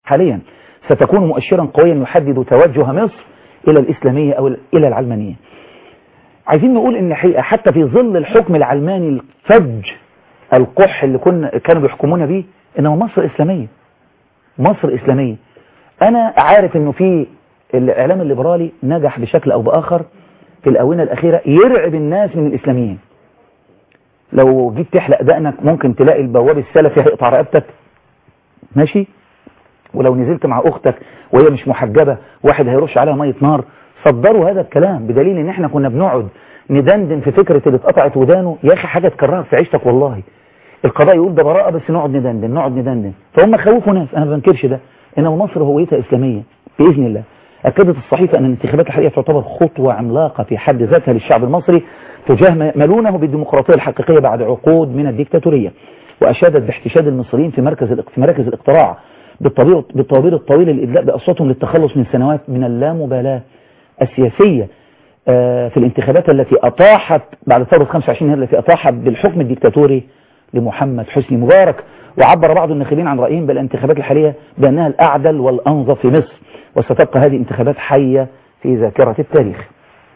حاليا ستكون مؤشرا قويا يحدد توجه مصر إلى الإسلامية أو إلى العلمانية عايزين نقول إن حقيقة حتى في ظل الحكم العلماني الفج القح اللي كنا كانوا بيحكمونا بيه إنه مصر إسلامية مصر إسلامية أنا عارف إنه في الإعلام الليبرالي نجح بشكل أو بآخر في الآونة الأخيرة يرعب الناس من الإسلاميين لو جيت تحلق دقنك ممكن تلاقي البواب السلفي هيقطع رقبتك ماشي ولو نزلت مع أختك وهي مش محجبة واحد هيرش عليها مية نار صدروا هذا الكلام بدليل ان احنا كنا بنقعد ندندن في فكرة اللي اتقطعت ودانه يا اخي حاجة تكرهك في عيشتك والله القضاء يقول ده براءة بس نقعد ندندن نقعد ندندن فهم خوفوا ناس انا ما بنكرش ده انما مصر هويتها اسلامية باذن الله اكدت الصحيفة ان الانتخابات الحقيقية تعتبر خطوة عملاقة في حد ذاتها للشعب المصري تجاه ملونه بالديمقراطية الحقيقية بعد عقود من الديكتاتورية واشادت باحتشاد المصريين في مركز في مراكز الاقتراع بالطوابير بالطوابير الطويل الإدلاء بأصواتهم للتخلص من سنوات من اللامبالاة السياسية في الانتخابات التي أطاحت بعد ثورة 25 هي التي أطاحت بالحكم الديكتاتوري لمحمد حسني مبارك وعبر بعض الناخبين عن رأيهم بالانتخابات الحالية بأنها الأعدل والأنظف في مصر وستبقى هذه الانتخابات حية في ذاكرة التاريخ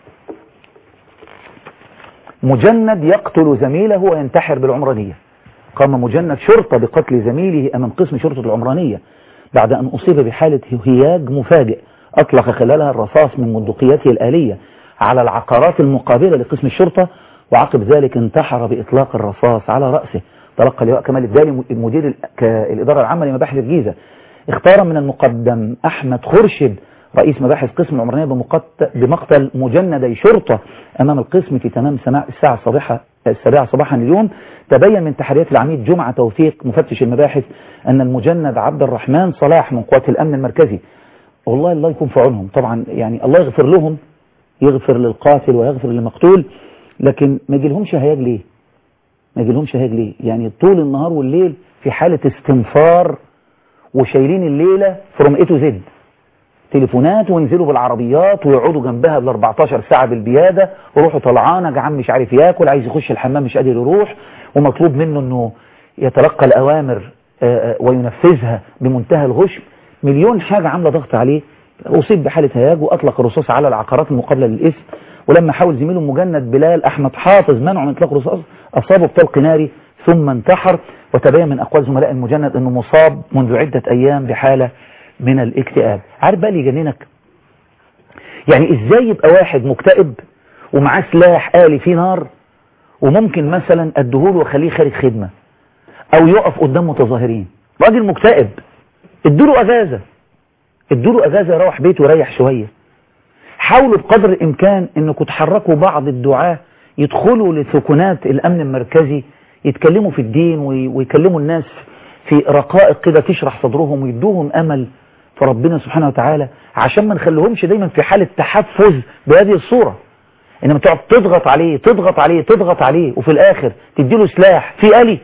مجند يقتل زميله وينتحر بالعمرانية قام مجند شرطة بقتل زميله أمام قسم شرطة العمرانية بعد أن أصيب بحالة هياج مفاجئ أطلق خلالها الرصاص من بندقيته الآلية على العقارات المقابلة لقسم الشرطة وعقب ذلك انتحر بإطلاق الرصاص على رأسه تلقى لواء كمال الدالي مدير الإدارة العامة لمباحث الجيزة اختار من المقدم أحمد خرشد رئيس مباحث قسم العمرانية بمقتل مجندي شرطة أمام القسم في تمام سماع الساعة الصباحة السابعة صباحا اليوم تبين من تحريات العميد جمعة توفيق مفتش المباحث أن المجند عبد الرحمن صلاح من قوات الأمن المركزي والله الله يكون في عونهم طبعا يعني الله يغفر لهم يغفر للقاتل ويغفر للمقتول لكن ما يجيلهمش هياج ليه ما يجيلهمش هياج ليه يعني طول النهار والليل في حالة استنفار وشايلين الليلة فروم اي تو زد تليفونات وينزلوا بالعربيات ويقعدوا جنبها بال 14 ساعة بالبيادة ويروحوا طلعانة جعان مش عارف ياكل عايز يخش الحمام مش قادر يروح ومطلوب منه انه يتلقى الأوامر وينفذها بمنتهى الغشم مليون حاجة عاملة ضغط عليه أصيب بحالة هياج وأطلق الرصاص على العقارات المقابلة للإسم ولما حاول زميله المجند بلال أحمد حافظ منعه من إطلاق الرصاص أصابه بطلق ناري ثم انتحر وتبين من أقوال زملاء المجند أنه مصاب منذ عدة أيام بحالة من الاكتئاب عارف بقى اللي يجننك يعني ازاي يبقى واحد مكتئب ومعاه سلاح آلي فيه نار وممكن مثلا اديهوله واخليه خارج خدمة او يقف قدام متظاهرين راجل مكتئب ادوله اجازة ادوله اجازة يروح بيته ويريح شوية حاولوا بقدر الامكان انكم تحركوا بعض الدعاة يدخلوا لسكنات الامن المركزي يتكلموا في الدين ويكلموا الناس في رقائق كده تشرح صدرهم ويدوهم امل في ربنا سبحانه وتعالى عشان ما نخليهمش دايما في حالة تحفز بهذه الصورة انما تقعد تضغط عليه تضغط عليه تضغط عليه وفي الاخر تديله سلاح في آلي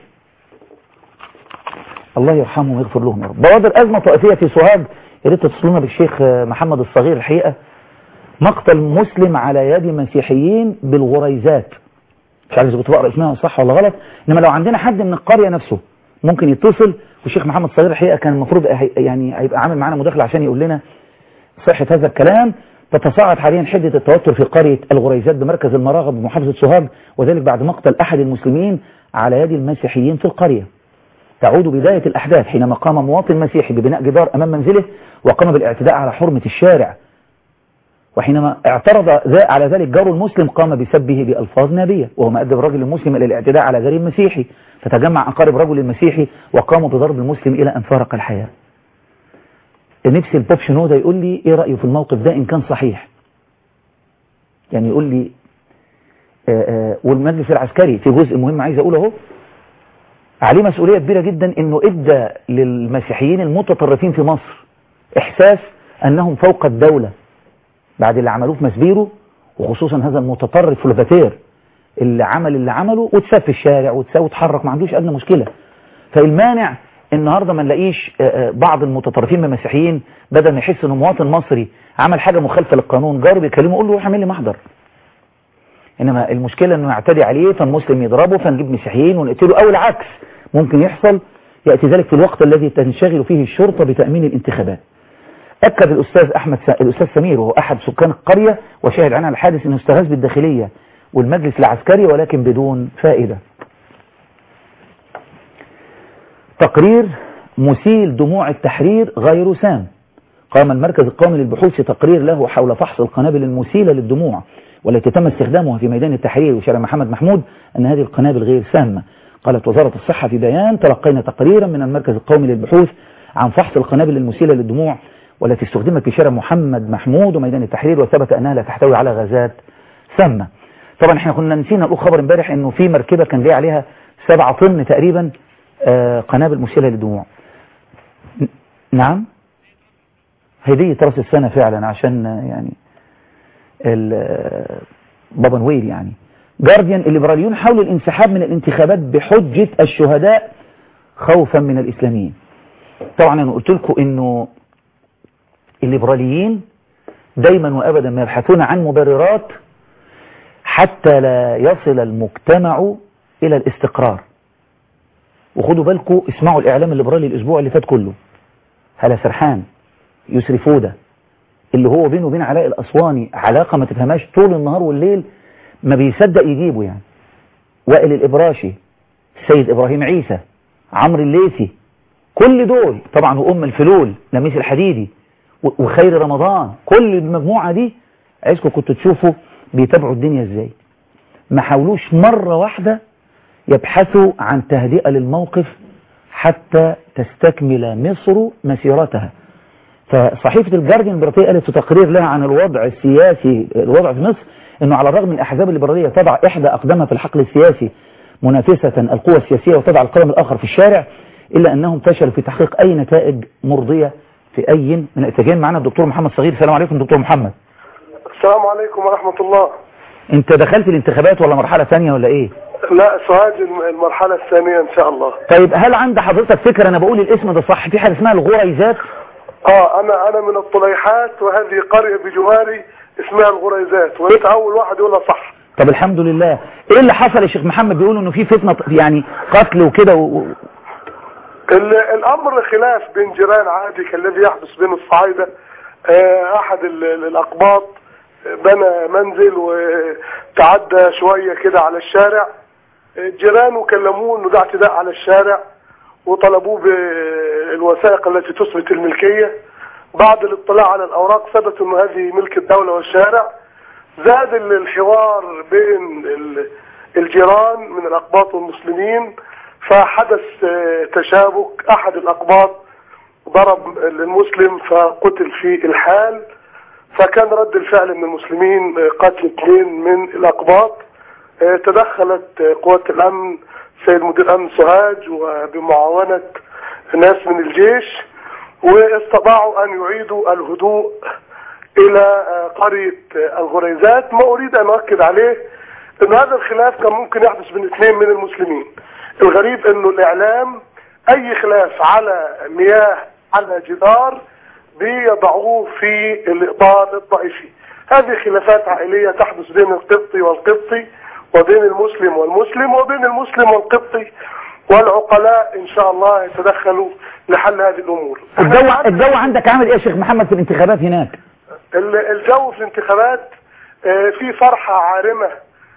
الله يرحمه ويغفر لهم يا رب بوادر أزمة طائفية في سوهاج يا ريت تتصلونا بالشيخ محمد الصغير الحقيقة مقتل مسلم على يد مسيحيين بالغريزات مش عارف اذا كنت بقرا اسمها صح ولا غلط انما لو عندنا حد من القرية نفسه ممكن يتصل والشيخ محمد الصغير الحقيقة كان المفروض يعني هيبقى عامل معانا مداخلة عشان يقول لنا صحة هذا الكلام تتصاعد حاليا حدة التوتر في قرية الغريزات بمركز المراغب بمحافظة سوهاج وذلك بعد مقتل أحد المسلمين على يد المسيحيين في القرية تعود بداية الأحداث حينما قام مواطن مسيحي ببناء جدار أمام منزله وقام بالاعتداء على حرمة الشارع وحينما اعترض على ذلك جار المسلم قام بسبه بألفاظ نابية وهو ما أدى الرجل المسلم إلى الاعتداء على جار المسيحي فتجمع أقارب رجل المسيحي وقاموا بضرب المسلم إلى أن فارق الحياة نفسي البوب شنودة يقول لي إيه رأيه في الموقف ده إن كان صحيح يعني يقول لي آآ آآ والمجلس العسكري في جزء مهم عايز أقوله اهو عليه مسؤولية كبيرة جدا إنه إدى للمسيحيين المتطرفين في مصر إحساس أنهم فوق الدولة بعد اللي عملوه في مسبيرو وخصوصا هذا المتطرف فلوفاتير اللي عمل اللي عمله واتساب في الشارع واتحرك ما عندوش أدنى مشكلة فالمانع النهاردة ما نلاقيش بعض المتطرفين من المسيحيين بدل ما يحس انه مواطن مصري عمل حاجة مخالفة للقانون جاره بيكلمه يقول له روح اعمل لي محضر انما المشكلة انه يعتدي عليه فالمسلم يضربه فنجيب مسيحيين ونقتله او العكس ممكن يحصل يأتي ذلك في الوقت الذي تنشغل فيه الشرطة بتأمين الانتخابات أكد الأستاذ أحمد س... الأستاذ سمير وهو أحد سكان القرية وشاهد عنها الحادث أنه استغاث بالداخلية والمجلس العسكري ولكن بدون فائدة تقرير مسيل دموع التحرير غير سام قام المركز القومي للبحوث تقرير له حول فحص القنابل المسيلة للدموع والتي تم استخدامها في ميدان التحرير وشارع محمد محمود أن هذه القنابل غير سامة قالت وزارة الصحة في بيان تلقينا تقريرا من المركز القومي للبحوث عن فحص القنابل المسيلة للدموع والتي استخدمت في شارع محمد محمود وميدان التحرير وثبت أنها لا تحتوي على غازات سامة طبعا احنا كنا نسينا نقول خبر امبارح انه في مركبة كان جاي عليها سبعة طن تقريبا آه قنابل مسيلة للدموع نعم هدية راس السنة فعلا عشان يعني بابا نويل يعني جارديان الليبراليون حاولوا الانسحاب من الانتخابات بحجة الشهداء خوفا من الإسلاميين طبعا أنا قلت لكم أنه الليبراليين دايما وأبدا ما يبحثون عن مبررات حتى لا يصل المجتمع إلى الاستقرار وخدوا بالكم اسمعوا الإعلام الليبرالي الأسبوع اللي فات كله هلا سرحان يسري فودة اللي هو بينه وبين علاء الأسواني علاقة ما تفهمهاش طول النهار والليل ما بيصدق يجيبه يعني وائل الإبراشي السيد إبراهيم عيسى عمرو الليثي كل دول طبعا وأم الفلول لميس الحديدي وخير رمضان كل المجموعة دي عايزكم كنتوا تشوفوا بيتابعوا الدنيا ازاي ما حاولوش مرة واحدة يبحثوا عن تهدئة للموقف حتى تستكمل مصر مسيرتها فصحيفة الجارديان البريطانية قالت في تقرير لها عن الوضع السياسي الوضع في مصر انه على الرغم من الاحزاب الليبرالية تضع احدى اقدامها في الحقل السياسي منافسة القوى السياسية وتضع القلم الاخر في الشارع الا انهم فشلوا في تحقيق اي نتائج مرضية في اي من الاتجاهين معنا الدكتور محمد صغير السلام عليكم دكتور محمد السلام عليكم ورحمة الله انت دخلت الانتخابات ولا مرحلة ثانية ولا ايه لا سعاد المرحلة الثانية ان شاء الله طيب هل عند حضرتك فكرة انا بقول الاسم ده صح في حاجة اسمها الغريزات اه انا انا من الطليحات وهذه قرية بجواري اسمها الغريزات وانت اول واحد يقولها صح طب الحمد لله ايه اللي حصل يا شيخ محمد بيقولوا انه في فتنة يعني قتل وكده و... الامر خلاف بين جيران عادي كالذي يحدث بين الصعايدة آه احد الاقباط بنى منزل وتعدى شوية كده على الشارع جيرانه كلموه انه ده اعتداء على الشارع وطلبوه بالوثائق التي تثبت الملكية بعد الاطلاع على الاوراق ثبت انه هذه ملك الدولة والشارع زاد الحوار بين الجيران من الاقباط والمسلمين فحدث تشابك احد الاقباط ضرب المسلم فقتل في الحال فكان رد الفعل من المسلمين قتل اثنين من الاقباط تدخلت قوات الامن سيد مدير امن سوهاج وبمعاونة ناس من الجيش واستطاعوا ان يعيدوا الهدوء الى قرية الغريزات ما اريد ان اؤكد عليه ان هذا الخلاف كان ممكن يحدث بين اثنين من المسلمين الغريب انه الاعلام اي خلاف على مياه على جدار بيضعوه في الاطار الطائفي هذه خلافات عائلية تحدث بين القبطي والقبطي وبين المسلم والمسلم وبين المسلم والقبطي والعقلاء ان شاء الله يتدخلوا لحل هذه الامور الجو الجو عندك عامل ايه يا شيخ محمد في الانتخابات هناك الجو في الانتخابات في فرحة عارمة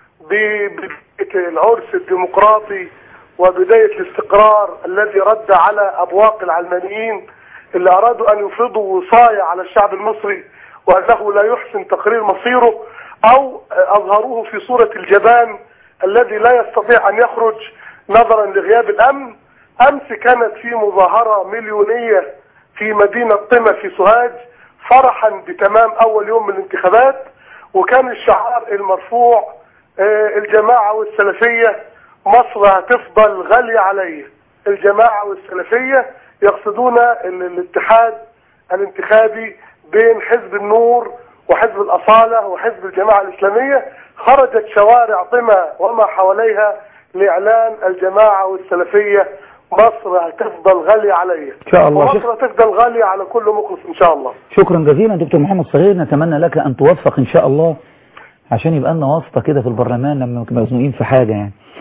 ببداية العرس الديمقراطي وبداية الاستقرار الذي رد على ابواق العلمانيين اللي ارادوا ان يفرضوا وصاية على الشعب المصري وانه لا يحسن تقرير مصيره او اظهروه في صورة الجبان الذي لا يستطيع ان يخرج نظرا لغياب الامن امس كانت في مظاهرة مليونية في مدينة قمة في سوهاج فرحا بتمام اول يوم من الانتخابات وكان الشعار المرفوع الجماعة والسلفية مصر هتفضل غالية عليه الجماعة والسلفية يقصدون الاتحاد الانتخابي بين حزب النور وحزب الأصالة وحزب الجماعة الإسلامية خرجت شوارع طمة وما حواليها لإعلان الجماعة والسلفية مصر هتفضل غالية عليها إن شاء الله ومصر هتفضل غالية على كل مخلص إن شاء الله شكرا جزيلا دكتور محمد صغير نتمنى لك أن توفق إن شاء الله عشان يبقى لنا واسطة كده في البرلمان لما نبقى مزنوقين في حاجة يعني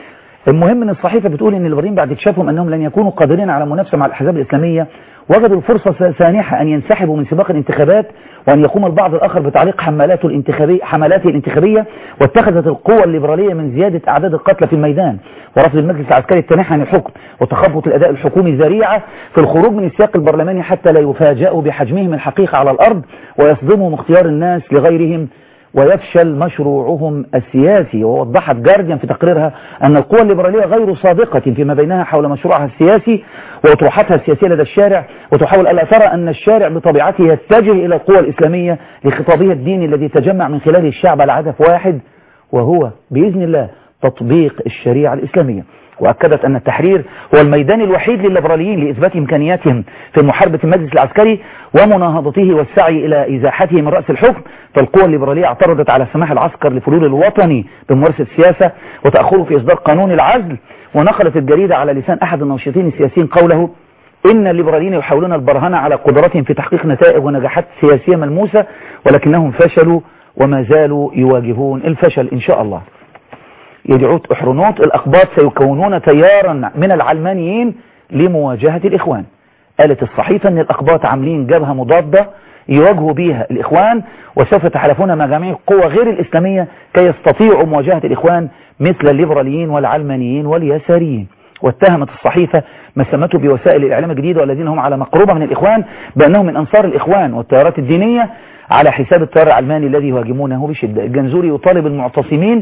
المهم ان الصحيفة بتقول ان الليبراليين بعد اكتشافهم انهم لن يكونوا قادرين على المنافسة مع الاحزاب الاسلامية وجدوا الفرصة سانحة ان ينسحبوا من سباق الانتخابات وان يقوم البعض الاخر بتعليق حملاته الانتخابية حملاته الانتخابية واتخذت القوى الليبرالية من زيادة اعداد القتلى في الميدان ورفض المجلس العسكري التنحي عن الحكم وتخبط الاداء الحكومي ذريعة في الخروج من السياق البرلماني حتى لا يفاجئوا بحجمهم الحقيقي على الارض ويصدمهم اختيار الناس لغيرهم ويفشل مشروعهم السياسي ووضحت جارديان في تقريرها أن القوى الليبرالية غير صادقة فيما بينها حول مشروعها السياسي وأطروحتها السياسية لدى الشارع وتحاول ألا ترى أن الشارع بطبيعته يتجه إلى القوى الإسلامية لخطابها الديني الذي تجمع من خلاله الشعب على هدف واحد وهو بإذن الله تطبيق الشريعة الإسلامية وأكدت أن التحرير هو الميدان الوحيد للليبراليين لإثبات إمكانياتهم في محاربة المجلس العسكري ومناهضته والسعي إلى إزاحته من رأس الحكم فالقوى الليبرالية اعترضت على سماح العسكر لفلول الوطني بممارسة السياسة وتأخره في إصدار قانون العزل ونقلت الجريدة على لسان أحد الناشطين السياسيين قوله إن الليبراليين يحاولون البرهنة على قدرتهم في تحقيق نتائج ونجاحات سياسية ملموسة ولكنهم فشلوا وما زالوا يواجهون الفشل إن شاء الله يدعوت أحرنوت الأقباط سيكونون تيارا من العلمانيين لمواجهة الإخوان قالت الصحيفة أن الأقباط عاملين جبهة مضادة يواجهوا بيها الإخوان وسوف يتحالفون مع جميع القوى غير الإسلامية كي يستطيعوا مواجهة الإخوان مثل الليبراليين والعلمانيين واليساريين واتهمت الصحيفة ما سمته بوسائل الإعلام الجديدة والذين هم على مقربة من الإخوان بأنهم من أنصار الإخوان والتيارات الدينية على حساب التيار العلماني الذي يهاجمونه بشدة الجنزوري يطالب المعتصمين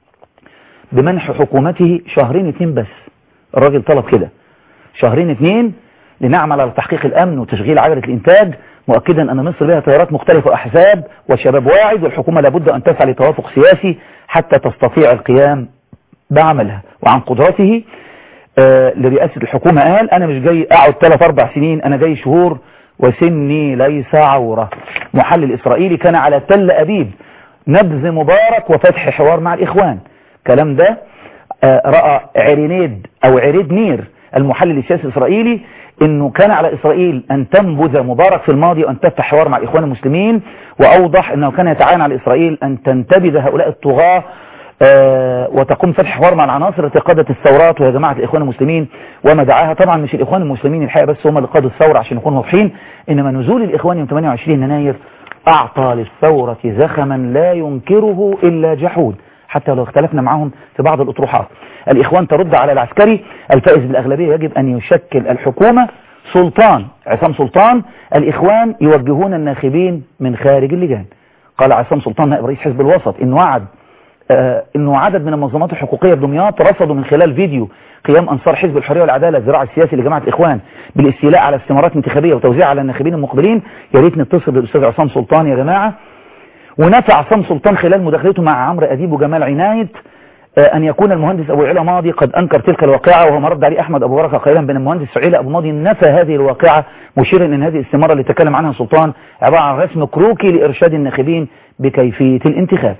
بمنح حكومته شهرين اتنين بس الراجل طلب كده شهرين اتنين لنعمل على تحقيق الأمن وتشغيل عجلة الإنتاج مؤكدا أن مصر لها تيارات مختلفة وأحزاب وشباب واعد والحكومة لابد أن تسعى لتوافق سياسي حتى تستطيع القيام بعملها وعن قدرته آه لرئاسة الحكومة قال أنا مش جاي أقعد ثلاث أربع سنين أنا جاي شهور وسني ليس عورة محلل إسرائيلي كان على تل أبيب نبذ مبارك وفتح حوار مع الإخوان الكلام ده آه رأى عرينيد أو عريد نير المحلل السياسي الإسرائيلي انه كان على اسرائيل ان تنبذ مبارك في الماضي وان تفتح حوار مع الاخوان المسلمين واوضح انه كان يتعين على اسرائيل ان تنتبذ هؤلاء الطغاة آه وتقوم فتح حوار مع العناصر التي قادت الثورات وهي جماعة الاخوان المسلمين وما دعاها طبعا مش الاخوان المسلمين الحقيقة بس هم اللي قادوا الثورة عشان نكون واضحين انما نزول الاخوان يوم 28 يناير اعطى للثورة زخما لا ينكره الا جحود حتى لو اختلفنا معهم في بعض الاطروحات الإخوان ترد على العسكري الفائز بالأغلبية يجب أن يشكل الحكومة سلطان عصام سلطان الإخوان يوجهون الناخبين من خارج اللجان قال عصام سلطان نائب رئيس حزب الوسط إنه وعد آه إنه عدد من المنظمات الحقوقية بدمياط رفضوا من خلال فيديو قيام أنصار حزب الحرية والعدالة الذراع السياسي لجماعة الإخوان بالاستيلاء على استمارات انتخابية وتوزيع على الناخبين المقبلين يا ريت نتصل بالأستاذ عصام سلطان يا جماعة ونفع عصام سلطان خلال مداخلته مع عمرو أديب وجمال عناية أن يكون المهندس أبو علا ماضي قد أنكر تلك الواقعة وهو مرد عليه أحمد أبو بركة قائلا بأن المهندس علا أبو ماضي نفى هذه الواقعة مشيرا أن هذه الاستمارة اللي تكلم عنها سلطان عبارة عن رسم كروكي لإرشاد الناخبين بكيفية الانتخاب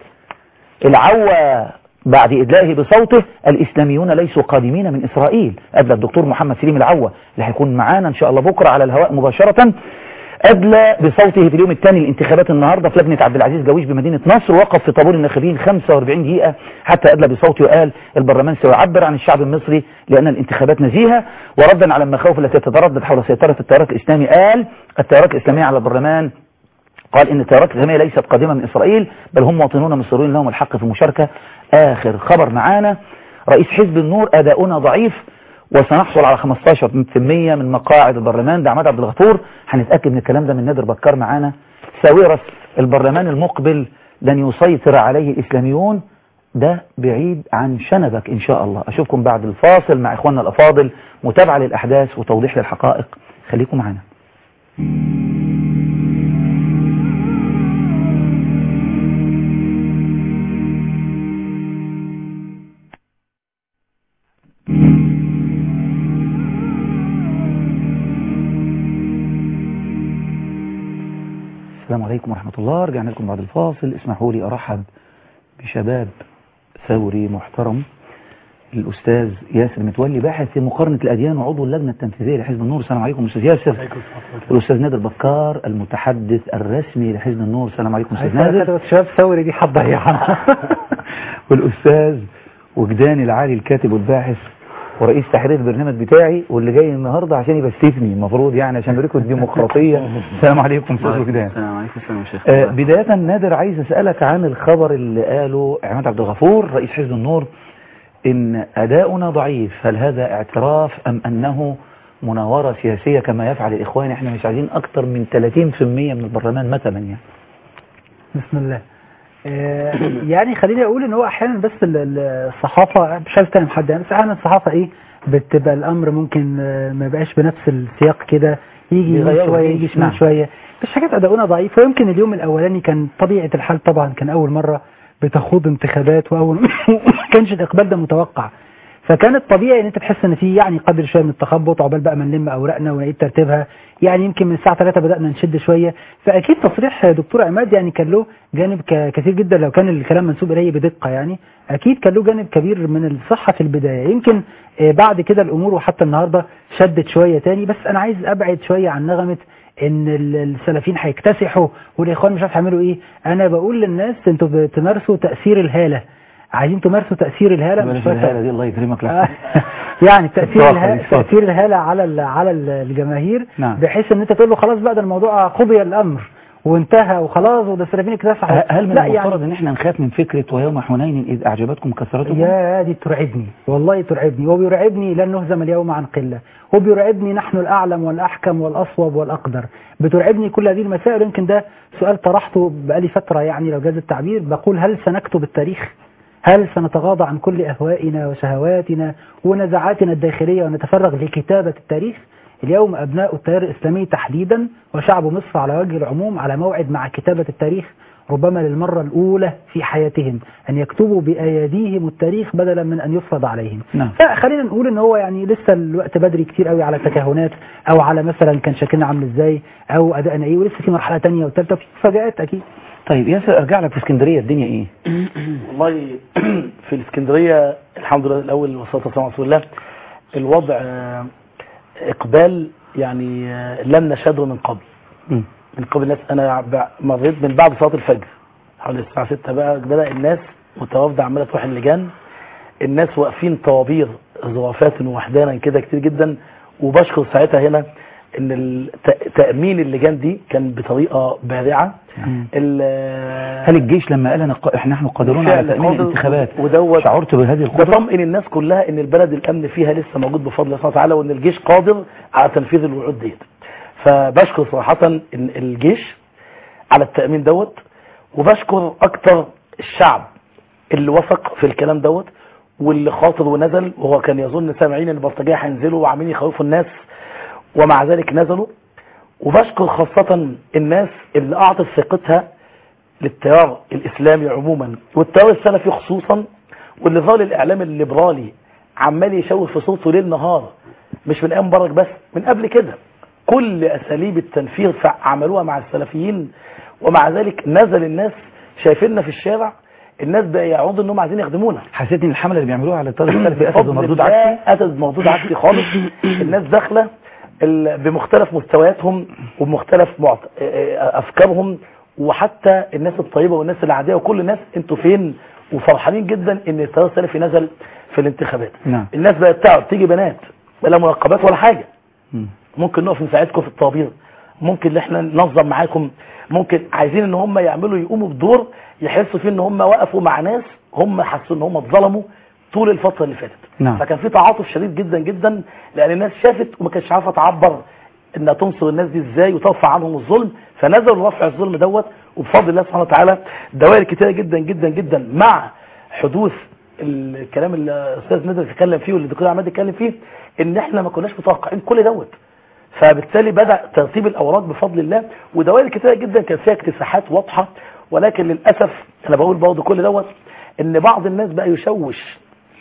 العوى بعد إدلائه بصوته الإسلاميون ليسوا قادمين من إسرائيل أدلى الدكتور محمد سليم العوى اللي هيكون معانا إن شاء الله بكرة على الهواء مباشرة أدلى بصوته في اليوم الثاني الانتخابات النهاردة في لجنة عبد العزيز جويش بمدينة نصر وقف في طابور الناخبين 45 دقيقة حتى أدلى بصوته وقال البرلمان سيعبر عن الشعب المصري لأن الانتخابات نزيهة وردا على المخاوف التي تتردد حول سيطرة التيارات الإسلامي قال التيارات الإسلامية على البرلمان قال إن التيارات الإسلامية ليست قادمة من إسرائيل بل هم مواطنون مصريون لهم الحق في المشاركة آخر خبر معانا رئيس حزب النور أداؤنا ضعيف وسنحصل على 15% من مقاعد البرلمان ده عماد عبد الغفور هنتأكد من الكلام ده من نادر بكار معانا ساويرس البرلمان المقبل لن يسيطر عليه الإسلاميون ده بعيد عن شنبك إن شاء الله أشوفكم بعد الفاصل مع إخواننا الأفاضل متابعة للأحداث وتوضيح للحقائق خليكم معنا السلام عليكم ورحمة الله رجعنا لكم بعد الفاصل اسمحوا لي أرحب بشباب ثوري محترم الأستاذ ياسر متولي باحث في مقارنة الأديان وعضو اللجنة التنفيذية لحزب النور السلام عليكم أستاذ ياسر والأستاذ نادر بكار المتحدث الرسمي لحزب النور السلام عليكم أستاذ نادر شباب ثوري دي حبة يعني والأستاذ وجدان العالي الكاتب والباحث ورئيس تحرير البرنامج بتاعي واللي جاي النهارده عشان يبستفني المفروض يعني عشان يوريكم الديمقراطيه السلام عليكم استاذ وجدان السلام عليكم السلام يا شيخ آه، بداية نادر عايز أسألك عن الخبر اللي قاله عماد عبد الغفور رئيس حزب النور إن أداؤنا ضعيف هل هذا اعتراف أم أنه مناورة سياسية كما يفعل الإخوان إحنا مش عايزين أكتر من 30% من البرلمان مثلا يعني بسم الله آه، يعني خليني اقول ان هو احيانا بس ال- ال- الصحافه مش عايز اتهم حد يعني بس احيانا الصحافه ايه بتبقى الامر ممكن آه، ما يبقاش بنفس السياق كده يجي يمين بيغيروا شويه فيه. يجي شمال نعم. شويه بس حاجات اداؤنا ضعيف ويمكن اليوم الاولاني كان طبيعه الحال طبعا كان اول مره بتخوض انتخابات واول ما كانش الاقبال ده متوقع فكان الطبيعي ان انت تحس ان في يعني قدر شويه من التخبط عقبال بقى ما نلم اوراقنا ونعيد ترتيبها يعني يمكن من الساعه 3 بدانا نشد شويه فاكيد تصريح دكتور عماد يعني كان له جانب ك- كثير جدا لو كان الكلام منسوب اليه بدقه يعني اكيد كان له جانب كبير من الصحه في البدايه يمكن آه، بعد كده الامور وحتى النهارده شدت شويه تاني بس انا عايز ابعد شويه عن نغمه ان ال- السلفيين هيكتسحوا والاخوان مش عارف يعملوا ايه انا بقول للناس انتوا بتمارسوا تاثير الهاله عايزين تمارسوا تاثير الهاله مش بلاش فاكر- الهالة دي الله يكرمك آه، لك يعني تأثير اتفضل، الهالة اتفضل. تأثير الهالة على ال- على ال- الجماهير نعم. بحيث ان انت تقول له خلاص بقى ده الموضوع قضي الامر وانتهى وخلاص وده السلفيين اكتسحوا هل من لا المفترض يعني ان احنا نخاف من فكرة ويوم حنين اذ اعجبتكم كثرتكم يا دي ترعبني والله ترعبني وبيرعبني لن نهزم اليوم عن قلة وبيرعبني نحن الأعلم والأحكم والأصوب والأقدر بترعبني كل هذه المسائل يمكن ده سؤال طرحته بقالي فترة يعني لو جاز التعبير بقول هل سنكتب التاريخ هل سنتغاضى عن كل أهوائنا وشهواتنا ونزعاتنا الداخلية ونتفرغ لكتابة التاريخ اليوم أبناء التيار الإسلامي تحديدا وشعب مصر على وجه العموم على موعد مع كتابة التاريخ ربما للمرة الأولى في حياتهم أن يكتبوا بأيديهم التاريخ بدلا من أن يفرض عليهم نعم. فخلينا نقول ان هو يعني لسه الوقت بدري كتير قوي على تكهنات او على مثلا كان شكلنا عامل ازاي او ادائنا ايه ولسه في مرحله تانية وثالثه في مفاجات اكيد طيب ياسر ارجع لك في اسكندرية الدنيا ايه والله في الاسكندريه الحمد لله الاول والصلاه والسلام على رسول الله الوضع آه، اقبال يعني آه، لم نشهده من قبل مم. من قبل الناس انا ب- مريت من بعد صلاه الفجر حوالي الساعه 6 بقى بدا الناس متوافده عماله تروح اللجان الناس واقفين طوابير زرافات وحدانا كده كتير جدا وبشكر ساعتها هنا ان الت- تامين اللجان دي كان بطريقه بارعه ال- هل الجيش لما قال أنا ق- احنا نحن قادرون على بالفعل تأمين قادر الانتخابات ودوت شعرت بهذه القدرة بطمئن الناس كلها ان البلد الامن فيها لسه موجود بفضل الله سبحانه وتعالى وان الجيش قادر على تنفيذ الوعود ديت فبشكر صراحة إن الجيش على التأمين دوت وبشكر اكتر الشعب اللي وثق في الكلام دوت واللي خاطر ونزل وهو كان يظن سامعين ان البلطجيه هينزلوا وعاملين يخوفوا الناس ومع ذلك نزلوا وبشكر خاصة الناس اللي اعطت ثقتها للتيار الاسلامي عموما والتيار السلفي خصوصا واللي ظل الاعلام الليبرالي عمال يشوه في صوته ليل نهار مش من ايام مبارك بس من قبل كده كل اساليب التنفيذ فع- عملوها مع السلفيين ومع ذلك نزل الناس شايفيننا في الشارع الناس بقى يعودوا انهم عايزين يخدمونا حسيت ان الحملة اللي بيعملوها على الطريق السلفي أسد بفضل ومردود الله عكسي اتت بمردود عكسي خالص الناس داخله ال- بمختلف مستوياتهم وبمختلف معت... اه- افكارهم وحتى الناس الطيبه والناس العاديه وكل الناس انتوا فين وفرحانين جدا ان التيار السلفي نزل في الانتخابات نعم. الناس بقت تعب تيجي بنات بلا منقبات ولا حاجه مم. ممكن نقف نساعدكم في الطوابير ممكن ان احنا ننظم معاكم ممكن عايزين ان هم يعملوا يقوموا بدور يحسوا فيه ان هم وقفوا مع ناس هم حسوا ان هم اتظلموا طول الفتره اللي فاتت نعم. فكان في تعاطف شديد جدا جدا لان الناس شافت وما كانتش عارفه تعبر انها تنصر الناس دي ازاي وترفع عنهم الظلم فنزلوا رفع الظلم دوت وبفضل الله سبحانه وتعالى دوائر كتيره جدا جدا جدا مع حدوث الكلام اللي الاستاذ ندر اتكلم فيه واللي الدكتور عماد اتكلم فيه ان احنا ما كناش متوقعين كل دوت فبالتالي بدأ ترتيب الأوراق بفضل الله ودوائر كتيرة جدا كان فيها اكتساحات واضحة ولكن للأسف أنا بقول برضه كل دوت إن بعض الناس بقى يشوش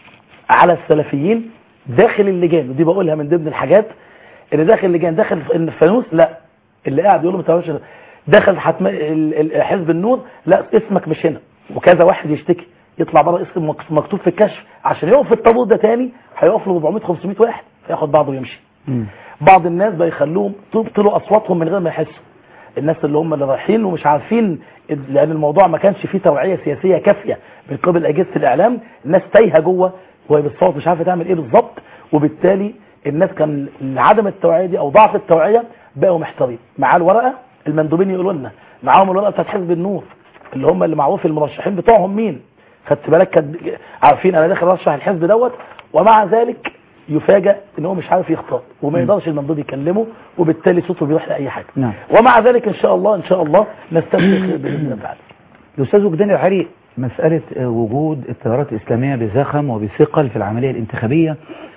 على السلفيين داخل اللجان ودي بقولها من ضمن الحاجات اللي داخل اللجان داخل الفانوس لا اللي قاعد يقول له ما تعملش ده. داخل حتم ال- ال- حزب النور لا اسمك مش هنا وكذا واحد يشتكي يطلع بره اسم مك- مكتوب في الكشف عشان يقف في الطابور ده تاني هيقف له 400 500 واحد فياخد بعضه ويمشي مم. بعض الناس بقى يخلوهم تبطلوا اصواتهم من غير ما يحسوا الناس اللي هم اللي رايحين ومش عارفين لان الموضوع ما كانش فيه توعيه سياسيه كافيه من قبل اجهزه الاعلام الناس تايهه جوه وهي بتصوت مش عارفه تعمل ايه بالظبط وبالتالي الناس كان لعدم التوعيه دي او ضعف التوعيه بقوا محتارين معاه الورقه المندوبين يقولوا لنا معاهم الورقه بتاعت حزب النور اللي هم اللي معروف المرشحين بتوعهم مين خدت بالك كان عارفين انا داخل ارشح الحزب دوت ومع ذلك يفاجئ ان هو مش عارف يختار وما يقدرش المندوب يكلمه وبالتالي صوته بيروح لاي حاجه نعم. ومع ذلك ان شاء الله ان شاء الله نستمر خير باذن الله تعالى الأستاذ وجدان العري مسألة آه، وجود التيارات الإسلامية بزخم وبثقل في العملية الانتخابية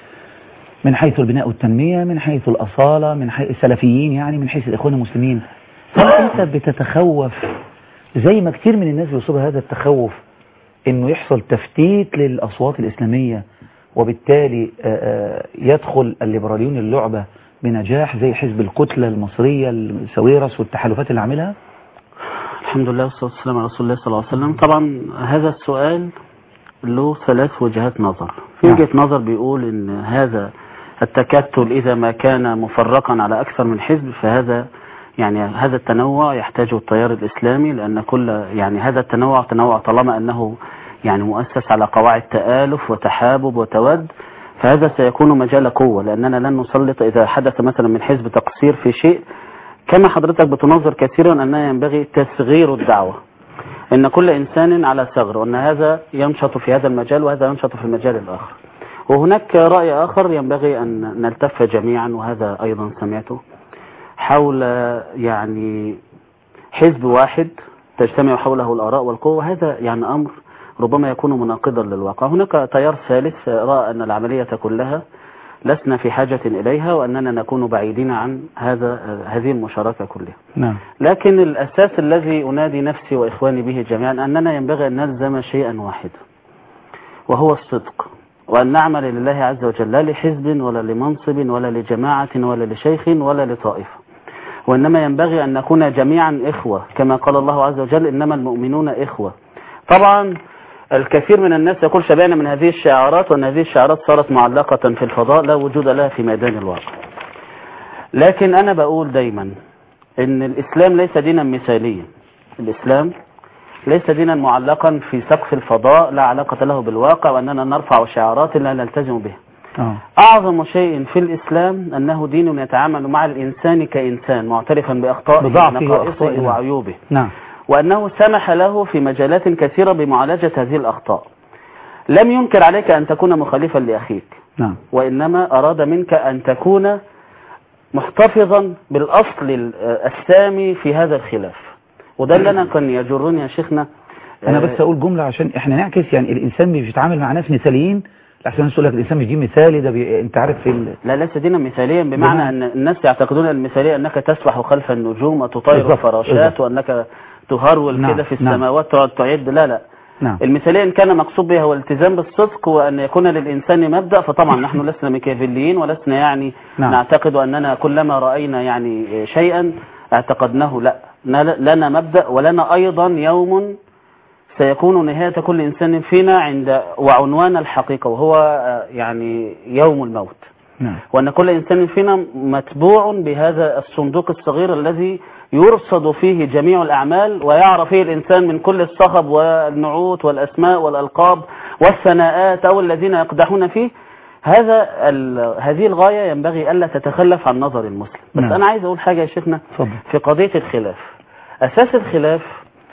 من حيث البناء والتنمية من حيث الأصالة من حيث السلفيين يعني من حيث الإخوان المسلمين هل أنت بتتخوف زي ما كتير من الناس بيصيبها هذا التخوف إنه يحصل تفتيت للأصوات الإسلامية وبالتالي آه، آه، يدخل الليبراليون اللعبة بنجاح زي حزب الكتلة المصرية السويرس والتحالفات اللي عاملها؟ الحمد لله والصلاة والسلام على رسول الله صلى الله عليه وسلم طبعا هذا السؤال له ثلاث وجهات نظر في نعم. وجهة نظر بيقول ان هذا التكتل اذا ما كان مفرقا على اكثر من حزب فهذا يعني هذا التنوع يحتاجه التيار الاسلامي لان كل يعني هذا التنوع تنوع طالما انه يعني مؤسس على قواعد تآلف وتحابب وتود فهذا سيكون مجال قوة لأننا لن نسلط إذا حدث مثلا من حزب تقصير في شيء كما حضرتك بتنظر كثيرا أنه ينبغي تصغير الدعوة ان كل انسان على ثغر وان هذا ينشط في هذا المجال وهذا ينشط في المجال الاخر وهناك رأي اخر ينبغي ان نلتف جميعا وهذا ايضا سمعته حول يعني حزب واحد تجتمع حوله الاراء والقوة وهذا يعني امر ربما يكون مناقضا للواقع هناك تيار ثالث رأى ان العملية كلها لسنا في حاجة اليها واننا نكون بعيدين عن هذا هذه المشاركة كلها نعم لكن الأساس الذي أنادي نفسي وإخواني به جميعا أننا ينبغي أن نلزم شيئا واحدا وهو الصدق وأن نعمل لله عز وجل لا لحزب ولا لمنصب ولا لجماعة ولا لشيخ ولا لطائفة وإنما ينبغي أن نكون جميعا إخوة كما قال الله عز وجل إنما المؤمنون إخوة طبعا الكثير من الناس يقول شبعنا من هذه الشعارات وأن هذه الشعارات صارت معلقة في الفضاء لا وجود لها في ميدان الواقع لكن أنا بقول دايما ان الاسلام ليس دينا مثاليا الاسلام ليس دينا معلقا في سقف الفضاء لا علاقة له بالواقع واننا نرفع شعارات لا نلتزم بها آه. اعظم شيء في الاسلام انه دين يتعامل مع الانسان كانسان معترفا باخطائه بضعفه ونقائصه وأخطائه، نعم. وعيوبه نعم وأنه سمح له في مجالات كثيرة بمعالجة هذه الأخطاء لم ينكر عليك أن تكون مخالفا لأخيك نعم وإنما أراد منك أن تكون محتفظا بالأصل ال- السامي في هذا الخلاف وده اللي أنا كان يجرني يا شيخنا انا آه، بس اقول جمله عشان احنا نعكس يعني الانسان مش بيتعامل مع ناس مثاليين لحسن الناس تقول لك الانسان مش دي مثالي ده بي... انت عارف في ال... لا ليس دينا مثاليا بمعنى بمعنى؟ أن الناس يعتقدون المثالية أنك تسبح خلف النجوم وتطير بالظبط، الفراشات بالظبط. وأنك تهرول نعم، كده في نعم. السماوات تقعد تعد لا لا نعم المثالية إن كان مقصود بها هو الالتزام بالصدق وأن يكون للإنسان مبدأ فطبعا نحن لسنا ميكافيليين ولسنا يعني نعم. نعتقد أننا كلما رأينا يعني شيئا اعتقدناه لا نل- لنا مبدأ ولنا أيضا يوم سيكون نهاية كل إنسان فينا عند وعنوان الحقيقة وهو آه، يعني يوم الموت نعم وأن كل إنسان فينا متبوع بهذا الصندوق الصغير الذي يرصد فيه جميع الأعمال ويعرف فيه الإنسان من كل الصخب والنعوت والأسماء والألقاب والثناءات أو الذين يقدحون فيه هذا ال- هذه الغاية ينبغي ألا تتخلف عن نظر المسلم بس نعم. أنا عايز أقول حاجة يا شيخنا اتفضل في قضية الخلاف أساس الخلاف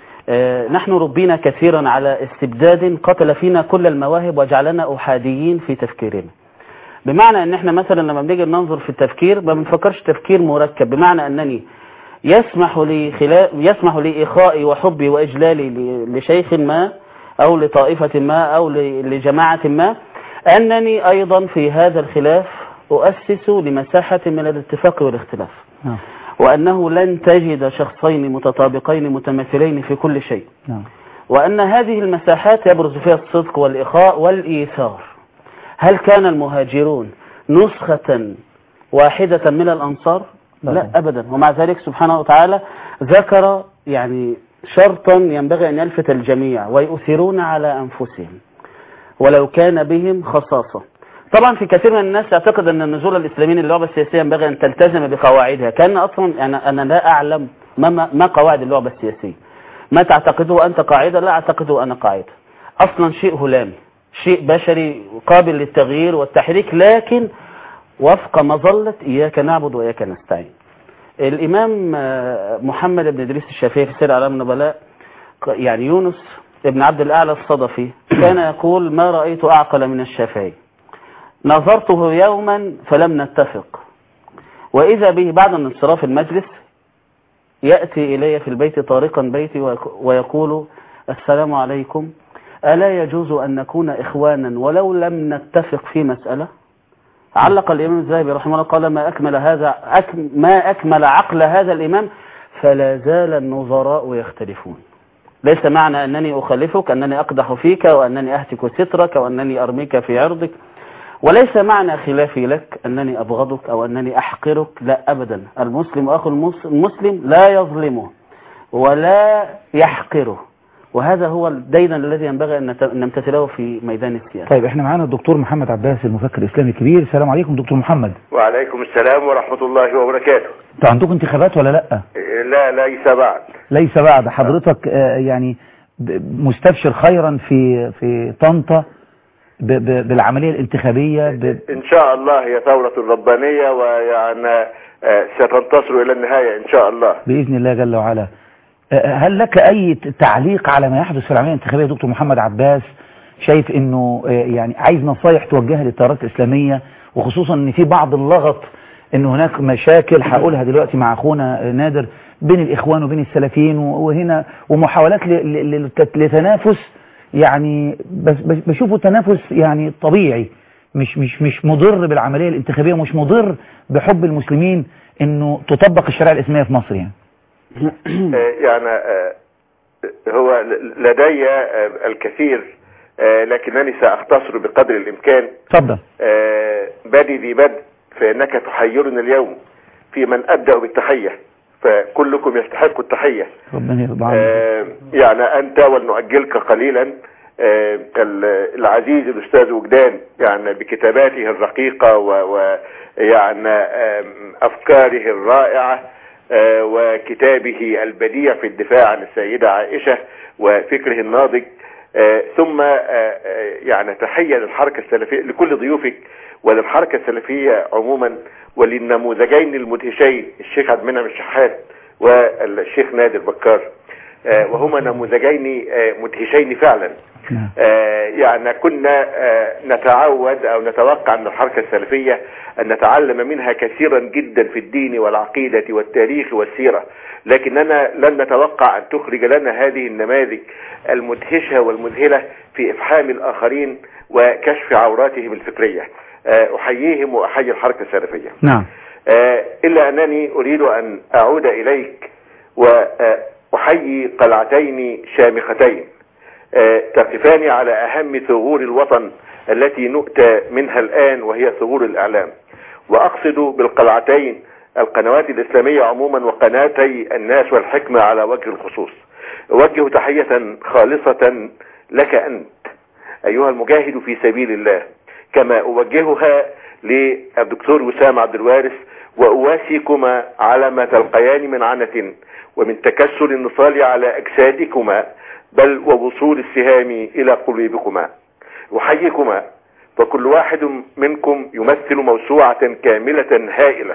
آه، نحن ربينا كثيرا على استبداد قتل فينا كل المواهب وجعلنا أحاديين في تفكيرنا بمعنى ان احنا مثلا لما بنيجي ننظر في التفكير ما بنفكرش تفكير مركب بمعنى انني يسمح لي خلاف يسمح لي اخائي وحبي واجلالي ل- لشيخ ما او لطائفة ما او ل- لجماعة ما انني ايضا في هذا الخلاف اؤسس لمساحة من الاتفاق والاختلاف نعم وانه لن تجد شخصين متطابقين متماثلين في كل شيء نعم وأن هذه المساحات يبرز فيها الصدق والإخاء والإيثار هل كان المهاجرون نسخة واحدة من الأنصار؟ لا لا طبعا. أبدا ومع ذلك سبحانه وتعالى ذكر يعني شرطا ينبغي أن يلفت الجميع ويؤثرون على أنفسهم ولو كان بهم خصاصة طبعا في كثير من الناس يعتقد أن النزول الإسلاميين اللعبة السياسية ينبغي أن تلتزم بقواعدها كان أصلا أنا, أنا لا أعلم ما, ما, ما قواعد اللعبة السياسية ما تعتقده أنت قاعدة لا أعتقده أنا قاعدة أصلا شيء هلامي شيء بشري قابل للتغيير والتحريك لكن وفق مظلة إياك نعبد وإياك نستعين الإمام آه، محمد بن إدريس الشافعي في سير أعلام النبلاء ق- يعني يونس ابن عبد الأعلى الصدفي كان يقول ما رأيت أعقل من الشافعي نظرته يوما فلم نتفق وإذا به بعد انصراف المجلس يأتي إلي في البيت طارقا بيتي ويك- ويقول السلام عليكم ألا يجوز أن نكون إخوانا ولو لم نتفق في مسألة علق الإمام الذهبي رحمه الله قال ما أكمل هذا أك ما أكمل عقل هذا الإمام فلا زال النظراء يختلفون ليس معنى أنني أخالفك أنني أقدح فيك وأنني أهتك سترك وأنني أرميك في عرضك وليس معنى خلافي لك أنني أبغضك أو أنني أحقرك لا أبدا المسلم أخو المس- المسلم لا يظلمه ولا يحقره وهذا هو الدين الذي ينبغي أن نت- أن نمتثله في ميدان السياسة طيب احنا معانا الدكتور محمد عباس المفكر الاسلامي الكبير السلام عليكم دكتور محمد وعليكم السلام ورحمة الله وبركاته انتوا عندكم انتخابات ولا لا لا ليس بعد ليس بعد حضرتك آه، يعني ب- مستبشر خيرا في في طنطا ب- ب- بالعملية الانتخابية ب- إن شاء الله هي ثورة ربانية ويعني آه، ستنتصر إلى النهاية إن شاء الله بإذن الله جل وعلا آه، هل لك أي ت- تعليق على ما يحدث في العملية الانتخابية يا دكتور محمد عباس شايف انه آه، يعني عايز نصايح توجهها للتيارات الإسلامية وخصوصا ان في بعض اللغط ان هناك مشاكل هقولها دلوقتي مع اخونا آه، نادر بين الاخوان وبين السلفيين و- وهنا ومحاولات ل- ل- ل- لتنافس يعني بس بس بشوفه تنافس يعني طبيعي مش مش مش مضر بالعملية الانتخابية ومش مضر بحب المسلمين انه تطبق الشريعة الاسلامية في مصر يعني آه، يعني آه، هو ل- لدي آه، الكثير آه، لكنني سأختصر بقدر الإمكان اتفضل آه، بادي ذي بدء فإنك تحيرني اليوم في من أبدأ بالتحية فكلكم يستحق التحية ربنا يرضى عنك آه، يعني أنت ولنؤجلك قليلا آه، ال- العزيز الأستاذ وجدان يعني بكتاباته الرقيقة ويعني أفكاره الرائعة آه، وكتابه البديع في الدفاع عن السيدة عائشة وفكره الناضج آه، ثم آه، آه، يعني تحية للحركة السلفية لكل ضيوفك وللحركة السلفية عموما وللنموذجين المدهشين الشيخ عبد المنعم الشحات والشيخ نادر بكار آه، وهما نموذجين آه، مدهشين فعلا نعم. آه، يعني كنا آه، نتعود او نتوقع من الحركة السلفية ان نتعلم منها كثيرا جدا في الدين والعقيدة والتاريخ والسيرة لكننا لن نتوقع ان تخرج لنا هذه النماذج المدهشة والمذهلة في افحام الاخرين وكشف عوراتهم الفكرية آه، احييهم واحيي الحركة السلفية نعم آه، إلا أنني أريد أن أعود إليك وأحيي قلعتين شامختين آه، تقفان على أهم ثغور الوطن التي نؤتى منها الآن وهي ثغور الإعلام وأقصد بالقلعتين القنوات الإسلامية عموما وقناتي الناس والحكمة على وجه الخصوص أوجه تحية خالصة لك أنت أيها المجاهد في سبيل الله كما أوجهها للدكتور وسام عبد الوارث وأواسيكما على ما تلقيان من عنة ومن تكسر النصال على أجسادكما بل ووصول السهام إلى قلوبكما أحييكما فكل واحد منكم يمثل موسوعة كاملة هائلة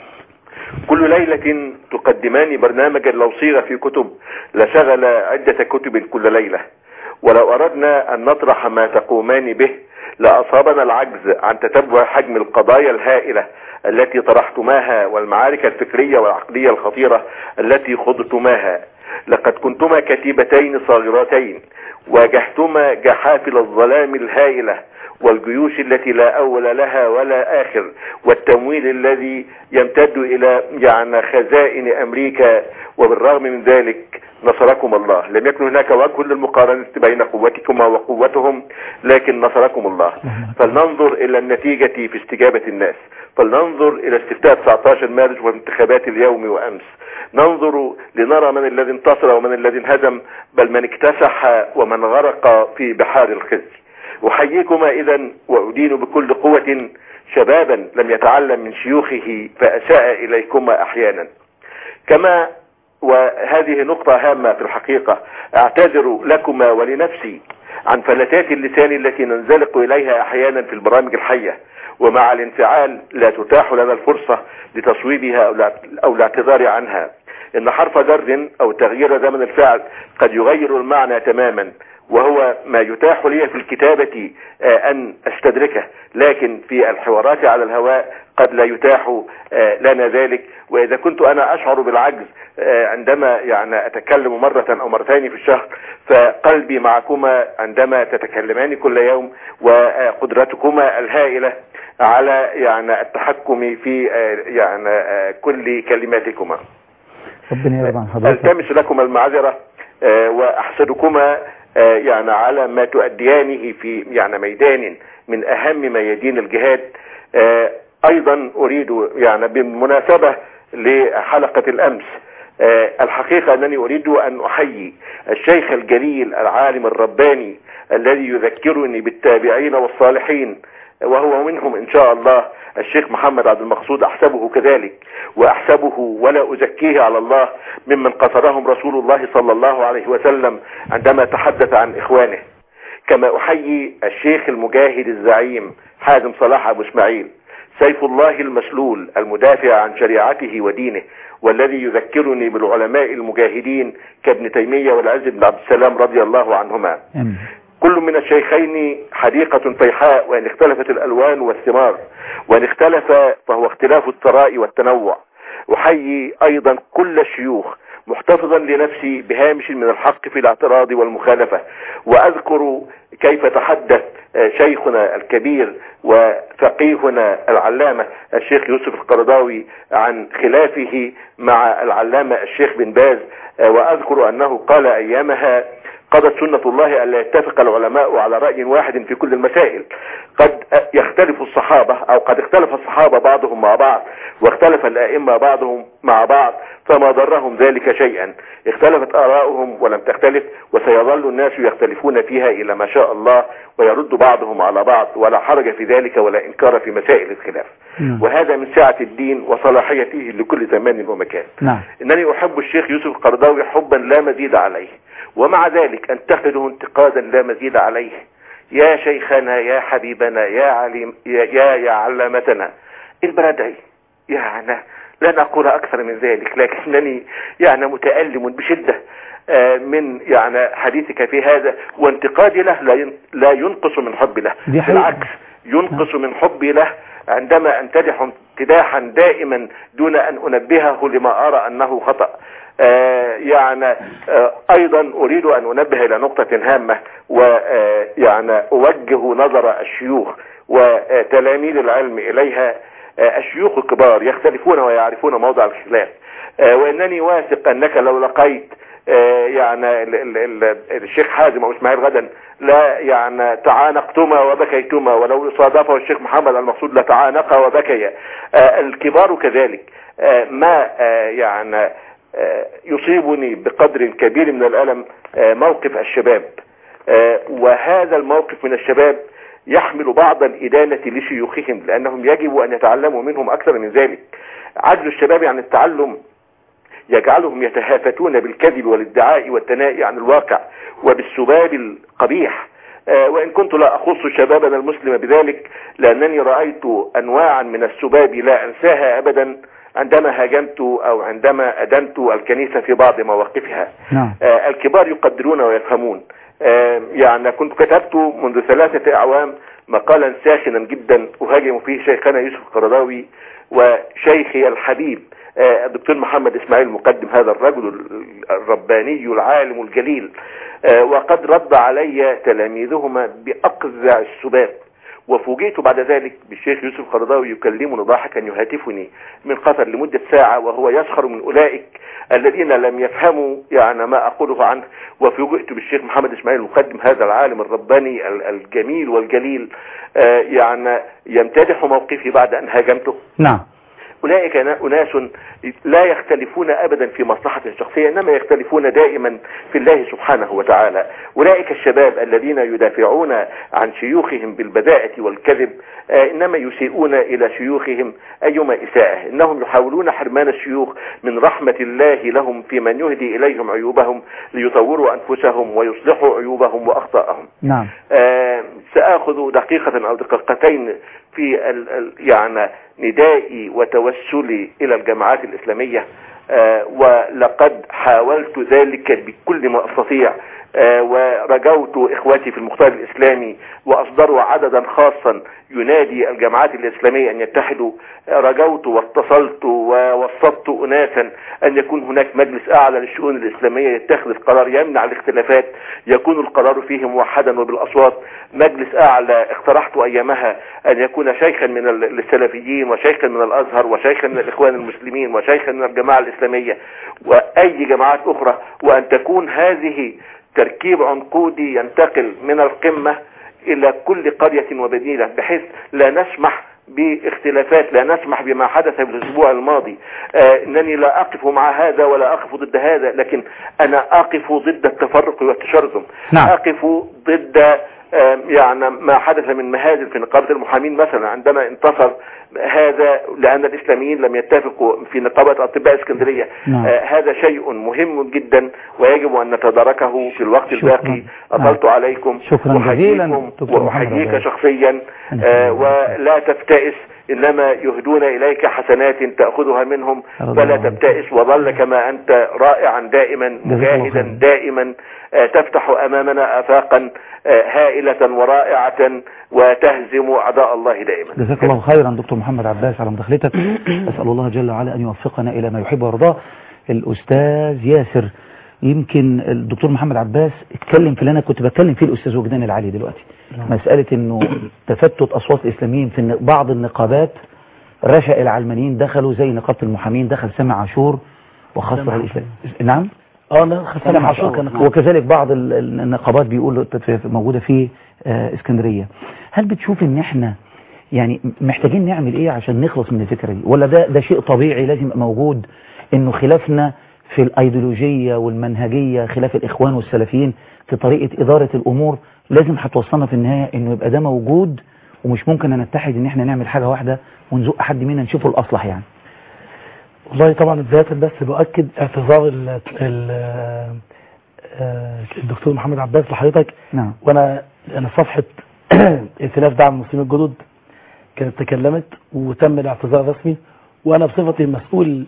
كل ليلة تقدمان برنامجا لو صيغ في كتب لشغل عدة كتب كل ليلة ولو أردنا أن نطرح ما تقومان به لأصابنا العجز عن تتبع حجم القضايا الهائلة التي طرحتماها والمعارك الفكرية والعقلية الخطيرة التي خضتماها لقد كنتما كتيبتين صغيرتين واجهتما جحافل الظلام الهائلة والجيوش التي لا أول لها ولا آخر والتمويل الذي يمتد إلى يعني خزائن أمريكا وبالرغم من ذلك نصركم الله لم يكن هناك وجه للمقارنة بين قوتكما وقوتهم لكن نصركم الله فلننظر إلى النتيجة في استجابة الناس فلننظر إلى استفتاء 19 مارس وانتخابات اليوم وأمس ننظر لنرى من الذي انتصر ومن الذي انهزم بل من اكتسح ومن غرق في بحار الخزي أحييكما إذا وأدين بكل قوة شبابا لم يتعلم من شيوخه فأساء إليكما أحيانا كما وهذه نقطة هامة في الحقيقة اعتذر لكما ولنفسي عن فلتات اللسان التي ننزلق إليها أحيانا في البرامج الحية ومع الانفعال لا تتاح لنا الفرصة لتصويبها أو لا- أو الاعتذار عنها إن حرف جر أو تغيير زمن الفعل قد يغير المعنى تماما وهو ما يتاح لي في الكتابة آه، أن أستدركه لكن في الحوارات على الهواء قد لا يتاح آه، لنا ذلك وإذا كنت أنا أشعر بالعجز آه، عندما يعني أتكلم مرة أو مرتين في الشهر فقلبي معكما عندما تتكلمان كل يوم وقدرتكما الهائلة على يعني التحكم في آه، يعني آه، كل كلماتكما ربنا يرضى عن حضرتك التمس لكما المعذرة آه، واحسدكما آه، يعني على ما تؤديانه في يعني ميدان من اهم ميادين الجهاد آه، ايضا اريد يعني بالمناسبة لحلقة الامس آه، الحقيقة انني اريد ان احيي الشيخ الجليل العالم الرباني الذي يذكرني بالتابعين والصالحين وهو منهم ان شاء الله الشيخ محمد عبد المقصود احسبه كذلك واحسبه ولا ازكيه على الله ممن قصرهم رسول الله صلى الله عليه وسلم عندما تحدث عن اخوانه كما احيي الشيخ المجاهد الزعيم حازم صلاح ابو اسماعيل سيف الله المسلول المدافع عن شريعته ودينه والذي يذكرني بالعلماء المجاهدين كابن تيمية والعز بن عبد السلام رضي الله عنهما آمين. كل من الشيخين حديقة فيحاء وإن اختلفت الألوان والثمار وإن اختلف فهو اختلاف الثراء والتنوع أحيي أيضا كل الشيوخ محتفظا لنفسي بهامش من الحق في الاعتراض والمخالفة وأذكر كيف تحدث آه، شيخنا الكبير وفقيهنا العلامة الشيخ يوسف القرضاوي عن خلافه مع العلامة الشيخ بن باز آه، وأذكر أنه قال أيامها قضت سنة الله ألا يتفق العلماء على رأي واحد في كل المسائل قد يختلف الصحابة أو قد اختلف الصحابة بعضهم مع بعض واختلف الأئمة بعضهم مع بعض فما ضرهم ذلك شيئا اختلفت آراؤهم ولم تختلف وسيظل الناس يختلفون فيها إلى ما شاء الله ويرد بعضهم على بعض ولا حرج في ذلك ولا إنكار في مسائل الخلاف نعم. وهذا من سعة الدين وصلاحيته لكل زمان ومكان نعم انني احب الشيخ يوسف القرضاوي حبا لا مزيد عليه ومع ذلك انتقده انتقادا لا مزيد عليه يا شيخنا يا حبيبنا يا عليم يا يا, يا علامتنا البردعي يعني لن اقول اكثر من ذلك لكنني يعني متألم بشدة آه، من يعني حديثك في هذا وانتقادي له لا ين- لا ينقص من حبي له دي حقيقة. بالعكس ينقص من حبي له عندما امتدح امتداحا دائما دون ان انبهه لما ارى انه خطأ آه يعني آه ايضا اريد ان انبه الى نقطة هامة ويعني اوجه نظر الشيوخ وتلاميذ العلم اليها آه الشيوخ الكبار يختلفون ويعرفون موضع الخلاف آه وانني واثق انك لو لقيت آه، يعني ال- ال- ال- الشيخ حازم او اسماعيل غدا لا يعني تعانقتما وبكيتما ولو صادفه الشيخ محمد المقصود لتعانقا وبكيا آه، الكبار كذلك آه، ما آه، يعني آه، يصيبني بقدر كبير من الألم آه، موقف الشباب آه، وهذا الموقف من الشباب يحمل بعض الإدانة لشيوخهم لأنهم يجب أن يتعلموا منهم أكثر من ذلك عجز الشباب عن التعلم يجعلهم يتهافتون بالكذب والادعاء والثناء عن الواقع وبالسباب القبيح آه، وإن كنت لا أخص شبابنا المسلم بذلك لأنني رأيت أنواعا من السباب لا أنساها أبدا عندما هاجمت أو عندما أدنت الكنيسة في بعض مواقفها نعم آه، الكبار يقدرون ويفهمون آه، يعني كنت كتبت منذ ثلاثة أعوام مقالا ساخنا جدا أهاجم فيه شيخنا يوسف القرضاوي وشيخي الحبيب آه، الدكتور محمد إسماعيل مقدم هذا الرجل ال- الرباني العالم الجليل آه، وقد رد علي تلاميذهما بأقذع السباب وفوجئت بعد ذلك بالشيخ يوسف القرضاوي يكلمني ضاحكا يهاتفني من قطر لمدة ساعة وهو يسخر من أولئك الذين لم يفهموا يعني ما أقوله عنه وفوجئت بالشيخ محمد إسماعيل مقدم هذا العالم الرباني ال- الجميل والجليل آه، يعني يمتدح موقفي بعد أن هاجمته نعم أولئك أناس لا يختلفون أبدا في مصلحة شخصية إنما يختلفون دائما في الله سبحانه وتعالى أولئك الشباب الذين يدافعون عن شيوخهم بالبداءة والكذب آه، إنما يسيئون إلى شيوخهم أيما إساءة إنهم يحاولون حرمان الشيوخ من رحمة الله لهم في من يهدي إليهم عيوبهم ليطوروا أنفسهم ويصلحوا عيوبهم وأخطاءهم نعم آه، سآخذ دقيقة أو دقيقتين في ال ال يعني ندائي وتوسلي إلى الجماعات الإسلامية آه، ولقد حاولت ذلك بكل ما أستطيع آه، ورجوت إخواتي في المختار الإسلامي وأصدروا عددا خاصا ينادي الجماعات الإسلامية أن يتحدوا آه، رجوت واتصلت ووسطت أناسا أن يكون هناك مجلس أعلى للشؤون الإسلامية يتخذ القرار يمنع الاختلافات يكون القرار فيه موحدا وبالأصوات مجلس أعلى اقترحت أيامها أن يكون شيخا من ال- السلفيين وشيخا من الأزهر وشيخا من الإخوان المسلمين وشيخا من الجماعة الإسلامية وأي جماعات أخرى وأن تكون هذه تركيب عنقودي ينتقل من القمة إلى كل قرية ومدينة بحيث لا نسمح باختلافات لا نسمح بما حدث في الأسبوع الماضي آه إنني لا أقف مع هذا ولا أقف ضد هذا لكن أنا أقف ضد التفرق والتشرذم نعم. أقف ضد آه، يعني ما حدث من مهازل في نقابة المحامين مثلا عندما انتصر هذا لأن الإسلاميين لم يتفقوا في نقابة أطباء اسكندرية نعم. آه، هذا شيء مهم جدا ويجب أن نتداركه في الوقت شكراً. الباقي أطلت نعم. عليكم شكراً جزيلاً وأحييكم دكتور محمد وأحييك عباس. شخصيا آه، ولا تفتئس إنما يهدون إليك حسنات تأخذها منهم رضي ولا الله عنك. تبتئس وظل كما أنت رائعا دائما جزاك الله مجاهدا خيراً. دائما آه، تفتح أمامنا آفاقا آه، هائلة ورائعة وتهزم أعداء الله دائما جزاك الله خيرا دكتور محمد عباس على مداخلتك أسأل الله جل وعلا أن يوفقنا إلى ما يحب ويرضاه الأستاذ ياسر يمكن الدكتور محمد عباس اتكلم في اللي أنا كنت بتكلم فيه الأستاذ وجدان العلي دلوقتي مسألة أنه تفتت أصوات الإسلاميين في الن- بعض النقابات رشا العلمانيين دخلوا زي نقابة المحامين دخل سامع عاشور وخاصة الإسلام نعم اه لا سلام عاشور كان وكذلك بعض ال- ال- النقابات بيقولوا تت- موجودة في آه، اسكندرية هل بتشوف ان احنا يعني محتاجين نعمل ايه عشان نخلص من الفكرة دي ولا ده ده شيء طبيعي لازم يبقى موجود انه خلافنا في الايديولوجية والمنهجية خلاف الاخوان والسلفيين في طريقة ادارة الامور لازم هتوصلنا في النهاية انه يبقى ده موجود ومش ممكن ان نتحد ان احنا نعمل حاجة واحدة ونزق حد منا نشوفه الاصلح يعني والله طبعا بداية بس بؤكد اعتذار ال ال آه، الدكتور محمد عباس لحضرتك نعم وانا انا صفحة ائتلاف دعم المسلمين الجدد كانت تكلمت وتم الاعتذار الرسمي وانا بصفتي مسؤول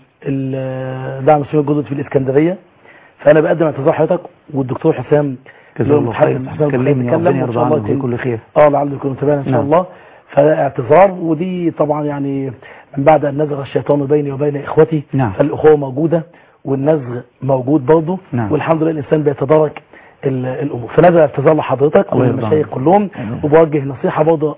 ال- دعم المسلمين الجدد في الاسكندرية فانا بقدم اعتذار حضرتك والدكتور حسام جزاه اللي هو الله المتحدث خير حسام كلمني يتكلم ربنا وإن يرضى شاء الله عنه ويجزيه يكون- كل خير اه لعله يكون تبانا ان شاء نعم. الله فاعتذار ودي طبعا يعني من بعد ان نزغ الشيطان بيني وبين اخوتي نعم. فالاخوه موجوده والنزغ موجود برضه نعم. والحمد لله الانسان بيتدارك ال- الامور فنزل اعتذار لحضرتك الله يرضى وللمشايخ عنك. كلهم آمين. وبوجه نصيحه برضه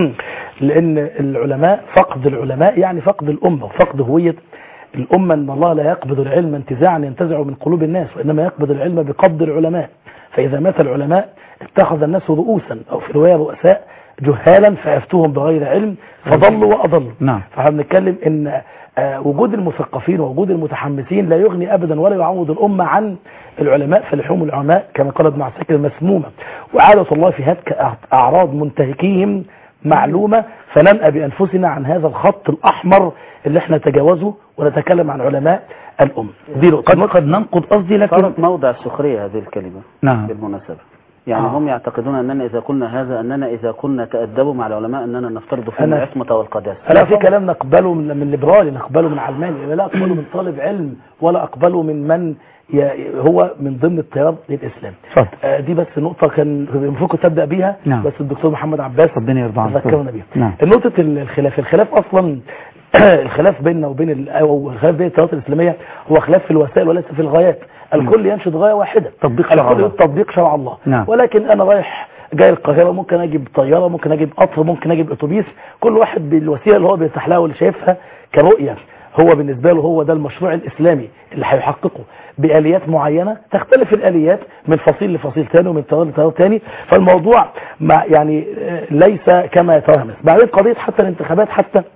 لان العلماء فقد العلماء يعني فقد الامه وفقد هويه الامه ان الله لا يقبض العلم انتزاعا ينتزعه من قلوب الناس وانما يقبض العلم بقبض العلماء فاذا مات العلماء اتخذ الناس رؤوسا او في روايه رؤساء جهالا فافتوهم بغير علم فضلوا واضلوا نعم فاحنا بنتكلم ان آه، وجود المثقفين ووجود المتحمسين لا يغني ابدا ولا يعوض الامه عن العلماء فلحوم العلماء كما قال ابن عساكر مسمومه وعاده الله في هتك أع- اعراض منتهكيهم معلومه فننأى بانفسنا عن هذا الخط الاحمر اللي احنا نتجاوزه ونتكلم عن علماء الامه دي نقطه قد قد ننقض قصدي لكن صارت موضع السخرية هذه الكلمة نعم بالمناسبة يعني آه. هم يعتقدون أننا إذا قلنا هذا أننا إذا كنا تأدبوا مع العلماء أننا نفترض فيهم أنا- العصمة والقداسة لا في كلام نقبله من, من ليبرالي نقبله من علماني لا اقبله من طالب علم ولا اقبله من من ي- هو من ضمن التيار للاسلام اتفضل آه، دي بس نقطة كان المفروض كنت ابدا بيها نعم. بس الدكتور محمد عباس ربنا يرضى عنك ذكرنا بيها نعم نقطة ال- الخلاف الخلاف اصلا الخلاف بيننا وبين ال- او الخلاف بين التيارات الاسلامية هو خلاف في الوسائل وليس في الغايات الكل ينشد غاية واحدة تطبيق شرع الكل الله. يريد تطبيق شرع الله نعم. ولكن انا رايح جاي القاهرة ممكن اجيب طيارة ممكن اجيب قطر ممكن اجيب اتوبيس كل واحد بالوسيلة اللي هو بيرتاح لها واللي شايفها كرؤية هو بالنسبة له هو ده المشروع الاسلامي اللي هيحققه بآليات معينة تختلف الآليات من فصيل لفصيل تاني ومن تيار لتيار تاني فالموضوع ما يعني آه، ليس كما يتوهمس بعدين قضية حتى الانتخابات حتى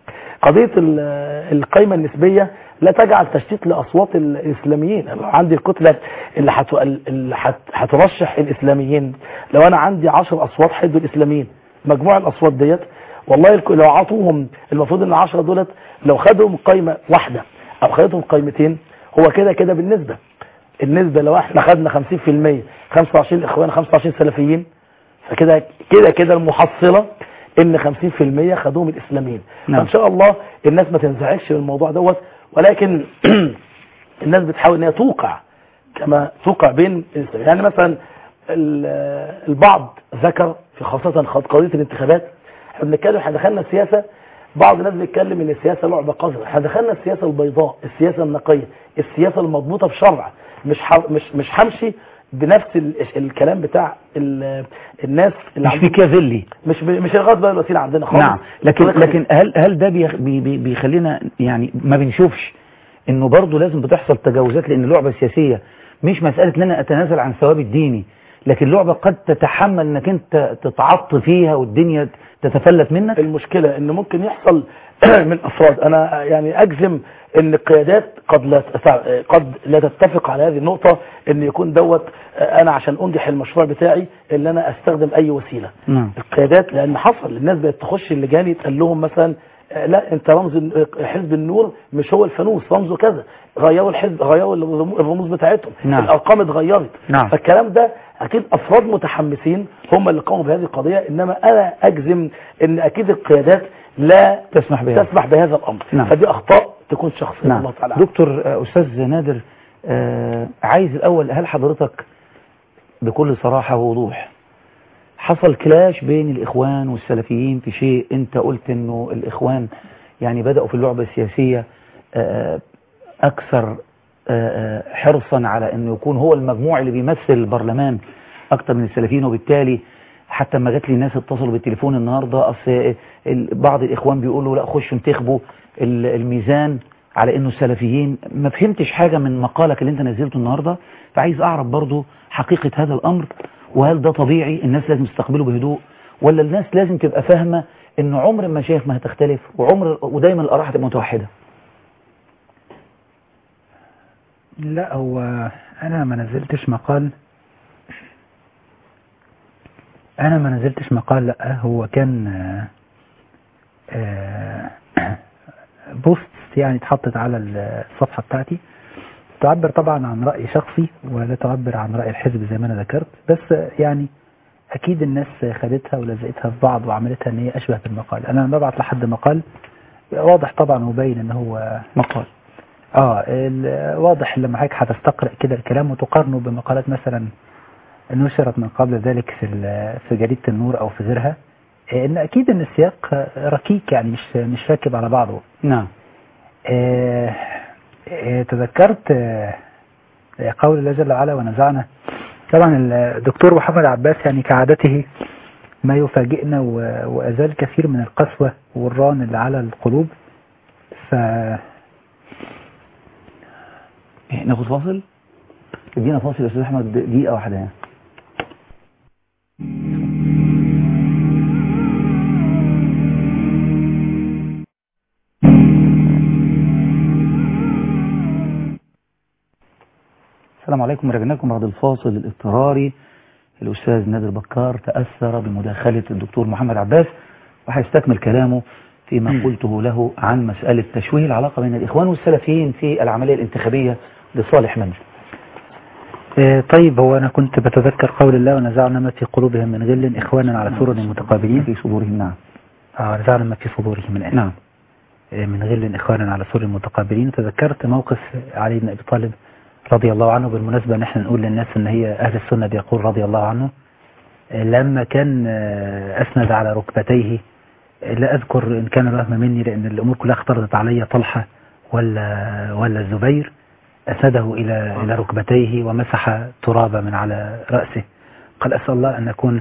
قضيه ال- القايمه النسبيه لا تجعل تشتيت لاصوات الاسلاميين أنا لو عندي الكتله اللي هت- اللي هت- هترشح الاسلاميين لو انا عندي 10 اصوات هيدوا الاسلاميين مجموع الاصوات ديت والله الك- لو عطوهم المفروض ان 10 دولت لو خدهم قايمه واحده او خدتهم قايمتين هو كده كده بالنسبه النسبه لو احنا خدنا 50% 25 اخوان 25 سلفيين فكده كده كده المحصله ان 50% خدوهم الاسلاميين نعم. فان شاء الله الناس ما تنزعجش من الموضوع دوت ولكن الناس بتحاول ان هي توقع كما توقع بين الإسلام. يعني مثلا ال- البعض ذكر في خاصة خط- قضية الانتخابات احنا بنتكلم احنا دخلنا السياسة بعض الناس بيتكلم ان السياسة لعبة قذرة احنا دخلنا السياسة البيضاء السياسة النقية السياسة المضبوطة بشرع مش ح- مش مش همشي بنفس ال- الكلام بتاع ال- الناس اللي مش عندهم- ميكافيلي مش ب- مش الغاز بقى الوسيله عندنا خالص نعم لكن ولكن- لكن هل هل ده بيخ- بي بي بيخلينا يعني ما بنشوفش انه برضه لازم بتحصل تجاوزات لان اللعبه السياسيه مش مساله ان انا اتنازل عن ثوابي الديني لكن لعبه قد تتحمل انك انت تتعط فيها والدنيا تتفلت منك المشكلة ان ممكن يحصل من افراد انا يعني اجزم ان القيادات قد لا تتع- قد لا تتفق على هذه النقطة ان يكون دوت انا عشان انجح المشروع بتاعي ان انا استخدم اي وسيلة نعم القيادات لان حصل الناس بقت تخش اللجان يتقال لهم مثلا آه، لا انت رمز ال- حزب النور مش هو الفانوس رمزه كذا غيروا الحزب غيروا الرمو- الرموز بتاعتهم نعم. الارقام اتغيرت نعم. فالكلام ده اكيد افراد متحمسين هم اللي قاموا بهذه القضيه انما انا اجزم ان اكيد القيادات لا تسمح بها تسمح بهذا الامر نعم. فدي اخطاء تكون شخصيه نعم الله تعالى أعلم. دكتور آه، استاذ نادر آه، عايز الاول هل حضرتك بكل صراحه ووضوح حصل كلاش بين الاخوان والسلفيين في شيء انت قلت انه الاخوان يعني بداوا في اللعبه السياسيه آه، اكثر آه، آه، حرصا على انه يكون هو المجموع اللي بيمثل البرلمان اكثر من السلفيين وبالتالي حتى لما جات لي ناس اتصلوا بالتليفون النهارده اصل ال- بعض الاخوان بيقولوا لا خشوا انتخبوا ال- الميزان على انه السلفيين ما فهمتش حاجه من مقالك اللي انت نزلته النهارده فعايز اعرف برضو حقيقه هذا الامر وهل ده طبيعي الناس لازم تستقبله بهدوء ولا الناس لازم تبقى فاهمه ان عمر المشايخ ما هتختلف وعمر ودايما الاراء هتبقى متوحده لا هو انا ما نزلتش مقال انا ما نزلتش مقال لا هو كان آه، آه، بوست يعني اتحطت على الصفحة بتاعتي تعبر طبعا عن رأي شخصي ولا تعبر عن رأي الحزب زي ما انا ذكرت بس يعني اكيد الناس خدتها ولزقتها في بعض وعملتها ان هي اشبه بالمقال انا لما ببعت لحد مقال واضح طبعا وباين ان هو مقال اه ال- واضح لما حضرتك هتستقرأ كده الكلام وتقارنه بمقالات مثلا نشرت من قبل ذلك في ال- في جريدة النور او في غيرها آه، ان اكيد ان السياق ركيك يعني مش مش راكب على بعضه نعم آه، آه، تذكرت آه، قول الله جل وعلا ونزعنا طبعا الدكتور محمد عباس يعني كعادته ما يفاجئنا و- وأزال كثير من القسوة والران اللي على القلوب ف إيه، ناخد فاصل ادينا فاصل يا استاذ احمد دقيقه واحده يعني. السلام عليكم رجعنا لكم بعد الفاصل الاضطراري الاستاذ نادر بكار تاثر بمداخله الدكتور محمد عباس وهيستكمل كلامه فيما قلته له عن مساله تشويه العلاقه بين الاخوان والسلفيين في العمليه الانتخابيه لصالح من؟ آه، طيب هو أنا كنت بتذكر قول الله ونزعنا ما في قلوبهم من غل إخوانا على سرر متقابلين في صدورهم نعم آه نزعنا ما في صدورهم من أهل نعم آه، من غل إخوانا على سرر متقابلين وتذكرت موقف علي بن أبي طالب رضي الله عنه بالمناسبة نحن نقول للناس ان هي أهل السنة بيقول رضي الله عنه آه، لما كان آه، أسند على ركبتيه آه، لا أذكر إن كان الوهم مني لأن الأمور كلها اختلطت علي طلحة ولا ولا الزبير أسنده إلى إلى ركبتيه ومسح ترابا من على رأسه قال أسأل الله أن أكون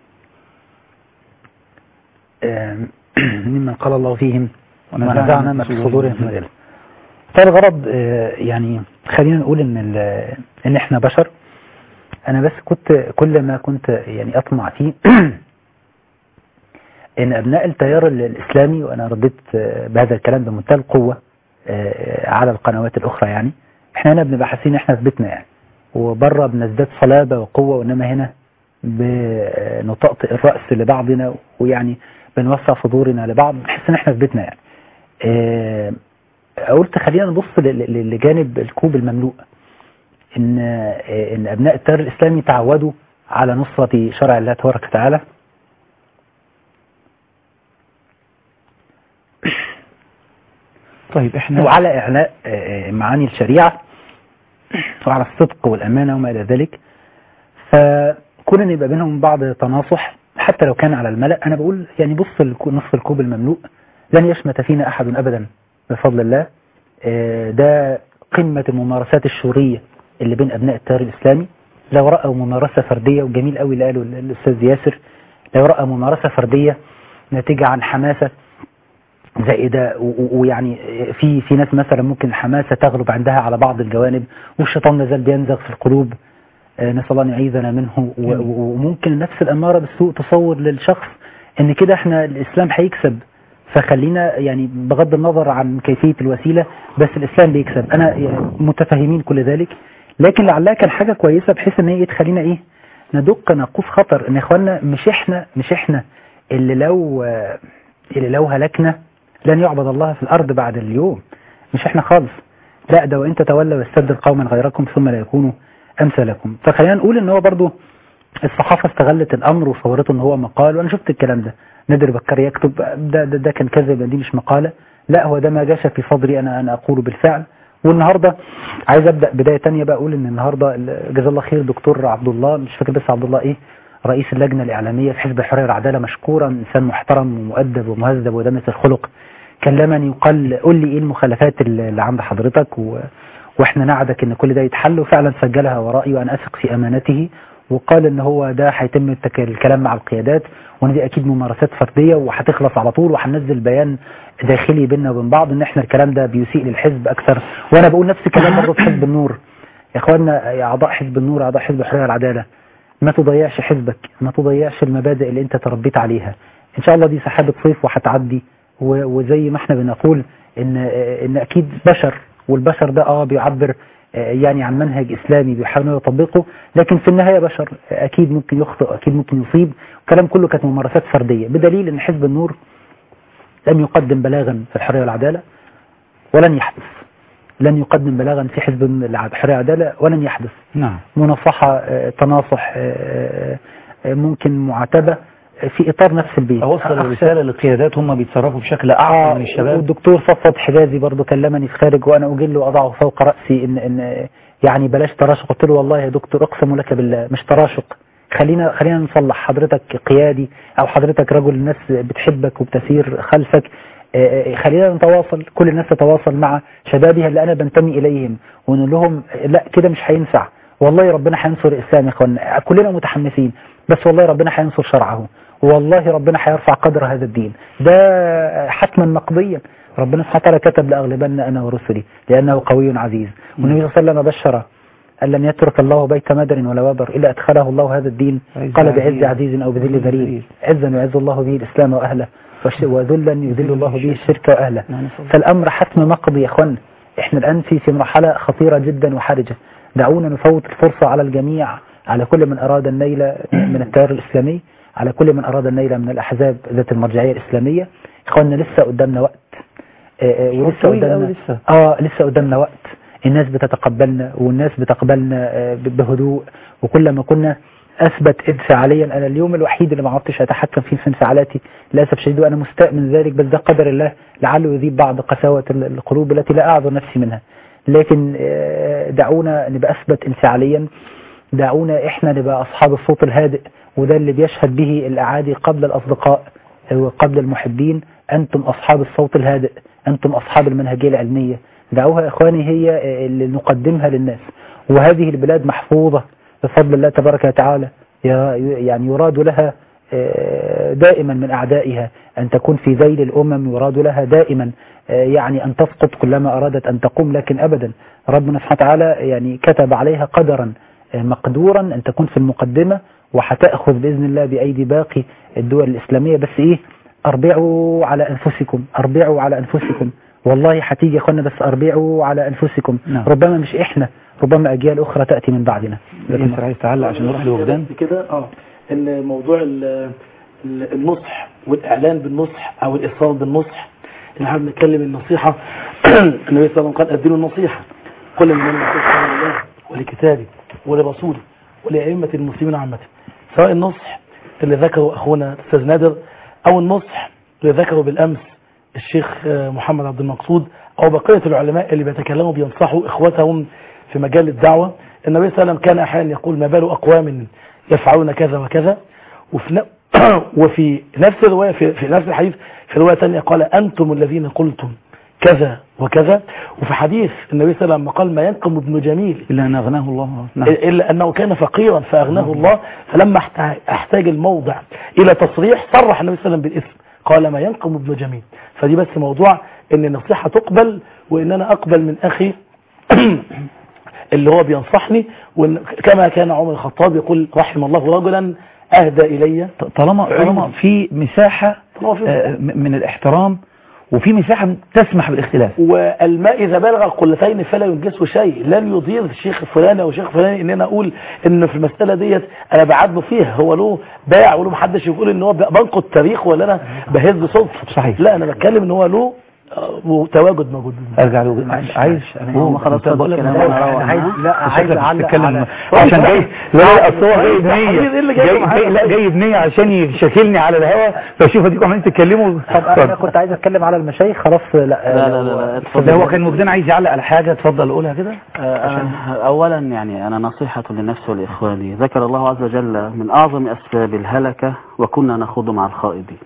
آم، ممن قال الله فيهم ونزعنا ما في صدورهم من غل فالغرض آه، يعني خلينا نقول ان ال- ان احنا بشر انا بس كنت كل ما كنت يعني اطمع فيه ان ابناء التيار ال- الاسلامي وانا رديت آه، بهذا الكلام بمنتهى القوه آه، على القنوات الاخرى يعني احنا هنا بنبقى حاسين احنا في بيتنا يعني وبره بنزداد صلابه وقوه وانما هنا بنطأطئ الراس لبعضنا ويعني بنوسع صدورنا لبعض بنحس ان احنا في بيتنا يعني آه، قلت خلينا نبص ل- ل- لجانب الكوب المملوء ان آه، ان ابناء التيار الاسلامي تعودوا على نصرة شرع الله تبارك وتعالى طيب احنا وعلى إعلاء آه، معاني الشريعة وعلى الصدق والأمانة وما إلى ذلك فكون أن يبقى بينهم بعض تناصح حتى لو كان على الملأ أنا بقول يعني بص الكو- نصف الكوب المملوء لن يشمت فينا أحد أبدا بفضل الله آه، ده قمة الممارسات الشورية اللي بين أبناء التيار الإسلامي لو رأوا ممارسة فردية وجميل قوي اللي قاله الأستاذ ياسر لو رأى ممارسة فردية ناتجة عن حماسة زائدة و- و- ويعني في في ناس مثلا ممكن الحماسة تغلب عندها على بعض الجوانب والشيطان ما زال بينزغ في القلوب آه، نسأل الله أن يعيذنا منه و- و- وممكن النفس الأمارة بالسوء تصور للشخص إن كده إحنا الإسلام هيكسب فخلينا يعني بغض النظر عن كيفية الوسيلة بس الإسلام بيكسب أنا يعني متفهمين كل ذلك لكن لعلها كان حاجة كويسة بحيث إن هي تخلينا إيه ندق ناقوس خطر إن إخواننا مش إحنا مش إحنا اللي لو آه، اللي لو هلكنا لن يعبد الله في الأرض بعد اليوم مش إحنا خالص لا ده وإن تتولوا يستبدل قوما غيركم ثم لا يكونوا أمثالكم فخلينا نقول إن هو برضو الصحافة استغلت الأمر وصورته إن هو مقال وأنا شفت الكلام ده نادر بكر يكتب ده, ده, ده كان كذب دي مش مقالة لا هو ده ما جاش في صدري أنا أنا أقوله بالفعل والنهاردة عايز أبدأ بداية تانية بقى أقول إن النهاردة ال- جزاه الله خير دكتور عبد الله مش فاكر بس عبد الله إيه رئيس اللجنة الإعلامية في حزب الحرية والعدالة مشكورا إنسان محترم ومؤدب ومهذب ودمس الخلق كلمني وقال قول لي إيه المخالفات اللي اللي عند حضرتك و... واحنا نعدك ان كل ده يتحل وفعلا سجلها ورائي وانا اثق في امانته وقال ان هو ده هيتم التك- الكلام مع القيادات وان دي اكيد ممارسات فرديه وهتخلص على طول وهننزل بيان داخلي بيننا وبين بعض ان احنا الكلام ده بيسيء للحزب اكثر وانا بقول نفس الكلام برضه في حزب النور يا اخوانا يا اعضاء حزب النور اعضاء حزب الحريه والعداله ما تضيعش حزبك ما تضيعش المبادئ اللي انت تربيت عليها ان شاء الله دي سحابه صيف وهتعدي و- وزي ما احنا بنقول ان ان اكيد بشر والبشر ده اه بيعبر آه، يعني عن منهج اسلامي بيحاول إنه يطبقه لكن في النهايه بشر آه، اكيد ممكن يخطئ اكيد ممكن يصيب الكلام كله كانت ممارسات فرديه بدليل ان حزب النور لم يقدم بلاغا في الحريه والعداله ولن يحدث لن يقدم بلاغا في حزب الحريه والعداله ولن يحدث نعم مناصحه آه، تناصح آه، آه، ممكن معاتبه آه، في اطار نفس البيت أوصل أخشى- الرسالة للقيادات هم بيتصرفوا بشكل آه، أعظم من الشباب والدكتور صفوت حجازي برضو كلمني في خارج وانا اجل واضعه فوق راسي ان ان يعني بلاش تراشق قلت له والله يا دكتور اقسم لك بالله مش تراشق خلينا خلينا نصلح حضرتك قيادي او حضرتك رجل الناس بتحبك وبتسير خلفك آه، آه، خلينا نتواصل كل الناس تتواصل مع شبابها اللي انا بنتمي اليهم ونقول لهم لا كده مش هينفع والله ربنا هينصر الاسلام يا اخوانا كلنا متحمسين بس والله ربنا هينصر شرعه والله ربنا هيرفع قدر هذا الدين ده حتما مقضيا ربنا سبحانه وتعالى كتب لأغلبن أنا ورسلي لأنه قوي عزيز والنبي صلى الله عليه وسلم بشر أن لم يترك الله بيت مدر ولا وبر إلا أدخله الله هذا الدين عز قال بعز عزيز. عزيز أو بذل ذليل ذليل. عزا يعز الله به الإسلام وأهله وش- وذلا يذل الله به الشرك وأهله نعم، صدق. فالأمر حتم مقضي يا أخوانا إحنا الآن في في مرحلة خطيرة جدا وحرجة دعونا نفوت الفرصة على الجميع على كل من أراد النيل من التيار الإسلامي على كل من أراد النيل من الأحزاب ذات المرجعية الإسلامية إخواننا لسه قدامنا وقت آه، آه، ولسه طويل قدامنا أوي لسه. اه لسه قدامنا وقت الناس بتتقبلنا والناس بتقبلنا آه، ب- بهدوء وكلما كنا اثبت انفعاليا انا اليوم الوحيد اللي ما عرفتش اتحكم فيه في انفعالاتي للاسف شديد وانا مستاء من ذلك بس ده قدر الله لعله يذيب بعض قساوه ال- القلوب التي لا اعذر نفسي منها لكن آه، دعونا نبقى اثبت انفعاليا دعونا احنا نبقى اصحاب الصوت الهادئ وده اللي بيشهد به الاعادي قبل الاصدقاء وقبل المحبين انتم اصحاب الصوت الهادئ انتم اصحاب المنهجيه العلميه دعوها يا اخواني هي آه، اللي نقدمها للناس وهذه البلاد محفوظه بفضل الله تبارك وتعالى يا- يعني يراد لها آه، دائما من أعدائها أن تكون في ذيل الأمم يراد لها دائما آه، يعني أن تسقط كلما أرادت أن تقوم لكن أبدا ربنا سبحانه وتعالى يعني كتب عليها قدرا آه، مقدورا أن تكون في المقدمة وهتأخذ بإذن الله بأيدي باقي الدول الإسلامية بس إيه اربعوا على انفسكم اربعوا على انفسكم والله هتيجي يا اخوانا بس اربعوا على انفسكم نعم. ربما مش احنا ربما اجيال اخرى تاتي من بعدنا ياسر عايز تعلق عشان نروح لوجدان كده اه ان موضوع ال- ال- النصح والاعلان بالنصح او الاصرار بالنصح ان احنا بنتكلم النصيحه النبي صلى الله عليه وسلم قال اديله النصيحه كل من النصيحه لله ولكتابه ولرسوله ولائمه المسلمين عامه سواء النصح اللي ذكره اخونا الاستاذ نادر او النصح اللي ذكره بالامس الشيخ آه، محمد عبد المقصود او بقيه العلماء اللي بيتكلموا بينصحوا اخوتهم في مجال الدعوه النبي صلى الله عليه وسلم كان احيانا يقول ما بال اقوام يفعلون كذا وكذا وفي ن- وفي نفس الروايه في, في نفس الحديث في روايه ثانيه قال انتم الذين قلتم كذا وكذا وفي حديث النبي صلى الله عليه وسلم قال ما ينقم ابن جميل إلا أن أغناه الله نعم إلا أنه كان فقيرا فأغناه الله فلما احتاج- احتاج الموضع إلى تصريح صرح النبي صلى الله عليه وسلم بالاسم قال ما ينقم ابن جميل فدي بس موضوع ان النصيحة تقبل وان انا اقبل من اخي اللي هو بينصحني وإن كما كان عمر الخطاب يقول رحم الله رجلا اهدى الي طالما طالما في مساحة طالما في- آه، م- من الاحترام وفي مساحة تسمح بالاختلاف والماء إذا بلغ القلتين فلا ينجسه شيء لن يضير الشيخ الفلاني أو الشيخ الفلاني إن أنا أقول إن في المسألة ديت أنا بعاتبه فيها هو له باع وله محدش يقول إن هو بنقد تاريخ ولا أنا بهز صوت صحيح. لا أنا بتكلم إن هو له آه، تواجد موجود ارجع له عايز هو خلاص أنت بقول لك الكلام أنا أنا عايز روح. لا عايز شكلك اعلق بتتكلم على عشان جاي لا لا اصل هو جاي حبيبي، إيه اللي بنية جاي جاي معاك؟ جاي- لا جاي بنية عشان يشكلني على الهوا فشوف اديكم عمالين تتكلموا طب انا كنت عايز اتكلم على المشايخ خلاص لا لا لا لا, لا. ده هو كان وجدان عايز يعلق على حاجة اتفضل قولها كده آه، أولا يعني أنا نصيحة لنفسي ولإخواني ذكر الله عز وجل من أعظم أسباب الهلكة وكنا نخوض مع الخائضين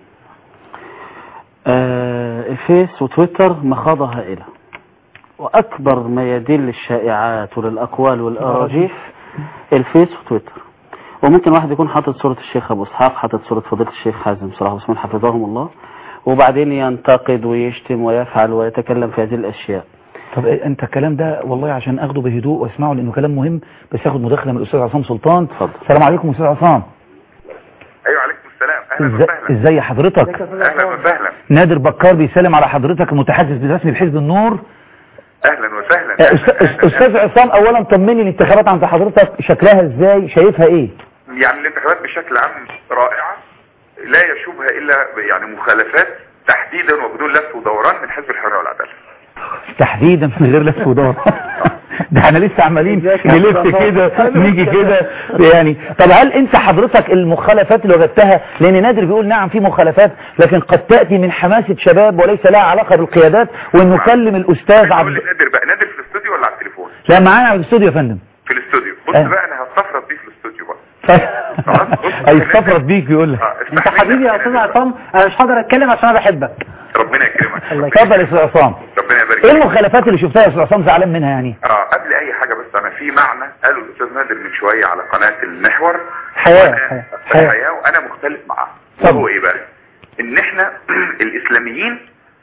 آه، الفيس وتويتر مخاضة هائلة وأكبر ما يدل الشائعات وللأقوال والأراجيف الفيس وتويتر وممكن واحد يكون حاطط صورة الشيخ أبو إسحاق حاطط صورة فضيلة الشيخ حازم صلاح عثمان حفظهم الله وبعدين ينتقد ويشتم ويفعل ويتكلم في هذه الأشياء طب إيه، انت الكلام ده والله عشان اخده بهدوء واسمعه لانه كلام مهم بس اخد مداخله من الاستاذ عصام سلطان اتفضل. السلام عليكم استاذ عصام ايوه عليكم السلام اهلا إزاي- وسهلا ازاي حضرتك اهلا وسهلا نادر بكار بيسلم على حضرتك المتحدث برسمي بحزب النور اهلا وسهلا آه، أست- أست- استاذ عصام اولا طمني الانتخابات عند حضرتك شكلها ازاي شايفها ايه يعني الانتخابات بشكل عام رائعه لا يشوبها الا يعني مخالفات تحديدا وبدون لف ودوران من حزب الحريه والعداله تحديدا من غير لف ودور ده احنا لسه عمالين نلف كده نيجي كده يعني طب هل انت حضرتك المخالفات اللي وجدتها لان نادر بيقول نعم في مخالفات لكن قد تأتي من حماسة شباب وليس لها علاقة بالقيادات وان نكلم الاستاذ اقول عبد لنادر بقى نادر في الاستوديو ولا على التليفون لا معانا على الاستوديو يا فندم في الاستوديو بص آه. بقى انا هستفرد بيه في الاستوديو بقى هيستفرد بيك بيقول لك آه، انت استحملنا حبيبي يا يا استاذ نادر. عصام انا مش هقدر اتكلم عشان انا بحبك ربنا يكرمك ربنا اتفضل يا يكرمك. استاذ عصام ربنا يبارك ايه فيك. المخالفات اللي شفتها يا استاذ عصام زعلان منها يعني اه قبل اي حاجه بس انا في معنى قاله الاستاذ نادر من شويه على قناه المحور حياة، وأنا- حياة، حياه, حياة. وانا مختلف معاه طبعا. وهو ايه بقى ان احنا الاسلاميين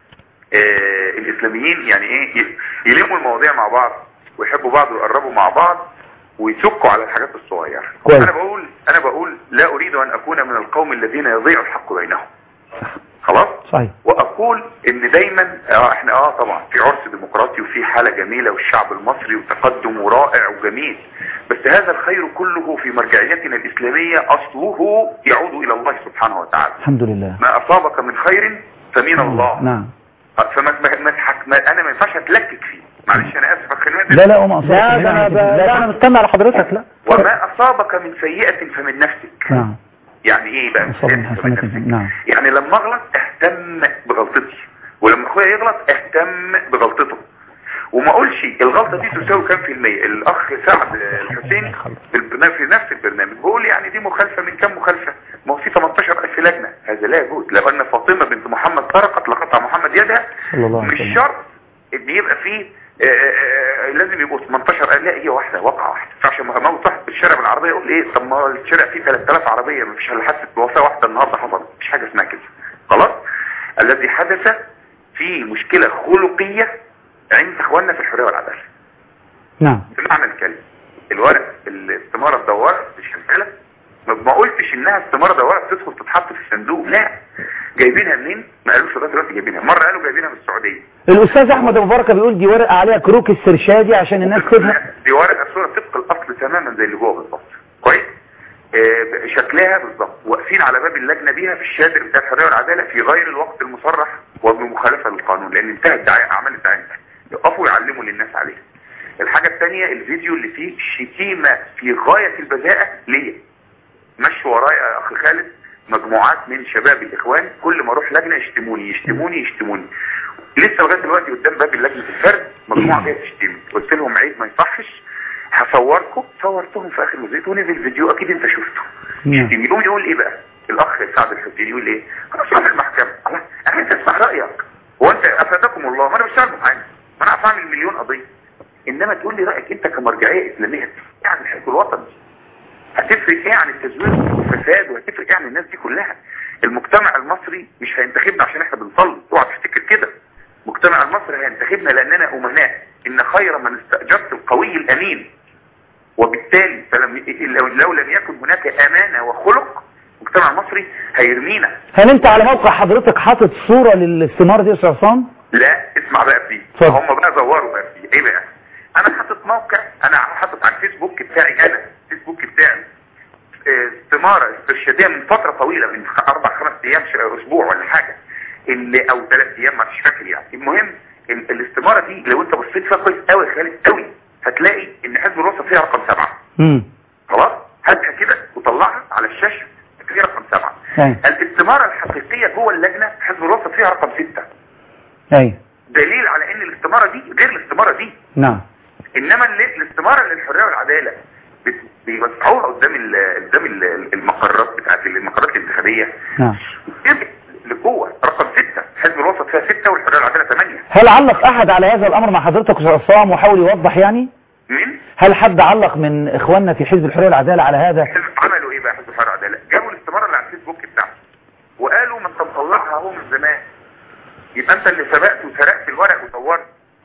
آه الاسلاميين يعني ايه ي- يلموا المواضيع مع بعض ويحبوا بعض ويقربوا مع بعض ويسكوا على الحاجات الصغيره كويس. انا بقول انا بقول لا اريد ان اكون من القوم الذين يضيع الحق بينهم خلاص صحيح واقول ان دايما اه احنا اه طبعا في عرس ديمقراطي وفي حالة جميلة والشعب المصري وتقدم ورائع وجميل بس هذا الخير كله في مرجعيتنا الاسلامية اصله يعود الى الله سبحانه وتعالى الحمد لله ما اصابك من خير فمن الله نعم فما ما ما تحك ما انا ما ينفعش اتلكك فيه معلش انا اسف أخي نادر. لا لا وما أصابك لا من ده انا ب... نعمة لا انا مستنى على حضرتك لا وما اصابك من سيئة فمن نفسك نعم يعني ايه بقى أصاب من سيئة حسنة فمن نفسك؟ نعم يعني لما اغلط اهتم بغلطتي ولما اخويا يغلط اهتم بغلطته وما اقولش الغلطة دي تساوي كام في المية الاخ سعد الحسيني في البرنامج في نفس البرنامج بيقول يعني دي مخالفة من كام مخالفة ما هو في 18000 لجنة هذا لا يجوز لو ان فاطمة بنت محمد سرقت لقطع محمد يدها صلى الله عليه مش وسلم. شرط ان يبقى فيه آه، آه، آه، لازم يبقوا 18 لا هي واحده واقعه واحده ما ينفعش ما موت واحد في الشارع بالعربيه يقول ايه طب ما الشارع فيه 3000 عربيه ما فيش الا حادثه وفاه واحده النهارده حصلت مفيش حاجه اسمها كده خلاص الذي حدث في مشكله خلقيه عند اخواننا في الحريه والعداله نعم بمعنى الكلمه الورق الاستماره الدواره مش شغاله ما ما قلتش انها استماره دواره بتدخل تتحط في الصندوق لا جايبينها منين ما قالوش لغايه دلوقتي جايبينها مره قالوا جايبينها من السعوديه الاستاذ احمد ابو بركه بيقول دي ورقه عليها كروك السرشادي عشان الناس تفهم دي ورقه صوره طبق الاصل تماما زي اللي جوه بالظبط كويس آه، شكلها بالظبط واقفين على باب اللجنه بيها في الشادر بتاع الحريه والعداله في غير الوقت المصرح وبمخالفه للقانون لان انتهت دعايه اعمال الدعايه انتهت. يقفوا يعلموا للناس عليها الحاجه الثانيه الفيديو اللي فيه شتيمه في غايه البذاءه ليا مشوا ورايا يا اخي خالد مجموعات من شباب الاخوان كل ما اروح لجنه يشتموني يشتموني يشتموني لسه لغايه دلوقتي قدام باب اللجنه الفرد مجموعه جايه تشتمني قلت لهم عيب ما يصحش هصوركم صورتهم في اخر الفيديو ونزل فيديو اكيد انت شفته يشتم يقوم يقول ايه بقى الاخ سعد الحسين يقول ايه انا صاحب المحكمه الله انا انت اسمع رايك هو انت افادكم الله ما انا بشتغل محامي ما انا اعرف اعمل مليون قضيه انما تقول لي رايك انت كمرجعيه اسلاميه يعني الحزب الوطني هتفرق ايه عن التزوير والفساد وهتفرق ايه عن الناس دي كلها المجتمع المصري مش هينتخبنا عشان احنا بنصلي اوعى تفتكر كده المجتمع المصري هينتخبنا لاننا امناء ان خير من استاجرت القوي الامين وبالتالي فلم لو, لو لم يكن هناك امانه وخلق المجتمع المصري هيرمينا هل انت على موقع حضرتك حاطط صورة للاستمارة دي يا استاذ عصام لا اسمع بقى في دي اتفضل. هم بقى زوروا بقى في دي ايه بقى انا حاطط موقع انا حاطط على الفيسبوك بتاعي انا الفيسبوك بتاعي اه، استمارة استرشادية من فترة طويلة من خ- اربع خمس ايام ش- اسبوع ولا حاجة اللي او ثلاث ايام ما مش فاكر يعني المهم ال- الاستمارة دي لو انت بصيت فيها كويس قوي يا خالد قوي هتلاقي ان حزب الوسط فيها رقم سبعة امم خلاص هاتها كده وطلعها على الشاشة فيها رقم سبعة ايوه الاستمارة الحقيقية جوه اللجنة حزب الوسط فيها رقم ستة ايوه دليل على ان الاستمارة دي غير الاستمارة دي نعم انما اللي- الاستمارة للحرية والعدالة بت- بيوزعوها قدام ال- قدام ال- المقرات بتاعت المقرات الانتخابية نعم بتبقى لجوه رقم ستة حزب الوسط فيها ستة والحرية والعدالة ثمانية هل علق احد على هذا الامر مع حضرتك يا استاذ عصام وحاول يوضح يعني مين؟ هل حد علق من اخواننا في حزب الحرية والعدالة على هذا حزب عملوا ايه بقى حزب الحرية والعدالة جابوا الاستمارة اللي على الفيسبوك بتاعته وقالوا ما انت مطلعها اهو من زمان يبقى انت اللي سبقت وسرقت الورق وصورت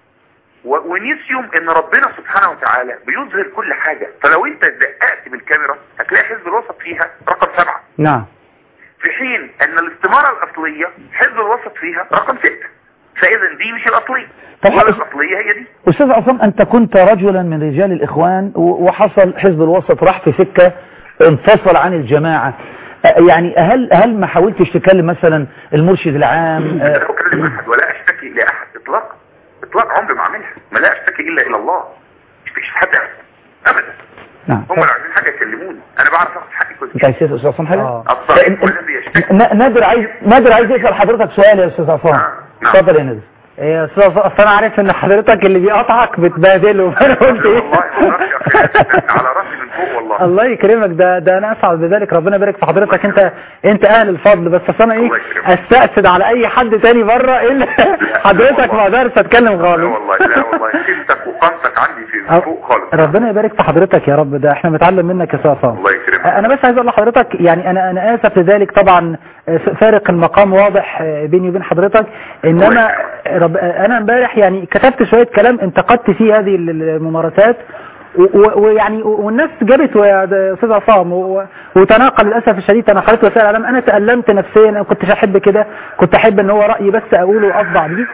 و- ونسيوا ان ربنا سبحانه وتعالى بيظهر كل حاجة فلو انت دققت بالكاميرا هتلاقي حزب الوسط فيها رقم سبعة نعم في حين ان الاستمارة الاصلية حزب الوسط فيها رقم ستة فاذا دي مش الاصلية طب ولا حضرتك- الاصلية هي دي استاذ عصام انت كنت رجلا من رجال الاخوان و- وحصل حزب الوسط راح في سكة انفصل عن الجماعة أه، يعني هل هل ما حاولتش تكلم مثلا المرشد العام انا أه، لا اكلم احد ولا اشتكي لاحد اطلاقا اطلاقا عمري ما اعملها ما لا اشتكي الا الى الله مش اشتكيش في حد ابدا نعم هم لو عايزين حاجه يكلموني انا بعرف اخد حقي كويس انت عايز تسال استاذ عصام حاجه آه. الضعيف والذي يشتكي ن- نادر عايز نادر عايز يسال حضرتك سؤال يا استاذ عصام نعم. نعم. اتفضل يا نادر يا استاذ اصل انا عارف ان حضرتك اللي بيقطعك بتبهدله فانا قلت والله ما ايه اقدرش أخي، على راسي من فوق والله الله يكرمك ده ده انا اسعد بذلك ربنا يبارك في حضرتك انت انت اهل الفضل بس اصل انا ايه الله يكرمك. استأسد على اي حد تاني بره الا حضرتك ما اقدرش اتكلم لا خالص والله لا والله قيمتك وقامتك عندي في أه، فوق خالص ربنا يبارك في حضرتك يا رب ده احنا بنتعلم منك يا استاذ عصام الله يكرمك انا بس عايز اقول لحضرتك يعني انا انا اسف لذلك طبعا فارق المقام واضح بيني وبين حضرتك انما رب انا امبارح يعني كتبت شويه كلام انتقدت فيه هذه الممارسات و- و- ويعني والناس جابت يا ده استاذ عصام و- وتناقل للاسف الشديد تناقلت وسائل الاعلام انا تالمت نفسيا انا كنتش احب كده كنت احب ان هو رايي بس اقوله وافضع بيه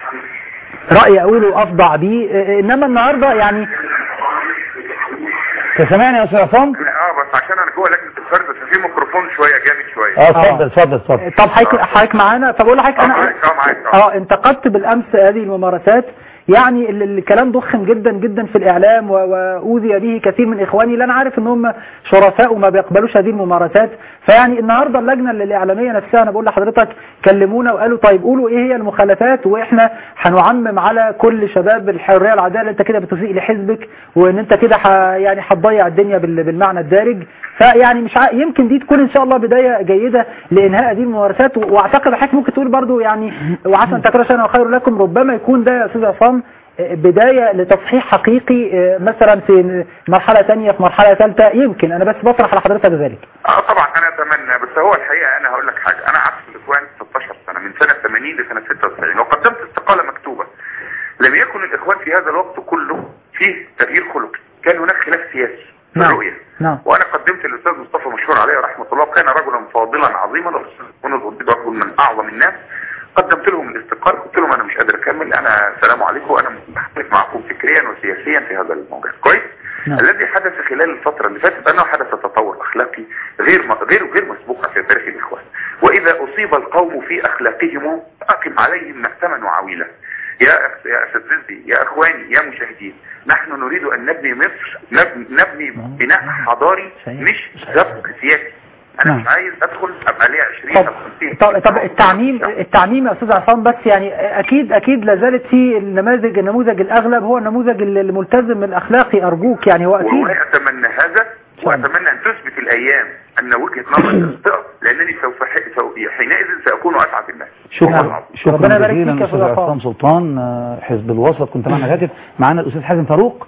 رايي اقوله وافضع بيه انما النهارده يعني انت سامعني يا استاذ عصام اه بس عشان انا جوه لجنه الفرد ففي ميكروفون شويه جامد شويه اه اتفضل اتفضل اتفضل طب حضرتك حضرتك معانا طب اقول لحضرتك اه انا معاك اه معاك اه اه انتقدت بالامس هذه الممارسات يعني ال- ال- الكلام ضخم جدا جدا في الاعلام و- واوذي به كثير من اخواني اللي انا عارف ان هم شرفاء وما بيقبلوش هذه الممارسات فيعني النهارده اللجنه الاعلاميه نفسها انا بقول لحضرتك كلمونا وقالوا طيب قولوا ايه هي المخالفات واحنا هنعمم على كل شباب الحريه والعداله انت كده بتسيء لحزبك وان انت كده ح يعني هتضيع الدنيا بال- بالمعنى الدارج فيعني مش ع... يمكن دي تكون ان شاء الله بدايه جيده لانهاء هذه الممارسات و- واعتقد حضرتك ممكن تقول برضو يعني وعسى ان تكرهوا شيئا وخير لكم ربما يكون ده يا استاذ عصام آه، بدايه لتصحيح حقيقي آه، مثلا في مرحله ثانيه في مرحله ثالثه يمكن انا بس بطرح لحضرتك ذلك اه طبعا انا اتمنى بس هو الحقيقه انا هقول لك حاجه انا قعدت في الاخوان 16 سنه من سنه 80 لسنه 96 وقدمت استقاله مكتوبه لم يكن الاخوان في هذا الوقت كله فيه تغيير خلقي كان هناك خلاف سياسي في نعم. الرؤيه نعم وانا قدمت الاستاذ مصطفى مشهور عليه رحمه الله كان رجلا فاضلا عظيما والاستاذ منى الغضيب رجل من اعظم الناس قدمت لهم الاستقالة قلت لهم انا مش قادر اكمل انا سلام عليكم انا بختلف معكم فكريا وسياسيا في هذا الموضوع كويس نعم. الذي حدث خلال الفترة اللي فاتت انه حدث تطور اخلاقي غير م- غير غير مسبوق في تاريخ الاخوان واذا اصيب القوم في اخلاقهم اقم عليهم مأتما وعويلا يا أخ- يا اساتذتي يا اخواني يا مشاهدين نحن نريد ان نبني مصر نبني, نبني بناء حضاري مش سبق سياسي انا نعم. مش عايز ادخل ابقى ليا 20 طب او 50 طب, طب التعميم التعميم يا استاذ عصام بس يعني اكيد اكيد لا زالت في النماذج النموذج الاغلب هو النموذج الملتزم الاخلاقي ارجوك يعني هو اكيد والله اتمنى هذا واتمنى ان تثبت الايام ان وجهة نظر تخطئ لانني سوف ح- سوف- حينئذ ساكون اسعد الناس والله شكرا العظيم. شكرا ربنا يبارك جزيلا فيك يا استاذ أستاذ عصام. عصام سلطان آه، حزب الوسط كنت معنا هاتف معانا الاستاذ حازم فاروق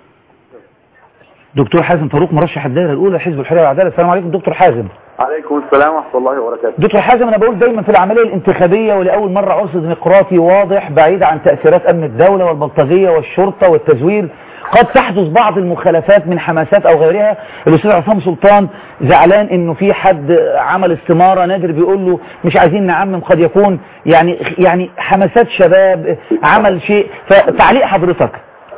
دكتور حازم فاروق مرشح الدائره الاولى حزب الحريه والعداله السلام عليكم دكتور حازم عليكم السلام ورحمة الله وبركاته دكتور حازم انا بقول دايما في العمليه الانتخابيه ولاول مره عرس ديمقراطي واضح بعيد عن تاثيرات امن الدوله والبلطجيه والشرطه والتزوير قد تحدث بعض المخالفات من حماسات او غيرها الاستاذ عصام سلطان زعلان انه في حد عمل استماره نادر بيقول له مش عايزين نعمم قد يكون يعني يعني حماسات شباب عمل شيء فتعليق حضرتك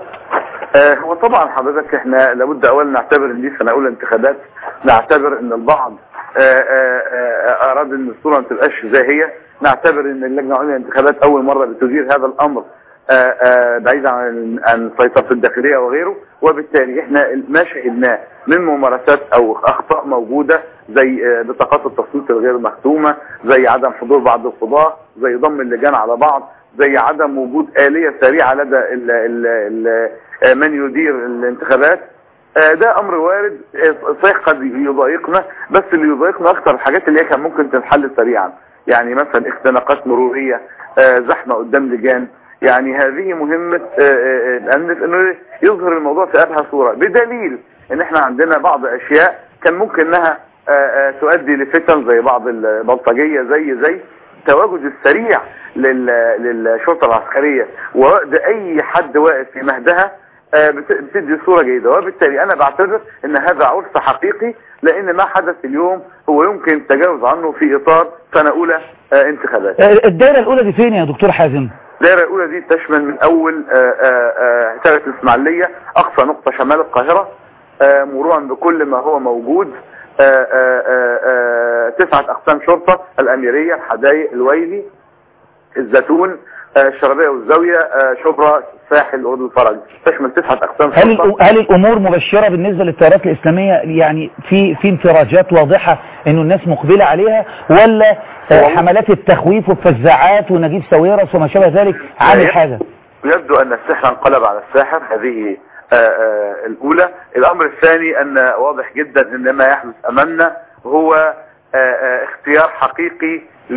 آه هو طبعا حضرتك احنا لابد اولا نعتبر ان دي سنة اولى انتخابات نعتبر ان البعض آه آه آه اراد ان الصورة ما تبقاش زي هي نعتبر ان اللجنة العليا للانتخابات اول مرة بتدير هذا الامر آه آه بعيدا عن عن سيطرة الداخلية وغيره وبالتالي احنا ما شهدناه من ممارسات او اخطاء موجودة زي آه بطاقات التصويت الغير مختومة زي عدم حضور بعض القضاة زي ضم اللجان على بعض زي عدم وجود آلية سريعة لدى ال ال ال آه، من يدير الانتخابات آه، ده امر وارد آه، صحيح قد يضايقنا بس اللي يضايقنا اكتر الحاجات اللي هي كان ممكن تنحل سريعا يعني مثلا اختناقات مرورية آه، زحمة قدام لجان يعني هذه مهمة آه، آه، آه، لأن- انه يظهر الموضوع في ابهى صورة بدليل ان احنا عندنا بعض اشياء كان ممكن انها آه، آه، تؤدي لفتن زي بعض البلطجية زي زي التواجد السريع لل- للشرطة العسكرية ووقت اي حد واقف في مهدها آه، بت- بتدي صورة جيدة وبالتالي انا بعتبر ان هذا عرس حقيقي لان ما حدث اليوم هو يمكن التجاوز عنه في اطار سنة اولى آه، انتخابات آه، الدائره الاولى دي فين يا دكتور حازم الدائرة الأولى دي تشمل من أول آه، آه، آه، دائرة الإسماعيلية أقصى نقطة شمال القاهرة آه، مرورا بكل ما هو موجود آه، آه، آه، آه، تسعة أقسام شرطة الأميرية الحدائق الويلي الزيتون آه، الشربية والزاوية آه، شبرا الساحل أرض الفرج تشمل تسعة أقسام هل شرطة الأ- هل الامور مبشره بالنسبه للتيارات الاسلاميه يعني في في انفراجات واضحه انه الناس مقبله عليها ولا آه، والله- حملات التخويف والفزاعات ونجيب ساويرس وما شابه ذلك عامل حاجه يبدو أن السحر انقلب على الساحر هذه آه، آه، الأولى الأمر الثاني أن واضح جدا أن ما يحدث أمامنا هو آه، آه، اختيار حقيقي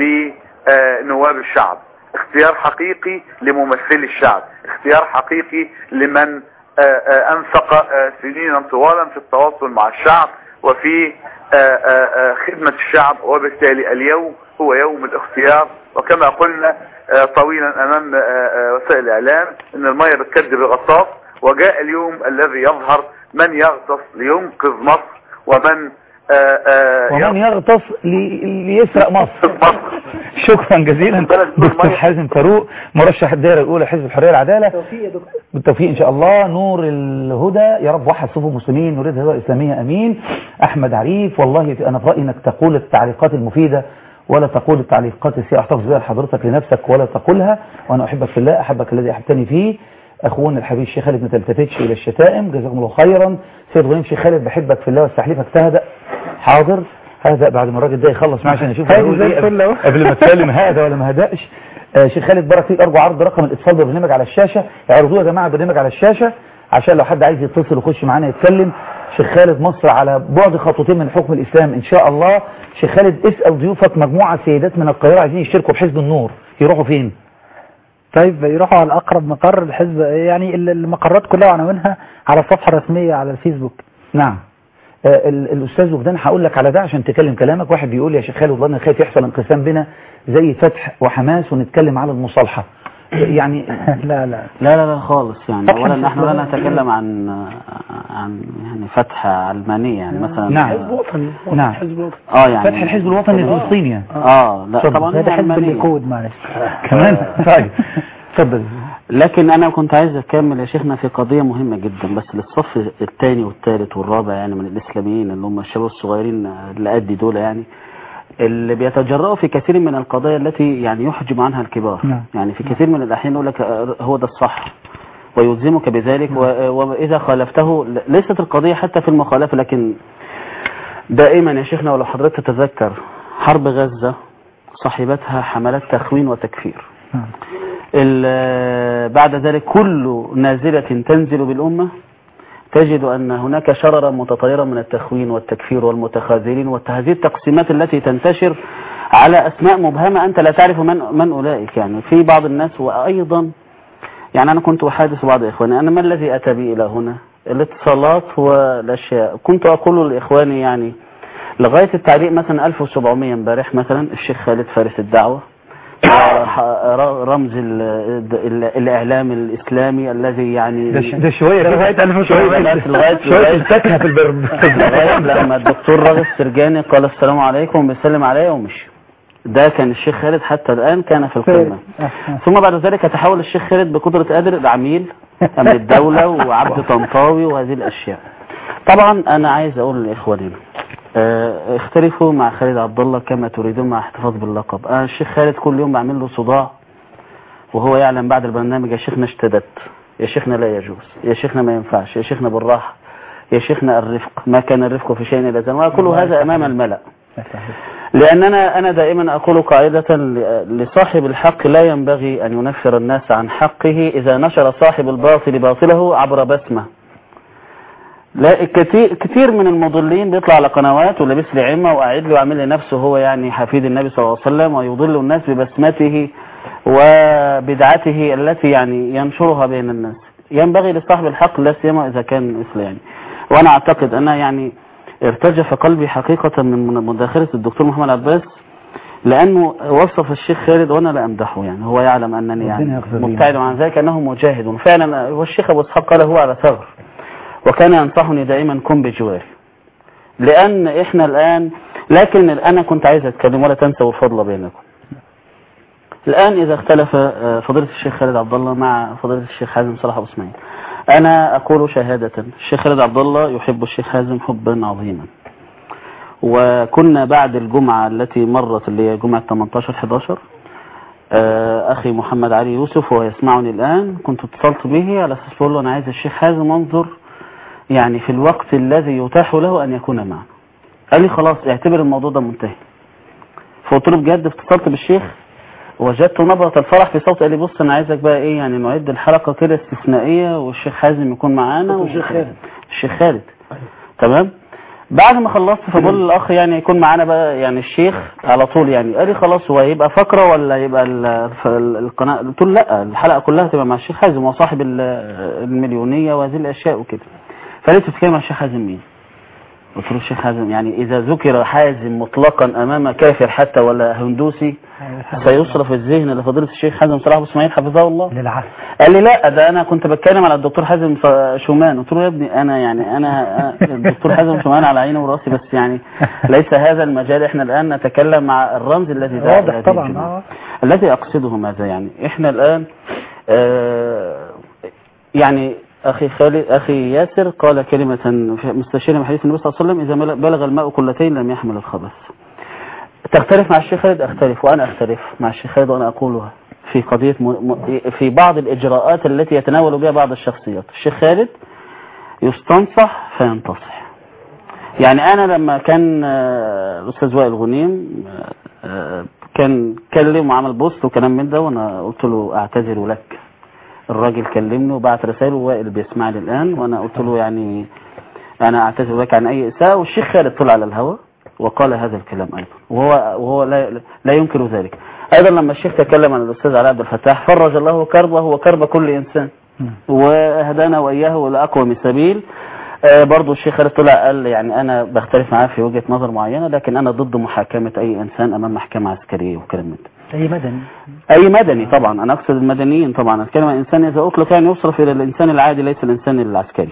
لنواب الشعب اختيار حقيقي لممثلي الشعب اختيار حقيقي لمن آه، آه، أنفق آه، سنينا طوالا في التواصل مع الشعب وفي آه، آه، آه، خدمة الشعب وبالتالي اليوم هو يوم الاختيار وكما قلنا آه، طويلا امام آه، آه، وسائل الاعلام ان المية بتكذب الغطاس وجاء اليوم الذي يظهر من يغطس لينقذ مصر ومن آه، آه، ومن يغطس لي- ليسرق مصر مصر شكرا جزيلا دكتور حازم فاروق مرشح الدائره الاولى حزب الحريه والعداله بالتوفيق ان شاء الله نور الهدى يا رب وحد صفوف المسلمين نريد هدى اسلاميه امين احمد عريف والله في- انا في رايي انك تقول التعليقات المفيده ولا تقول التعليقات التي احتفظ بها لحضرتك لنفسك ولا تقولها وانا احبك في الله احبك الذي احبتني فيه اخونا الحبيب الشيخ خالد ما تلتفتش الى الشتائم جزاكم الله خيرا سيد ابراهيم الشيخ خالد بحبك في الله واستحلفك تهدأ حاضر هذا بعد ما الراجل ده يخلص معاه عشان اشوف هادي هيقول زي إيه الفل أهو. قبل ما اتكلم هذا ولا ما هدأش آه، شيخ خالد بارك فيك ارجو عرض رقم الاتصال بالبرنامج على الشاشه اعرضوه يا جماعه البرنامج على الشاشه عشان لو حد عايز يتصل ويخش معانا يتكلم شيخ خالد مصر على بعد خطوتين من حكم الاسلام ان شاء الله شيخ خالد اسال ضيوفك مجموعه سيدات من القاهره عايزين يشتركوا بحزب النور يروحوا فين طيب يروحوا على اقرب مقر الحزب يعني ال- المقرات كلها وعناوينها على الصفحه الرسميه على الفيسبوك نعم آه، ال- الاستاذ وجدان هقول لك على ده عشان تكلم كلامك واحد بيقول يا شيخ خالد والله انا خايف يحصل انقسام بينا زي فتح وحماس ونتكلم على المصالحه يعني لا لا لا لا لا خالص يعني فتح اولا الحزب نحن لا الوطني. نتكلم عن عن يعني فتحة علمانية يعني مثلا نعم. حزب وطني نعم. حزب وطني اه يعني فتح الحزب الوطني الفلسطيني يعني. اه لا اتفضل. طبعا هذا هي حزب علمانية. الليكود معلش كمان طيب اتفضل لكن انا كنت عايز اكمل يا شيخنا في قضية مهمة جدا بس للصف الثاني والثالث والرابع يعني من الاسلاميين اللي هم الشباب الصغيرين اللي قد دول يعني اللي بيتجرؤوا في كثير من القضايا التي يعني يحجم عنها الكبار نعم. يعني في كثير من الاحيان يقول لك آه، هو ده الصح ويلزمك بذلك و- واذا خالفته ل- ليست القضية حتى في المخالفة لكن دائما يا شيخنا ولو حضرتك تتذكر حرب غزة صاحبتها حملات تخوين وتكفير نعم. ال- بعد ذلك كل نازلة تنزل بالأمة تجد أن هناك شررا متطيرا من التخوين والتكفير والمتخاذلين وهذه التقسيمات التي تنتشر على أسماء مبهمة أنت لا تعرف من, من أولئك يعني في بعض الناس وأيضا يعني أنا كنت أحادث بعض إخواني أنا ما الذي أتى بي إلى هنا الاتصالات والأشياء كنت أقول لإخواني يعني لغاية التعليق مثلا 1700 امبارح مثلا الشيخ خالد فارس الدعوة رمز ال ال الإعلام الإسلامي الذي يعني ده ش- ده شوية كده. لغاية 1700 لغاية- لغاية شوية لغاية الفاكهة في البرد لغاية لما الدكتور راغب السرجاني قال السلام عليكم بيسلم عليا ومشي ده كان الشيخ خالد حتى الآن كان في القمة ثم بعد ذلك يتحول الشيخ خالد بقدرة قادر العميل أمن الدولة وعبد طنطاوي وهذه الأشياء طبعا أنا عايز أقول لإخواننا آه، اختلفوا مع خالد عبد الله كما تريدون مع احتفاظ باللقب أنا الشيخ خالد كل يوم بعمل له صداع وهو يعلم بعد البرنامج يا شيخنا اشتدت يا شيخنا لا يجوز يا شيخنا ما ينفعش يا شيخنا بالراحة يا شيخنا الرفق ما كان الرفق في شيء إلا زمان وكل هذا أمام الملأ لأننا أنا دائما أقول قاعدة ل- لصاحب الحق لا ينبغي أن ينفر الناس عن حقه إذا نشر صاحب الباطل باطله عبر بسمة لا كتير, كتير من المضلين بيطلع على قنوات ولابس لي عمة وقاعد له وعامل لنفسه هو يعني حفيد النبي صلى الله عليه وسلم ويضل الناس ببسمته وبدعته التي يعني ينشرها بين الناس ينبغي لصاحب الحق لا سيما إذا كان مثل يعني وأنا أعتقد أن يعني ارتجف قلبي حقيقة من مداخلة الدكتور محمد عباس لأنه وصف الشيخ خالد وأنا لا أمدحه يعني هو يعلم أنني يعني ربنا يغفر له. مبتعد عن ذلك أنه مجاهد وفعلا والشيخ أبو إسحاق قال هو على ثغر وكان ينصحني دائما كن بجواري لأن إحنا الآن لكن أنا كنت عايز أتكلم ولا تنسوا الفضل بينكم الآن إذا اختلف آه، فضيلة الشيخ خالد عبد الله مع فضيلة الشيخ حازم صلاح أبو اسماعيل أنا أقول شهادة الشيخ خالد عبد الله يحب الشيخ حازم حبا عظيما وكنا بعد الجمعة التي مرت اللي هي جمعة 18 11 آه، أخي محمد علي يوسف وهو يسمعني الآن كنت اتصلت به على أساس أقول له أنا عايز الشيخ حازم انظر يعني في الوقت الذي يتاح له أن يكون معنا قال لي خلاص اعتبر الموضوع ده منتهي فقلت له بجد اتصلت بالشيخ وجدت نبرة الفرح في صوته قال لي بص انا عايزك بقى ايه يعني نعد الحلقة كده استثنائية والشيخ حازم يكون معانا والشيخ خالد. الشيخ خالد تمام بعد ما خلصت فبقول للاخ يعني يكون معانا بقى يعني الشيخ على طول يعني قال لي خلاص هو هيبقى فقرة ولا يبقى ال- ف- ال- القناة قلت له لا الحلقة كلها تبقى مع الشيخ حازم هو صاحب ال- المليونية وهذه الاشياء وكده فقال لي بتتكلم مع الشيخ حازم مين قلت له الشيخ حازم يعني اذا ذكر حازم مطلقا امام كافر حتى ولا هندوسي سيصرف الذهن لفضيلة الشيخ حازم صلاح ابو اسماعيل حفظه الله للعسل قال لي لا ده انا كنت بتكلم على الدكتور حازم ف- شومان قلت له يا ابني انا يعني انا الدكتور حازم شومان على عيني وراسي بس يعني ليس هذا المجال احنا الان نتكلم مع الرمز الذي دعا واضح إلى هذه طبعا الجماعة. آه. الذي اقصده ماذا يعني احنا الان آه، يعني اخي خالد اخي ياسر قال كلمة في مستشيرا من حديث النبي صلى الله عليه وسلم اذا مل- بلغ الماء كلتين لم يحمل الخبث تختلف مع الشيخ خالد اختلف وانا اختلف مع الشيخ خالد وانا اقولها في قضية م... م... في بعض الاجراءات التي يتناول بها بعض الشخصيات الشيخ خالد يستنصح فينتصح يعني انا لما كان آه، الاستاذ وائل غنيم آه، آه، كان كلم وعمل بوست وكلام من ده وانا قلت له اعتذر لك الراجل كلمني وبعت رسائل ووائل بيسمعني الان وانا قلت له يعني انا اعتذر لك عن اي اساءه والشيخ خالد طلع على الهواء وقال هذا الكلام ايضا وهو وهو لا, لا ينكر ذلك ايضا لما الشيخ تكلم عن الاستاذ علاء عبد الفتاح فرج الله كربه وكرب كل انسان وهدانا واياه الى اقوم سبيل آه برضو الشيخ خالد طلع قال يعني انا بختلف معاه في وجهة نظر معينة لكن انا ضد محاكمة اي انسان امام محكمة عسكرية وكلام من ده اي مدني اي مدني طبعا انا اقصد المدنيين طبعا اتكلم عن انسان اذا اطلق يعني يصرف الى الانسان العادي ليس الانسان العسكري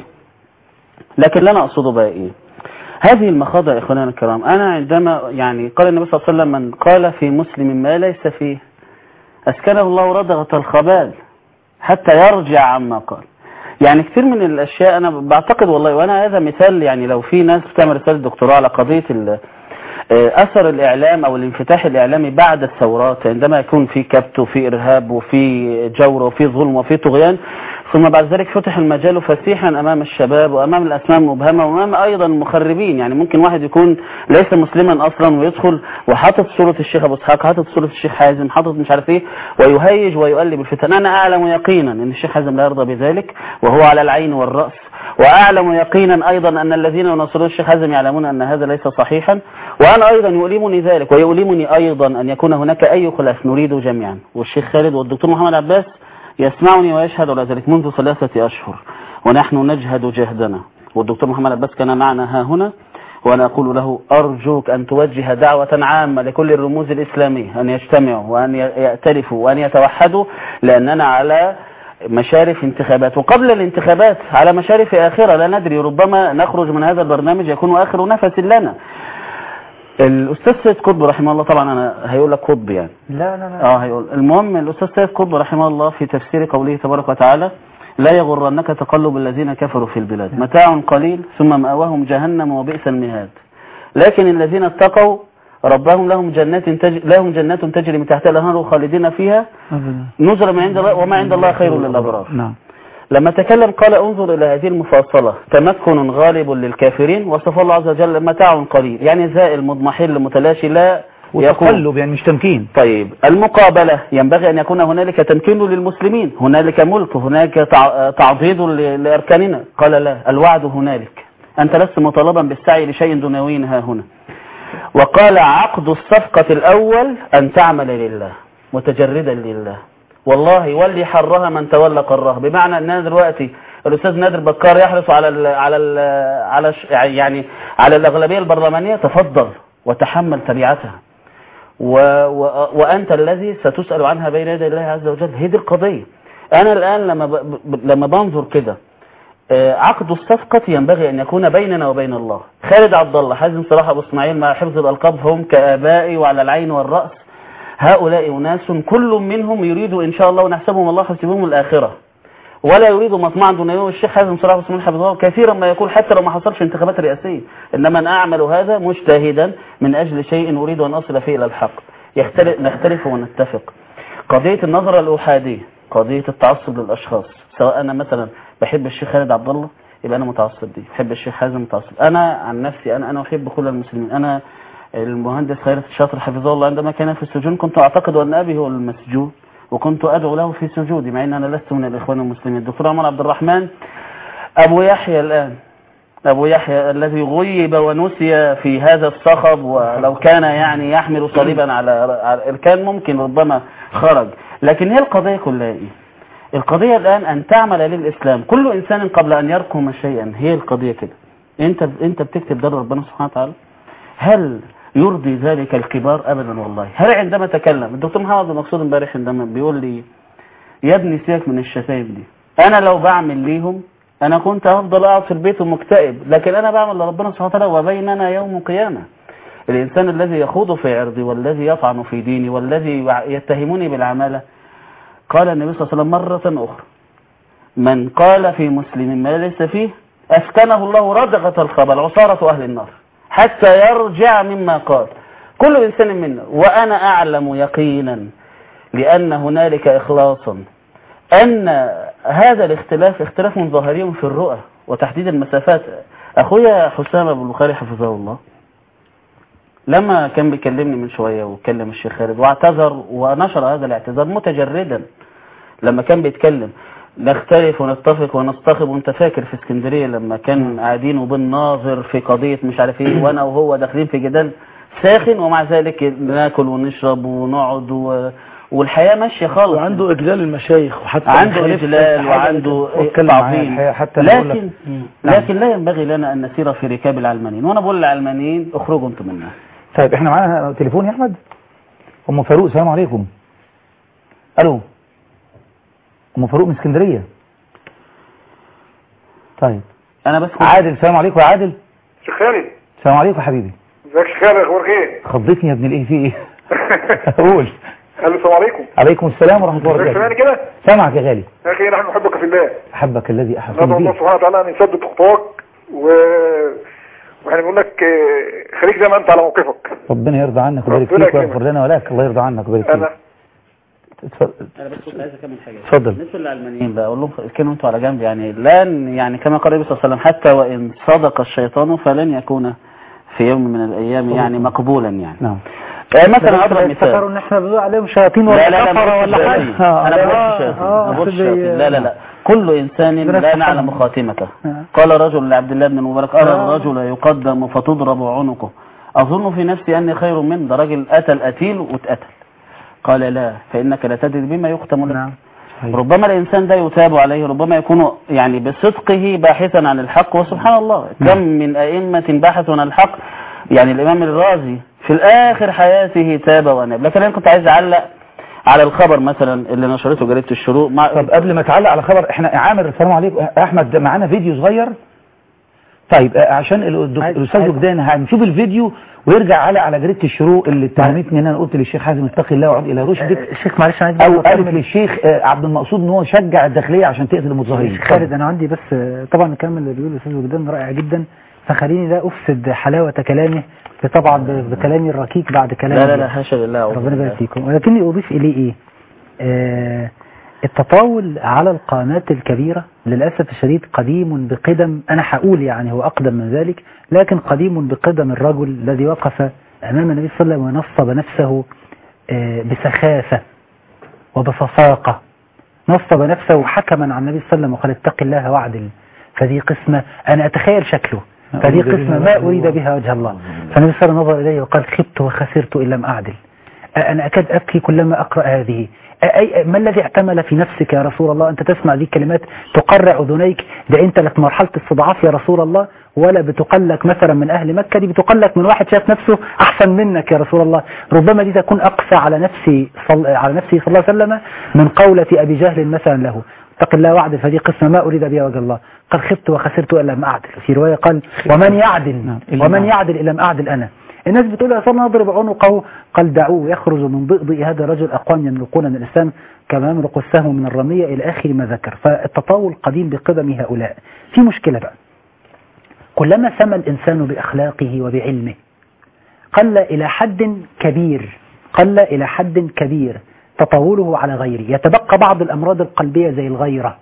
لكن اللي انا اقصده بقى ايه هذه المخاضع يا اخواننا الكرام انا عندما يعني قال النبي صلى الله عليه وسلم من قال في مسلم ما ليس فيه اسكنه الله ردغة الخبال حتى يرجع عما قال يعني كثير من الاشياء انا بعتقد والله وانا هذا مثال يعني لو في ناس بتعمل رساله دكتوراه على قضيه ال- آه، اثر الاعلام او الانفتاح الاعلامي بعد الثورات عندما يكون في كبت وفي ارهاب وفي جور وفي ظلم وفي طغيان ثم بعد ذلك فتح المجال فسيحا امام الشباب وامام الاسماء المبهمه وامام ايضا المخربين يعني ممكن واحد يكون ليس مسلما اصلا ويدخل وحاطط صوره الشيخ ابو اسحاق حاطط صوره الشيخ حازم حاطط مش عارف ايه ويهيج ويقلب الفتن انا اعلم يقينا ان الشيخ حازم لا يرضى بذلك وهو على العين والراس واعلم يقينا ايضا ان الذين يناصرون الشيخ حازم يعلمون ان هذا ليس صحيحا وانا ايضا يؤلمني ذلك ويؤلمني ايضا ان يكون هناك اي خلاف نريده جميعا والشيخ خالد والدكتور محمد عباس يسمعني ويشهد على ذلك منذ ثلاثة أشهر ونحن نجهد جهدنا والدكتور محمد عباس كان معنا ها هنا وأنا أقول له أرجوك أن توجه دعوة عامة لكل الرموز الإسلامية أن يجتمعوا وأن يأتلفوا وأن يتوحدوا لأننا على مشارف انتخابات وقبل الانتخابات على مشارف آخرة لا ندري ربما نخرج من هذا البرنامج يكون آخر نفس لنا الأستاذ سيد قطب رحمه الله طبعا أنا هيقول لك قطب يعني لا لا لا اه هيقول المهم الاستاذ سيد قطب رحمه الله في تفسير قوله تبارك وتعالى لا يغرنك تقلب الذين كفروا في البلاد متاع قليل ثم مأواهم جهنم وبئس المهاد لكن الذين اتقوا ربهم لهم جنات تجري لهم جنات تجري من تحتها الانهار خالدين فيها أبدا. نزلا من عند الله وما عند الله خير للابرار نعم لما تكلم قال انظر إلى هذه المفاصلة تمكن غالب للكافرين وصف الله عز وجل متاع قليل يعني زائل مضمحل متلاشي لا يكون وتقلب يعني مش تمكين طيب المقابلة ينبغي أن يكون هنالك تمكين للمسلمين هنالك ملك هناك تع- تعضيد ل- لأركاننا قال لا الوعد هنالك أنت لست مطالبا بالسعي لشيء دنيوي ها هنا وقال عقد الصفقة الأول أن تعمل لله متجردا لله والله ولي حرها من تولى قرها بمعنى أننا دلوقتي الأستاذ نادر بكار يحرص على ال على ال على ش- يعني على الأغلبية البرلمانية تفضل وتحمل تبعاتها و و وأنت الذي ستسأل عنها بين يدي الله عز وجل هي دي القضية أنا الآن لما ب... ب- لما بنظر كده آه، عقد الصفقة ينبغي أن يكون بيننا وبين الله خالد عبد الله حازم صلاح أبو إسماعيل مع حفظ الألقاب هم كآبائي وعلى العين والرأس هؤلاء أناس كل منهم يريد إن شاء الله ونحسبهم الله حسبهم الآخرة ولا يريد مطمعا دنيوي والشيخ حازم صلاح وسلمان حفظه الله كثيرا ما يقول حتى لو ما حصلش انتخابات رئاسية إنما أنا أعمل هذا مجتهدا من أجل شيء أريد أن أصل فيه إلى الحق يختلف نختلف ونتفق قضية النظرة الأحادية قضية التعصب للأشخاص سواء أنا مثلا بحب الشيخ خالد عبد الله يبقى أنا متعصب دي بحب الشيخ حازم متعصب أنا عن نفسي أنا أنا أحب كل المسلمين أنا المهندس خيرت الشاطر حفظه الله عندما كان في السجون كنت أعتقد أن أبي هو المسجون وكنت أدعو له في سجودي مع أن أنا لست من الإخوان المسلمين الدكتور عمر عبد الرحمن أبو يحيى الآن أبو يحيى الذي غيب ونسي في هذا الصخب ولو كان يعني يحمل صليبا على على- كان ممكن ربما خرج لكن هي القضية كلها إيه؟ القضية الآن أن تعمل للإسلام كل إنسان قبل أن يركم شيئا هي القضية كده أنت أنت بتكتب ده ربنا سبحانه وتعالى هل يرضي ذلك الكبار أبدا والله هل عندما تكلم الدكتور محمد عبد المقصود امبارح عندما بيقول لي يا ابني سيبك من الشتايم دي أنا لو بعمل ليهم أنا كنت هفضل أقعد في البيت ومكتئب لكن أنا بعمل لربنا سبحانه وتعالى وبيننا يوم قيامة الإنسان الذي يخوض في عرضي والذي يطعن في ديني والذي يتهمني بالعمالة قال النبي صلى الله عليه وسلم مرة أخرى من قال في مسلم ما ليس فيه أسكنه الله ردغة الخبل عصارة أهل النار حتى يرجع مما قال كل إنسان منا وأنا أعلم يقينا لأن هنالك إخلاصا أن هذا الاختلاف اختلاف ظاهري في الرؤى وتحديد المسافات أخويا حسام أبو البخاري حفظه الله لما كان بيكلمني من شوية وكلم الشيخ خالد واعتذر ونشر هذا الاعتذار متجردا لما كان بيتكلم نختلف ونتفق ونصطخب وانت فاكر في اسكندرية لما كان قاعدين وبنناظر في قضية مش عارف ايه وانا وهو داخلين في جدال ساخن ومع ذلك ناكل ونشرب ونقعد و... والحياه ماشيه خالص وعنده اجلال المشايخ وحتى عنده الخليفة اجلال الحاجة وعنده اتكلم معايا تعظيم الحقيقة حتى أنا بقول لك- لكن نعم. لكن لا ينبغي لنا ان نسير في ركاب العلمانيين وانا بقول للعلمانيين اخرجوا انتم منها طيب احنا معانا تليفون يا احمد ام فاروق السلام عليكم الو ام فاروق من اسكندريه طيب انا بس عادل السلام عليكم يا عادل شيخ خالد السلام عليكم يا حبيبي ازيك يا شيخ خالد اخبارك ايه؟ خضتني يا ابن الايه في ايه قول الو السلام عليكم عليكم السلام ورحمه الله ازيك سامعني وبركاته كده؟ سامعك يا غالي يا اخي نحن نحبك في الله احبك الذي ندعو احبني الله به سبحانه وتعالى ان يثبت خطاك و واحنا بنقول لك آه، خليك زي ما انت على موقفك ربنا يرضى عنك ويبارك ربنا فيك ويغفر يكرمك. لنا ولك الله يرضى عنك ويبارك انا فيك اتفضل انا بس كنت عايز اكمل حاجه اتفضل بالنسبه للعلمانيين بقى اقول لهم كانوا انتوا على جنب يعني لن يعني كما قال النبي صلى الله عليه وسلم حتى وان صدق الشيطان فلن يكون في يوم من الايام يعني مقبولا يعني نعم آه، مثلا اضرب افتكروا مثال ان احنا بنقول عليهم شياطين لا ولا لا لا ما كفره بقولش ولا حاجه شياطين. انا ما بقولش شياطين ما بقولش أصل شياطين لا لا لا كل انسان ربنا لا يفتح نعلم عليك. خاتمته آه. قال رجل لعبد الله بن المبارك ارى آه. الرجل يقدم فتضرب عنقه اظن في نفسي اني خير منه ده راجل قتل قتيل واتقتل قال لا فانك لا تدري بما يختم لك نعم ربما الإنسان ده يتاب عليه ربما يكون يعني بصدقه باحثا عن الحق وسبحان الله كم من أئمة بحثوا عن الحق يعني الإمام الرازي في الآخر حياته تاب وأناب لكن أنا كنت عايز أعلق على الخبر مثلا اللي نشرته جريدة الشروق مع طب قبل ما تعلق على خبر احنا عامر السلام عليكم احمد معانا فيديو صغير طيب آه، عشان ال- عايز- الاستاذ عايز- وجدان هنشوف الفيديو ويرجع على على جريده الشروق اللي اتهمتني ان انا قلت للشيخ حازم اتقي الله وعد الى رشدك الشيخ معلش انا عايز او برضه قالت أكمل. للشيخ آه، عبد المقصود ان هو شجع الداخليه عشان تقتل المتظاهرين الشيخ خالد انا عندي بس آه، طبعا الكلام اللي بيقوله الاستاذ وجدان رائع جدا فخليني لا افسد حلاوه كلامه طبعا ب- بكلامي الركيك بعد كلامي لا لا لا حاشا لله أعوذ ربنا بالله. يبارك فيكم ولكني اضيف اليه ايه آه التطاول على القامات الكبيرة للأسف الشديد قديم بقدم أنا هقول يعني هو أقدم من ذلك لكن قديم بقدم الرجل الذي وقف أمام النبي صلى الله عليه وسلم ونصب نفسه آه بسخافة وبفصاقة نصب نفسه حكما عن النبي صلى الله عليه وسلم وقال اتق الله واعدل فذي قسمة أنا أتخيل شكله فذي أريد قسمة بها ما وجه أريد الله. بها وجه الله فالنبي صلى الله عليه وسلم نظر إليه وقال خبت وخسرت إن لم أعدل أنا أكاد أبكي كلما أقرأ هذه أي ما الذي اعتمل في نفسك يا رسول الله أنت تسمع ذي كلمات تقرع أذنيك ده أنت لك مرحلة استضعاف يا رسول الله ولا بتقلك مثلا من أهل مكة دي بتقلك من واحد شاف نفسه أحسن منك يا رسول الله ربما دي تكون أقسى على نفسي صل... على نفسه صلى الله عليه وسلم من قولة أبي جهل مثلا له اتق الله وعدل فدي قسمة ما أريد بها وجه الله قال خبت وخسرت إن لم أعدل في رواية قال ومن يعدل نعم، إلا ومن ما- يعدل إن لم أعدل أنا الناس بتقول يا صلى نضرب عنقه قال دعوه يخرج من ضئضئ هذا الرجل أقوام يملكون من الإسلام كما يملك السهم من الرمية إلى آخر ما ذكر فالتطاول قديم بقدم هؤلاء في مشكلة بقى كلما سمى الإنسان بأخلاقه وبعلمه قل إلى حد كبير قل إلى حد كبير تطاوله على غيره يتبقى بعض الأمراض القلبية زي الغيرة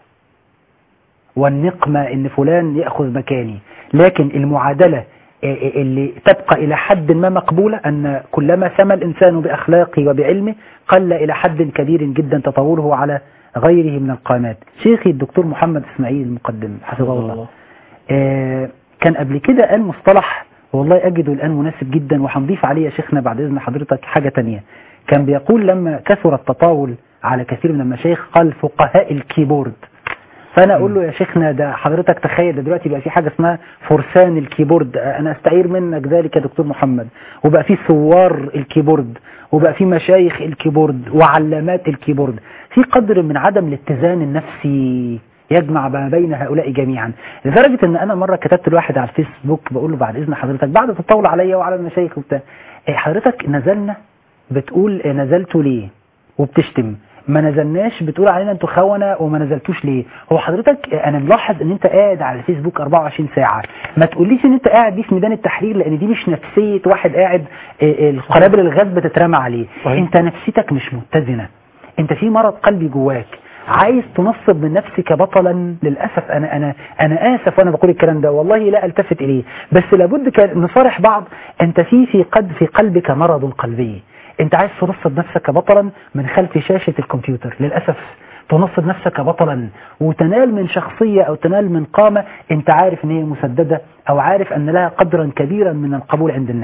والنقمة إن فلان يأخذ مكاني لكن المعادلة اللي تبقى إلى حد ما مقبولة أن كلما سمى الإنسان بأخلاقه وبعلمه قل إلى حد كبير جدا تطاوله على غيره من القامات شيخي الدكتور محمد إسماعيل المقدم حفظه الله آه، كان قبل كده قال مصطلح والله أجده الآن مناسب جدا وهنضيف عليه يا شيخنا بعد إذن حضرتك حاجة تانية كان بيقول لما كثر التطاول على كثير من المشايخ قال فقهاء الكيبورد فانا اقول له يا شيخنا ده حضرتك تخيل ده دلوقتي بقى في حاجه اسمها فرسان الكيبورد انا استعير منك ذلك يا دكتور محمد وبقى في ثوار الكيبورد وبقى في مشايخ الكيبورد وعلامات الكيبورد في قدر من عدم الاتزان النفسي يجمع ما بين هؤلاء جميعا لدرجة ان انا مرة كتبت لواحد على الفيسبوك بقول له بعد اذن حضرتك بعد تطول عليا وعلى المشايخ وبتاع إيه حضرتك نزلنا بتقول إيه نزلتوا ليه وبتشتم ما نزلناش بتقول علينا انتوا خونة وما نزلتوش ليه هو حضرتك انا ملاحظ ان انت قاعد على الفيسبوك 24 ساعة ما تقوليش ان انت قاعد دي في ميدان التحرير لان دي مش نفسية واحد قاعد آه، القنابل الغاز بتترمى عليه صحيح. انت نفسيتك مش متزنة انت في مرض قلبي جواك عايز تنصب من نفسك بطلا للاسف انا انا انا اسف وانا بقول الكلام ده والله لا التفت اليه بس لابد كان نصارح بعض انت في في قد في قلبك مرض قلبي انت عايز تنصب نفسك بطلا من خلف شاشة الكمبيوتر للاسف تنصب نفسك بطلا وتنال من شخصية او تنال من قامة انت عارف ان هي مسددة او عارف ان لها قدرا كبيرا من القبول عند الناس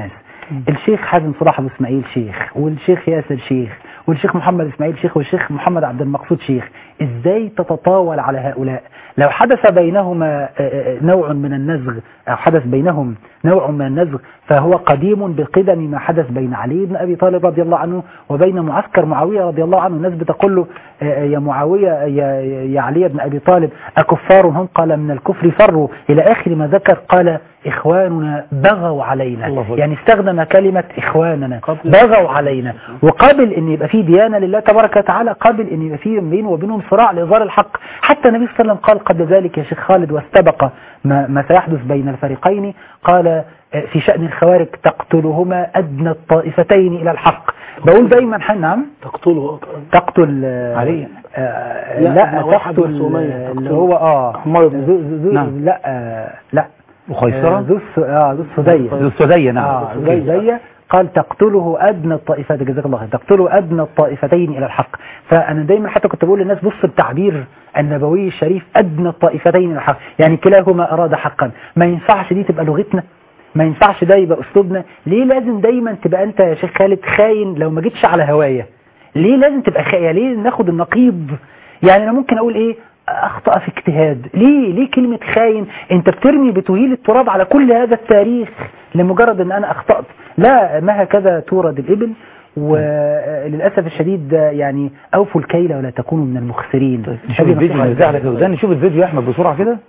الشيخ حازم صلاح ابو اسماعيل شيخ والشيخ ياسر شيخ والشيخ محمد اسماعيل شيخ والشيخ محمد عبد المقصود شيخ ازاي تتطاول على هؤلاء لو حدث بينهما آه، آه، نوع من النزغ او حدث بينهم نوع من النزغ فهو قديم بقدم ما حدث بين علي بن ابي طالب رضي الله عنه وبين معسكر معاويه رضي الله عنه الناس بتقول له آه، يا معاويه يا, يا علي بن ابي طالب اكفار هم قال من الكفر فروا الى اخر ما ذكر قال اخواننا بغوا علينا الله أكبر. يعني استخدم كلمه اخواننا بغوا علينا وقابل ان يبقى في ديانه لله تبارك وتعالى قابل ان يبقى في بينه وبينهم صراع لاظهار الحق حتى النبي صلى الله عليه وسلم قال قبل ذلك يا شيخ خالد واستبق ما, ما سيحدث بين الفريقين قال آه، في شأن الخوارج تقتلهما أدنى الطائفتين إلى الحق بقول دايما حن نعم تقتله تقتل آه، علي. آه، لا، لا ما واحد تقتل بن سمية، آه، اللي تقتل. هو اه عمار بن- ذو- ذو- نعم. لا آه، لا آه، وخيصرة ذو الس- اه ذو السدية ذو السدية نعم اه ذو السدية قال تقتله أدنى الطائفات جزاك الله خير تقتله أدنى الطائفتين إلى الحق فأنا دايما حتى كنت بقول للناس بص التعبير النبوي الشريف أدنى الطائفتين إلى الحق يعني كلاهما أراد حقا ما ينفعش دي تبقى لغتنا ما ينفعش ده يبقى أسلوبنا ليه لازم دايما تبقى أنت يا شيخ خالد خاين لو ما جيتش على هواية ليه لازم تبقى خاين ليه ناخد النقيض يعني أنا ممكن أقول إيه أخطأ في اجتهاد ليه ليه كلمة خاين أنت بترمي بتهيل التراب على كل هذا التاريخ لمجرد أن أنا أخطأت لا ما هكذا تورد الإبل وللأسف الشديد يعني أوفوا الكيل ولا تكونوا من المخسرين نشوف هذه الفيديو نصيحة نرجع لك يا وزان نشوف الفيديو يا أحمد بسرعة كده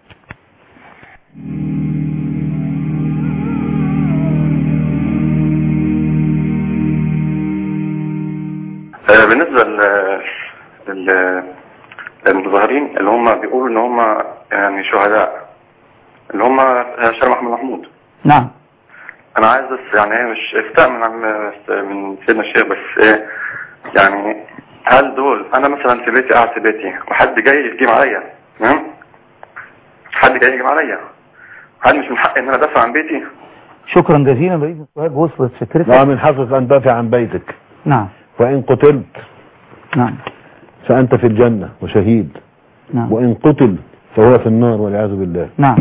آه، بالنسبة لل- لل- للمتظاهرين اللي هم بيقولوا ان هم يعني شهداء اللي هم شارع محمد محمود نعم انا عايز بس يعني هي مش افتاء من عم من سيدنا الشيخ بس آه، يعني هل دول انا مثلا في بيتي قاعد في بيتي وحد جاي يهجم عليا تمام حد جاي يهجم عليا هل مش من حقي ان انا ادافع عن بيتي شكرا جزيلا رئيس السؤال وصلت فكرتك لا من حقك أن تدافع عن بيتك نعم وإن قتلت نعم فأنت في الجنة وشهيد نعم وإن قتل فهو في النار والعياذ بالله نعم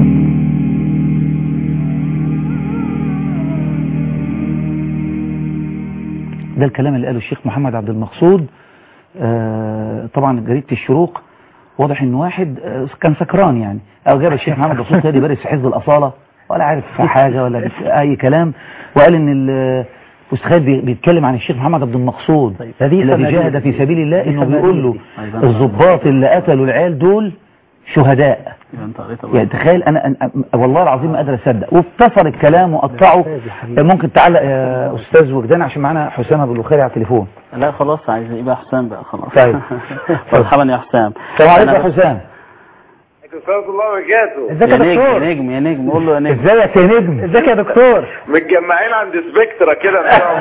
ده الكلام اللي قاله الشيخ محمد عبد المقصود آه طبعا جريدة الشروق واضح ان واحد آه كان سكران يعني او جاب الشيخ محمد المقصود تاني بارز في حزب الاصالة ولا عارف في حاجة ولا بت- اي كلام وقال ان ال- أستاذ بي- بيتكلم عن الشيخ محمد عبد المقصود هذه الذي صناديق. جاهد في سبيل الله هذه انه صناديق بيقول له دي. الضباط اللي قتلوا العيال دول شهداء يعني تخيل انا, أنا والله العظيم ما قادر اصدق واختصر الكلام وقطعه ممكن تعلق يا استاذ وجدان عشان معانا حسام ابو البخاري على التليفون لا خلاص عايز يبقى حسام بقى خلاص طيب. مرحبا يا حسام السلام عليكم أنا يا بس- حسام ورحمة الله وبركاته ازيك يا يا نجم يا دكتور نجم يا نجم قول له يا نجم ازيك يا نجم ازيك يا دكتور متجمعين عند سبكترا كده ان شاء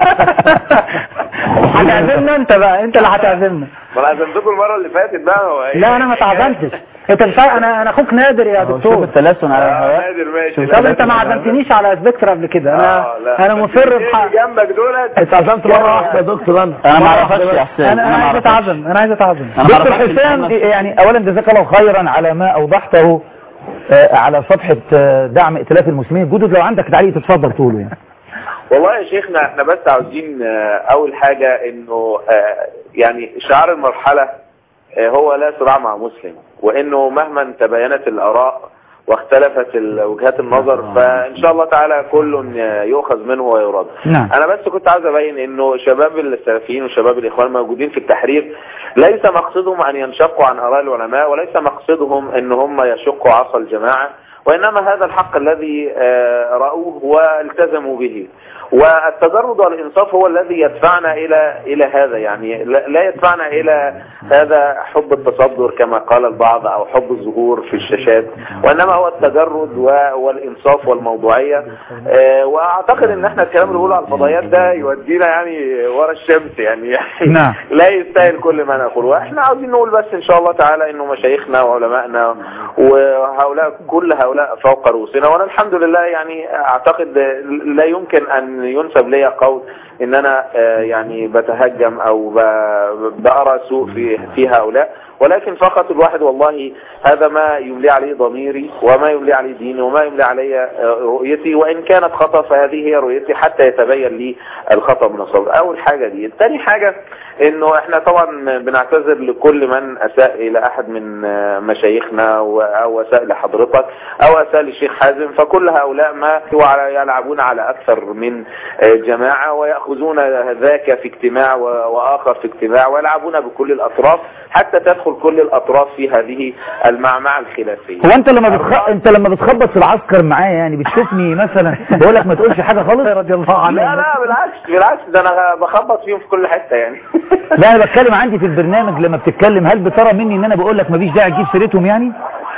الله هتعزمنا انت بقى انت اللي هتعزمنا ما انا عزمتكم المره اللي فاتت بقى هو ايه لا انا ما تعزمتش انت مش عارف- انا انا اخوك نادر يا شوف دكتور التلاسن على آه، الهواء نادر ماشي طب لا، انت ما لا، عزمتنيش على سبكتر قبل كده انا آه، لا. انا بس مصر الاثنين بحق اللي جنبك دولت انت عزمت مرة واحدة يا دكتور أنا انا ما اعرفكش يا حسام انا انا ما عايز أعرفكش. اتعزم انا عايز اتعزم انا ما دكتور اعرفكش حسام محمد. يعني اولا جزاك الله خيرا على ما اوضحته آه، على صفحة آه، دعم ائتلاف المسلمين الجدد لو عندك تعليق تتفضل تقوله يعني والله يا شيخنا احنا بس عاوزين آه، اول حاجة انه آه، يعني شعار المرحلة آه، هو لا صراع مع مسلم وانه مهما تباينت الاراء واختلفت ال- وجهات النظر فان شاء الله تعالى كل آه، يؤخذ منه ويرد نعم انا بس كنت عايز ابين انه شباب السلفيين وشباب الاخوان موجودين في التحرير ليس مقصدهم ان ينشقوا عن اراء العلماء وليس مقصدهم ان هم يشقوا عصا الجماعة وانما هذا الحق الذي آه، رأوه والتزموا به والتجرد والانصاف هو الذي يدفعنا الى الى هذا يعني لا لا يدفعنا الى هذا حب التصدر كما قال البعض او حب الظهور في الشاشات وانما هو التجرد و- والانصاف والموضوعيه آه، واعتقد ان احنا الكلام اللي بنقوله على الفضائيات ده يودينا يعني ورا الشمس يعني, يعني نعم. لا يستاهل كل ما نقوله واحنا عاوزين نقول بس ان شاء الله تعالى انه مشايخنا وعلمائنا وهؤلاء كل هؤلاء فوق رؤوسنا وانا الحمد لله يعني اعتقد لا يمكن ان ينسب لي قول ان انا آه، يعني بتهجم او ب- بأرى سوء في في هؤلاء ولكن فقط الواحد والله هذا ما يملي عليه ضميري وما يملي عليه ديني وما يملي علي آه، رؤيتي وإن كانت خطأ فهذه هي رؤيتي حتى يتبين لي الخطأ من الصواب أول حاجة دي تاني حاجة انه احنا طبعا بنعتذر لكل من اساء الى احد من آه، مشايخنا و- او اساء لحضرتك او اساء للشيخ حازم فكل هؤلاء ما هو على- يلعبون على اكثر من آه، جماعة ويأخذون ذاك في اجتماع و- واخر في اجتماع ويلعبون بكل الاطراف حتى تدخل كل الاطراف في هذه المعمعة الخلافية هو انت لما بتخ... انت لما بتخبط في العسكر معايا يعني بتشوفني مثلا بقول لك ما تقولش حاجه خالص رضي الله عنه لا لا بالعكس بالعكس ده انا بخبط فيهم في كل حتة يعني لا انا بتكلم عندي في البرنامج لما بتتكلم هل بترى مني ان انا بقول لك مفيش داعي تجيب سيرتهم يعني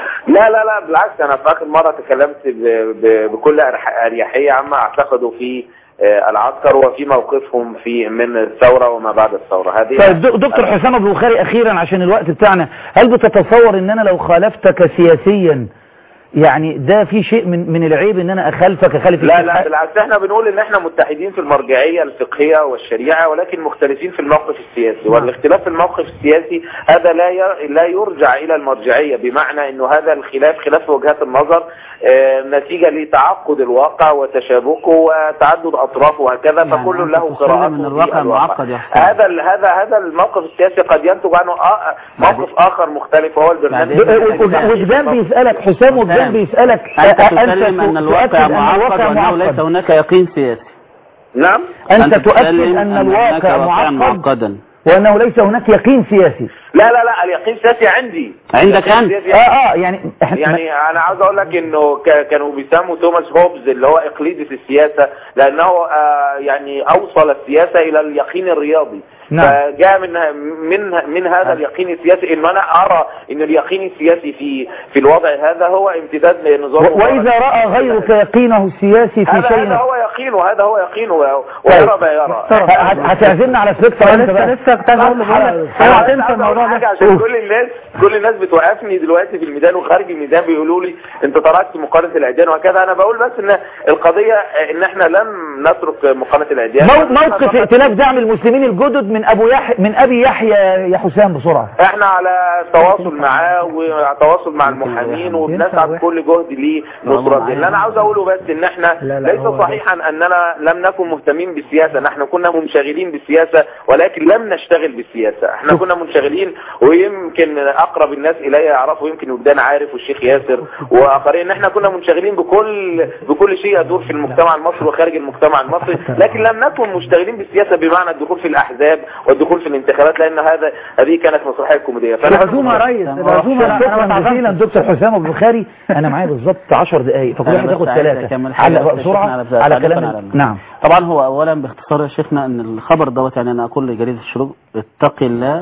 لا لا لا بالعكس انا في اخر مرة تكلمت ب- ب- بكل أرح- اريحية عما اعتقدوا في آه، العسكر وفي موقفهم في من الثورة وما بعد الثورة هذه طيب دك- دكتور حسام ابو البخاري اخيرا عشان الوقت بتاعنا هل بتتصور ان انا لو خالفتك سياسيا يعني ده في شيء من من العيب ان انا اخالفك اخالف لا الشيخ لا بالعكس احنا بنقول ان احنا متحدين في المرجعية الفقهية والشريعة ولكن مختلفين في الموقف السياسي والاختلاف في الموقف السياسي هذا لا ير- لا يرجع الى المرجعية بمعنى انه هذا الخلاف خلاف في وجهات النظر آه، نتيجة لتعقد الواقع وتشابكه وتعدد اطرافه وهكذا فكل له قراءته ان في الواقع معقد يا حسام هذا ال- هذا هذا الموقف السياسي قد ينتج عنه آه موقف اخر مختلف وهو البرنامج وجدان بيسألك حسام وجدان بيسألك أنت أ- تسلم أن الواقع تؤكد أن معقد الواقع وأنه ليس معقد هناك يقين سياسي نعم أنت تؤكد تسلم أن هناك الواقع واقعا معقد معقدا وأنه ليس هناك يقين سياسي لا لا لا اليقين السياسي عندي عندك اليقين أنت؟ السياسي اه اه يعني احنا يعني انا عاوز اقول لك انه ك- كانوا بيسموا توماس هوبز اللي هو اقليدس السياسة لانه آه يعني اوصل السياسة الى اليقين الرياضي نعم. فجاء من من من هذا اليقين السياسي ان انا ارى ان اليقين السياسي في في الوضع هذا هو امتداد لنظام و- وإذا رأى غيرك يقينه السياسي في هذا شيء هذا هو يقينه هذا هو يقينه و- ويرى ما يرى هت- هتعزمنا على سبيكتر انت بقى لسه كنت عايز اقول لحضرتك أنا اوعى بس تنسى عاوز أقول الموضوع حاجة ده عشان كل الناس كل الناس بتوقفني دلوقتي في الميدان وخارج الميدان بيقولوا لي انت تركت مقارنة الاديان وهكذا انا بقول بس ان القضية ان احنا لم نترك مقارنة الاديان مو- موقف ائتلاف دعم المسلمين الجدد من ابو يحيى من ابي يحيى يا حسام بسرعه احنا على تواصل معاه وتواصل مع المحامين وبنسعى بكل جهد لنصرته اللي انا عاوز اقوله بس ان احنا لا، لا، ليس هو صحيحا اننا لم نكن مهتمين بالسياسة نحن كنا منشغلين بالسياسة ولكن لم نشتغل بالسياسة احنا كنا منشغلين ويمكن اقرب الناس الي يعرفوا يمكن وجدان عارف والشيخ ياسر واخرين ان احنا كنا منشغلين بكل بكل شيء يدور في المجتمع المصري وخارج المجتمع المصري لكن لم نكن مشتغلين بالسياسة بمعنى الدخول في الاحزاب والدخول في الانتخابات لان هذا هذه كانت مسرحية كوميدية فنحن- العزومه يا ريس العزومه أنا- أنا شكرا ما جزيلا دكتور حسام ابو البخاري انا معايا بالظبط 10 دقائق فكل أنا واحد بس ياخد عايز ثلاثه أكمل حاجة علق بقى بس بسرعه شيخنا على- على تعليقاً كلام على ال- نعم طبعا هو اولا باختصار يا شيخنا ان الخبر دوت يعني انا اقول لجريدة الشروق اتقي الله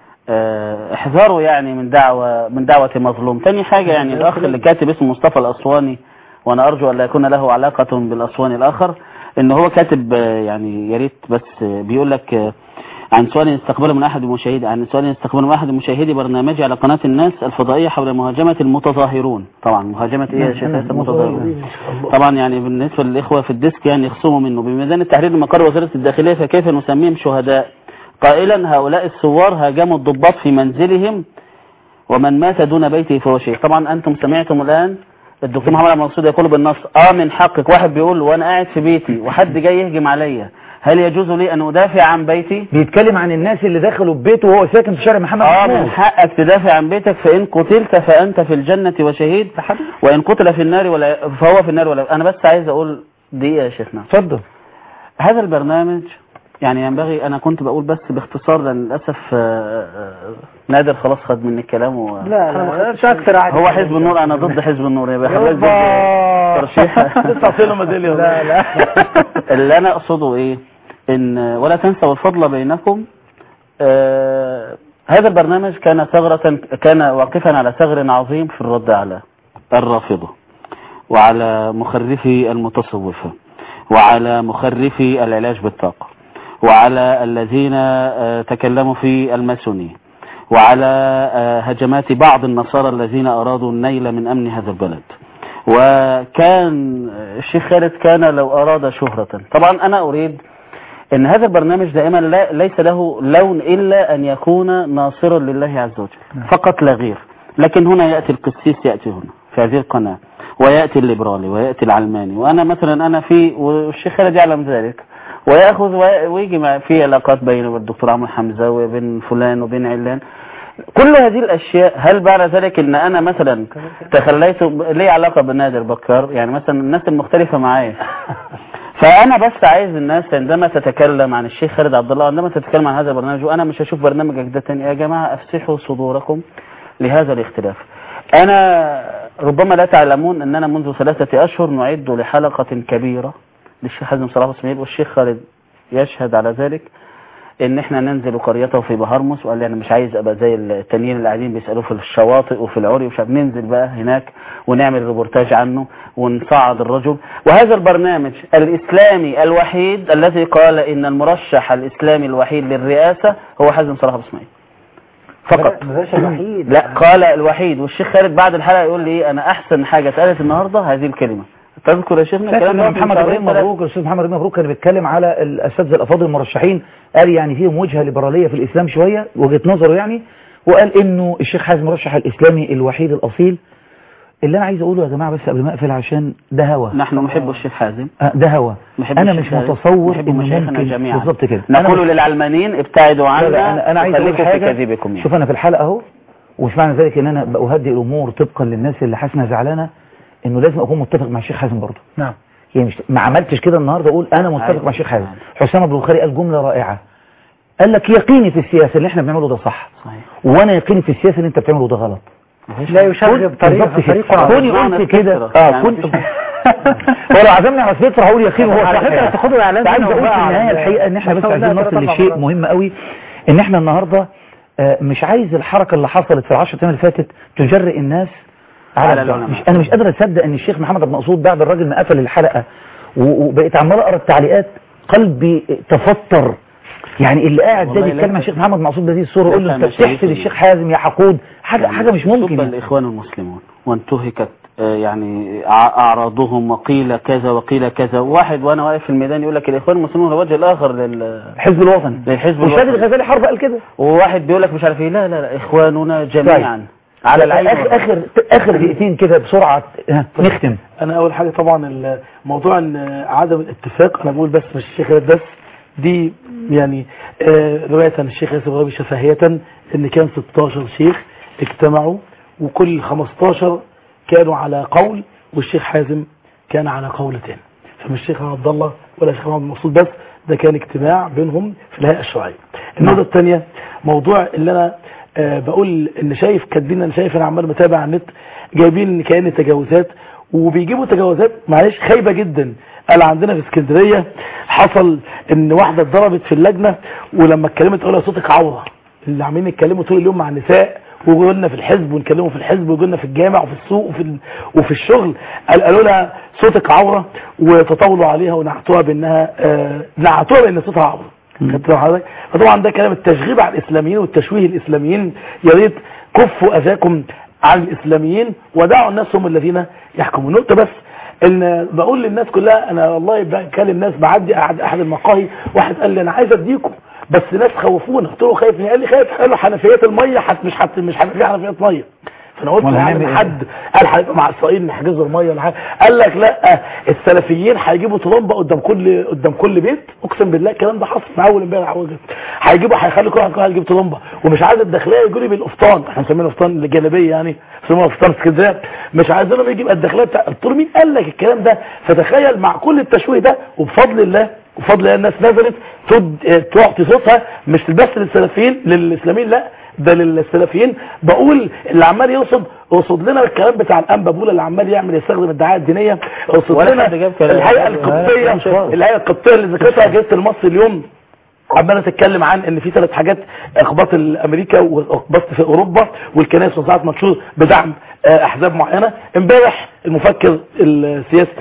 آه، احذروا يعني من دعوة من دعوة مظلوم تاني حاجة يعني الاخ اللي كاتب اسمه مصطفى الاسواني وانا ارجو ان لا يكون له علاقة بالاسواني الاخر ان هو كاتب آه، يعني يا ريت بس آه، بيقول لك آه، عن سؤال يستقبله من احد المشاهدي عن سؤال يستقبله من احد مشاهدي برنامجي على قناة الناس الفضائية حول مهاجمة المتظاهرون طبعا مهاجمة ايه يا شيخ ياسر المتظاهرون طبعا يعني بالنسبة للإخوة في الديسك يعني يخصموا منه بميدان التحرير مقر وزارة الداخلية فكيف نسميهم شهداء قائلا هؤلاء الثوار هاجموا الضباط في منزلهم ومن مات دون بيته فهو شيء طبعا أنتم سمعتم الآن الدكتور محمد عبد المقصود يقول بالنص اه من حقك واحد بيقول وانا قاعد في بيتي وحد جاي يهجم عليا هل يجوز لي ان ادافع عن بيتي بيتكلم عن الناس اللي دخلوا بيته وهو ساكن في شارع محمد اه محمود من حقك تدافع عن بيتك فإن قتلت فأنت في الجنة وشهيد وإن قتل في النار ولا فهو في النار ولا أنا بس عايز أقول دقيقة يا شيخنا اتفضل هذا البرنامج يعني ينبغي أنا كنت بقول بس باختصار لأن للأسف آه، آه، نادر خلاص خد مني الكلام و... لا لا مش اكثر عادي هو حزب النور أنا ضد حزب النور يبقى خلاص ضد ترشيح تعطيله ميداليه لا لا اللي انا اقصده ايه ان ولا تنسوا الفضل بينكم آه هذا البرنامج كان ثغرة كان واقفا على ثغر عظيم في الرد على الرافضة وعلى مخرفي المتصوفة وعلى مخرفي العلاج بالطاقة وعلى الذين آه تكلموا في الماسونية وعلى آه هجمات بعض النصارى الذين أرادوا النيل من أمن هذا البلد وكان الشيخ خالد كان لو أراد شهرة طبعا أنا أريد ان هذا البرنامج دائما لا ليس له لون الا ان يكون ناصرا لله عز وجل فقط لا غير لكن هنا ياتي القسيس ياتي هنا في هذه القناه وياتي الليبرالي وياتي العلماني وانا مثلا انا في والشيخ خالد يعلم ذلك وياخذ وي- ويجي مع في علاقات بينه والدكتور عمرو حمزه وبين فلان وبين علان كل هذه الاشياء هل بعد ذلك ان انا مثلا تخليت لي علاقه بنادر بكر يعني مثلا الناس المختلفه معايا فانا بس عايز الناس عندما تتكلم عن الشيخ خالد عبد الله عندما تتكلم عن هذا البرنامج وانا مش هشوف برنامجك ده تاني يا جماعه افسحوا صدوركم لهذا الاختلاف انا ربما لا تعلمون اننا منذ ثلاثه اشهر نعد لحلقه كبيره للشيخ حازم صلاح اسماعيل والشيخ خالد يشهد على ذلك ان احنا ننزل قريته في بهرمس وقال لي انا مش عايز ابقى زي التانيين اللي قاعدين بيسالوه في الشواطئ وفي العري ومش عارف ننزل بقى هناك ونعمل ريبورتاج عنه ونصعد الرجل وهذا البرنامج الاسلامي الوحيد الذي قال ان المرشح الاسلامي الوحيد للرئاسه هو حازم صلاح ابو اسماعيل فقط مبقاش الوحيد لا قال الوحيد والشيخ خالد بعد الحلقه يقول لي ايه انا احسن حاجه اتقالت النهارده هذه الكلمه تذكر يا شيخنا فاكر الكلام ان ده محمد من ابراهيم شهرين مبروك الاستاذ محمد ابراهيم مبروك كان بيتكلم على الاساتذه الافاضل المرشحين قال يعني فيهم وجهه ليبراليه في الاسلام شويه وجهه نظره يعني وقال انه الشيخ حازم مرشح الاسلامي الوحيد الاصيل اللي انا عايز اقوله يا جماعه بس قبل ما اقفل عشان ده هوا نحن نحب الشيخ حازم آه، ده هوا نحب انا الشيخ مش خالد، متصور نحب انه مشايخنا ممكن جميعا بالظبط كده أنا نقول مش- للعلمانيين ابتعدوا لا عنا لا انا انا عايز اقول وخليكم في حاجه كذبكم يعني شوف انا في الحلقه اهو ومش معنى ذلك ان انا بهدي الامور طبقا للناس اللي حاسه زعلانه انه لازم اكون متفق مع الشيخ حازم برضه نعم يعني مش ما عملتش كده النهارده اقول انا متفق أيوة. مع الشيخ حازم حسام ابو البخاري قال جمله رائعه قال لك يقيني في السياسه اللي احنا بنعمله ده صح صحيح وانا يقيني في السياسه اللي انت بتعمله ده غلط لا يشغب طريقة بالظبط كده. طريقة كوني معنى قلت كده الفكرة. اه يعني كنت مفيش- هو لو عزمني على الفطره هقول يقين هو على صح فكرة تاخدوا اعلان عايز سنة اقول في وبقى على النهايه ال- الحقيقه ان احنا بس هتاخد عايزين لها نصل ثلاث أربع لشيء مرات. مهم قوي ان احنا النهارده آه، مش عايز الحركه اللي حصلت في العشر ايام اللي فاتت تجرئ الناس على على الضعف. العلماء. مش انا مش قادر اصدق ان الشيخ محمد عبد المقصود بعد الراجل ما قفل الحلقه و- وبقيت عمال اقرا التعليقات قلبي تفطر يعني اللي قاعد ده والله بيتكلم ليس- عن الشيخ محمد معصوم بهذه الصوره يقول له ليس انت مشايخ بتحسد الشيخ حازم يا حقود حاجه حاجه مش سب ممكن يعني. الإخوان المسلمون وانتهكت آه، يعني أع- أعراضهم وقيل كذا وقيل كذا واحد وأنا واقف في الميدان يقول لك الإخوان المسلمون هو الوجه الآخر لل... الحزب الوطني للحزب وشادي الوطني الغزالي حرب قال كده وواحد بيقول لك مش عارف ايه لا لا لا إخواننا جميعا على العين اخر والرأس. اخر اخر دقيقتين كده بسرعه ها، نختم انا اول حاجه طبعا الموضوع ان عدم الاتفاق انا بقول بس مش الشيخ خالد بس دي يعني آه، روايه عن الشيخ ياسر غرابي شفهيه ان كان 16 شيخ اجتمعوا وكل 15 كانوا على قول والشيخ حازم كان على قول تاني فمش الشيخ عبد الله ولا الشيخ محمد المقصود بس ده كان اجتماع بينهم في الهيئه الشرعيه النقطه الثانيه موضوع اللي انا آه بقول ان شايف كاتبين انا شايف انا عمال متابع على النت جايبين كأن تجاوزات وبيجيبوا تجاوزات معلش خايبه جدا قال عندنا في اسكندريه حصل ان واحده اتضربت في اللجنه ولما اتكلمت قالوا صوتك عوره اللي عاملين يتكلموا طول اليوم مع النساء وقلنا في الحزب ونكلموا في الحزب وقلنا في الجامع وفي السوق وفي ال... وفي الشغل قال قالوا لها صوتك عوره وتطاولوا عليها ونعتوها بانها آه نعتوها بان صوتها عوره خدت بالك حضرتك فطبعا ده كلام التشغيب على الاسلاميين والتشويه الاسلاميين يا ريت كفوا اذاكم عن الاسلاميين ودعوا الناس هم الذين يحكمون نقطه بس ان بقول للناس كلها انا والله بكلم ناس بعدي أحد, احد المقاهي واحد قال لي انا عايز اديكم بس ناس خوفونا قلت له خايف من إيه؟ قال لي خايف قال له حنفيات الميه حت مش حت مش هيبقى في حنفيات ميه فانا قلت ولا يعني هنعمل إيه؟ حد قال هيبقى مع اسرائيل نحجزوا الميه ولا حاجه قال لك لا السلفيين هيجيبوا طلمبه قدام كل قدام كل بيت اقسم بالله الكلام ده حصل في اول امبارح أول جد. هيجيبوا هيخلي كل واحد كل واحد يجيب طلمبه ومش عايز الداخليه يجوا لي بالقفطان احنا مسمينه قفطان الجانبيه يعني مسمينه قفطان اسكندريه مش عايزينهم يجيب الداخليه بتاع قلت له مين قال لك الكلام ده فتخيل مع كل التشويه ده وبفضل الله وبفضل الله الناس نزلت تد- تعطي صوتها مش بس للسلفيين للاسلاميين لا ده للسلفيين بقول اللي عمال يقصد اقصد لنا الكلام بتاع الانبا بولا اللي عمال يعمل يستخدم الدعايه الدينيه اقصد ولا لنا حد جاب كلام. الهيئه لا، القبطيه مش خالص. الهيئه القبطيه اللي ذكرتها جريده المصري اليوم عماله تتكلم عن ان في ثلاث حاجات اخباط الامريكا واخباط في اوروبا والكنائس وساعات منشور بدعم آه، احزاب معينه امبارح المفكر السياسي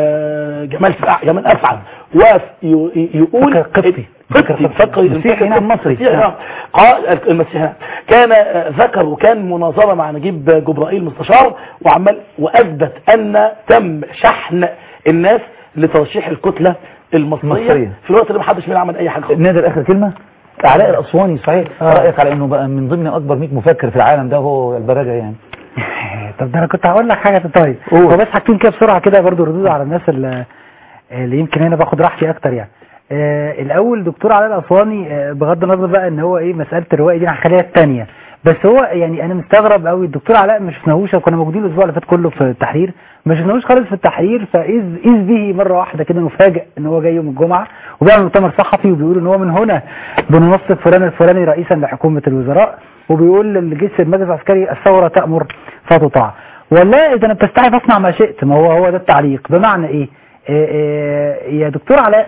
آه، جمال ف- جمال اسعد وقف ي- يقول فكر قبطي. فكر فكر مسيحي نعم مصري. نعم. قال المسيحي نعم. كان آه، ذكر وكان مناظره مع نجيب جبرائيل مستشار وعمل واثبت ان تم شحن الناس لترشيح الكتله المصريه المصرية. في الوقت اللي محدش فينا عمل اي حاجه خالص نادر اخر كلمه علاء الاسواني صحيح رايك على انه بقى من ضمن اكبر 100 مفكر في العالم ده هو البراجع يعني طب ده انا كنت هقول لك حاجه طيب قول. هو بس حاجتين كده بسرعه كده برضو ردود على الناس اللي, اللي يمكن هنا باخد راحتي اكتر يعني آه الاول دكتور علاء الاسواني آه بغض النظر بقى ان هو ايه مساله الروايه دي هنخليها الثانيه بس هو يعني انا مستغرب قوي الدكتور علاء ما شفناهوش كنا موجودين الاسبوع اللي فات كله في التحرير ما شفناهوش خالص في التحرير فاذ اذ به مره واحده كده نفاجئ ان هو جاي يوم الجمعه وبيعمل مؤتمر صحفي وبيقول ان هو من هنا بننصب فلان الفلاني رئيسا لحكومه الوزراء وبيقول للجيش المجلس العسكري الثوره تامر فتطاع والله اذا انا بتستعي فاصنع ما شئت ما هو هو ده التعليق بمعنى ايه آه، آه، يا دكتور علاء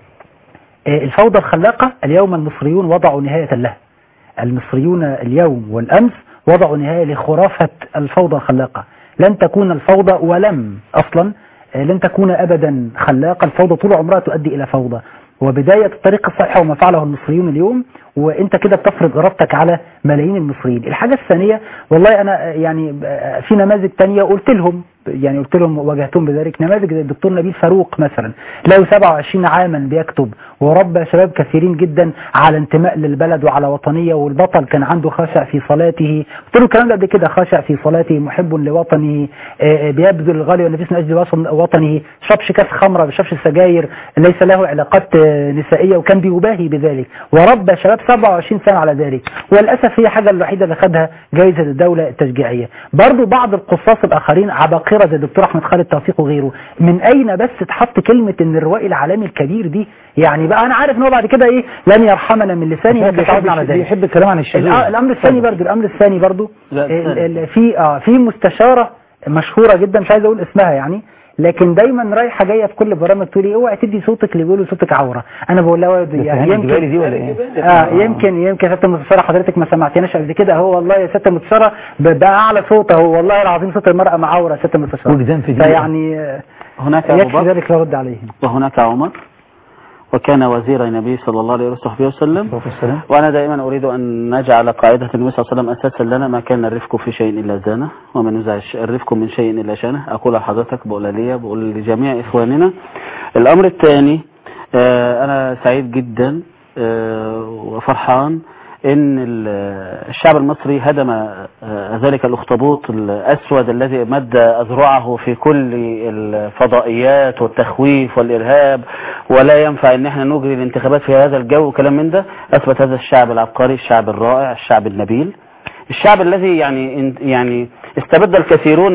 آه، الفوضى الخلاقة اليوم المصريون وضعوا نهاية لها المصريون اليوم والأمس وضعوا نهاية لخرافة الفوضى الخلاقة لن تكون الفوضى ولم أصلا آه، لن تكون أبدا خلاقة الفوضى طول عمرها تؤدي إلى فوضى وبداية الطريق الصحيح وما فعله المصريون اليوم وانت كده بتفرض ارادتك على ملايين المصريين الحاجة الثانية والله انا آه، يعني آه، في نماذج تانية قلت لهم يعني قلت لهم واجهتهم بذلك نماذج زي الدكتور نبيل فاروق مثلا له 27 عاما بيكتب وربى شباب كثيرين جدا على انتماء للبلد وعلى وطنية والبطل كان عنده خشع في صلاته قلت له الكلام ده قبل كده خشع في صلاته محب لوطنه آه، آه، بيبذل الغالي والنفيس من اجل وطن- وطنه شربش كاس خمره ما بيشربش السجاير ليس له علاقات آه، نسائيه وكان بيباهي بذلك وربى شباب 27 سنه على ذلك وللاسف هي حاجه الوحيده اللي خدها جائزه الدوله التشجيعيه برضو بعض القصاص الاخرين عباقره زي الدكتور احمد خالد توفيق وغيره من اين بس تحط كلمه ان الروائي العالمي الكبير دي يعني بقى انا عارف ان هو بعد كده ايه لن يرحمنا من لساني عشان يمكن تعودنا على بيحب, ذلك بيحب الكلام عن الشذوذ الأ- الامر الثاني برضو الامر الثاني برضو لا، ال- الثاني. ال- في اه في مستشاره مشهوره جدا مش عايز اقول اسمها يعني لكن دايما رايحه جايه في كل برامج تقول لي اوعي تدي صوتك اللي بيقولوا صوتك عوره انا بقول لها بس يعني هاني الجبالي دي ولا ايه؟ اه يمكن يمكن ست المستشاره حضرتك ما سمعتناش قبل كده هو والله يا ست المستشاره ب- بقى اعلى صوت اهو والله العظيم صوت المراه معوره يا ست المستشاره وجدان في دي فيعني آه، هناك أبو يكفي بكر ذلك لا رد عليهم وهناك عمر وكان وزير النبي صلى الله عليه وصحبه وسلم والسلام. وأنا دائما أريد أن نجعل قاعدة النبي صلى الله عليه وسلم أساسا لنا ما كان الرفق في شيء إلا زانه وما نزع الش- الرفق من شيء إلا شانه أقول لحضرتك بقول لي بقول لجميع إخواننا الأمر الثاني آه، أنا سعيد جدا آه، وفرحان ان ال- الشعب المصري هدم آه، ذلك الاخطبوط الاسود الذي مد اذرعه في كل الفضائيات والتخويف والارهاب ولا ينفع ان احنا نجري الانتخابات في هذا الجو وكلام من ده اثبت هذا الشعب العبقري الشعب الرائع الشعب النبيل الشعب الذي يعني يعني استبد الكثيرون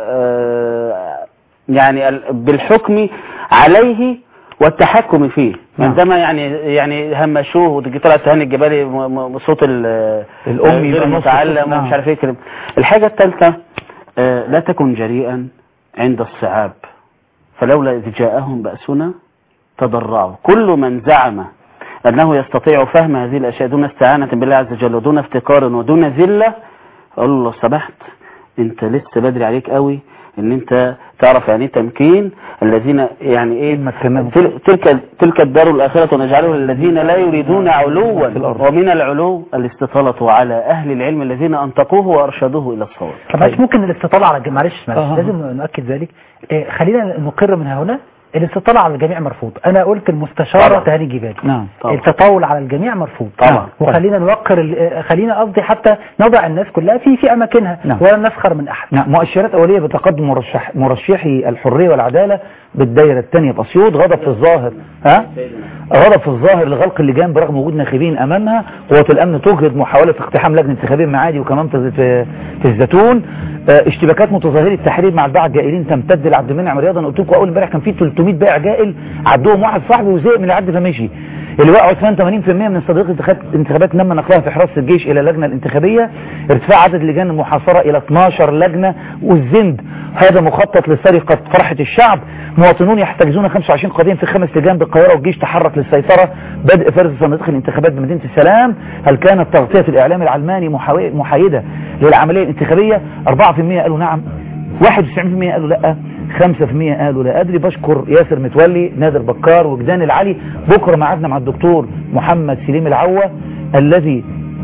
آه، يعني ال- بالحكم عليه والتحكم فيه نعم. عندما يعني يعني همشوه وتجي طلعت تهاني الجبالي م- م- صوت ال- الأمي غير يبقى نص المتعلم صوت، نعم. ومش عارف ايه كده الحاجة الثالثة آه، لا تكن جريئا عند الصعاب فلولا إذ جاءهم بأسنا تضرعوا كل من زعم أنه يستطيع فهم هذه الأشياء دون استعانة بالله عز وجل ودون افتقار ودون ذلة أقول له لو سمحت أنت لسه بدري عليك قوي ان انت تعرف يعني ايه تمكين الذين يعني ايه تل- تلك تلك الدار الاخره ونجعله للذين لا يريدون علوا ومن العلو الاستطاله على اهل العلم الذين انطقوه وارشدوه الى الصواب طب معلش ممكن الاستطالة على الجميع معلش معلش أها. لازم نؤكد ذلك إيه، خلينا نقر من هنا الاستطالة على الجميع مرفوض انا قلت المستشارة طبعا. تهاني جبالي نعم طبعا. التطاول على الجميع مرفوض طبعا. وخلينا نوقر ال- آه، خلينا قصدي حتى نضع الناس كلها في في اماكنها نعم. ولا نسخر من احد نعم مؤشرات أولية بتقدم مرشح مرشحي الحرية والعدالة بالدائرة الثانية في أسيوط غضب في الظاهر ها غضب في الظاهر لغلق اللجان برغم وجود ناخبين أمامها قوات الأمن تجهد محاولة اقتحام لجنة انتخابية معادي وكمان في في, في الزيتون آه، اشتباكات متظاهري التحرير مع الباعة الجائلين تمتد لعبد المنعم رياضا أنا قلت لكم أول امبارح كان في 300 بائع جائل عدوهم واحد صاحبي وزهق من العد فمشي اللي وقعوا كمان 80% من صديق انتخابات انتخابات تم نقلها في حراسة الجيش إلى اللجنة الانتخابية ارتفاع عدد لجان المحاصرة إلى 12 لجنة والزند هذا مخطط لسرقة فرحة الشعب مواطنون يحتجزون 25 قضية في خمس لجان بالقاهرة والجيش تحرك للسيطرة بدء فرز صناديق الانتخابات بمدينة السلام هل كانت تغطية الإعلام العلماني محاوي- محايدة للعملية الانتخابية 4% قالوا نعم 91% قالوا لا 5% قالوا لا أدري بشكر ياسر متولي نادر بكار وجدان العلي بكرة معادنا مع الدكتور محمد سليم العوة الذي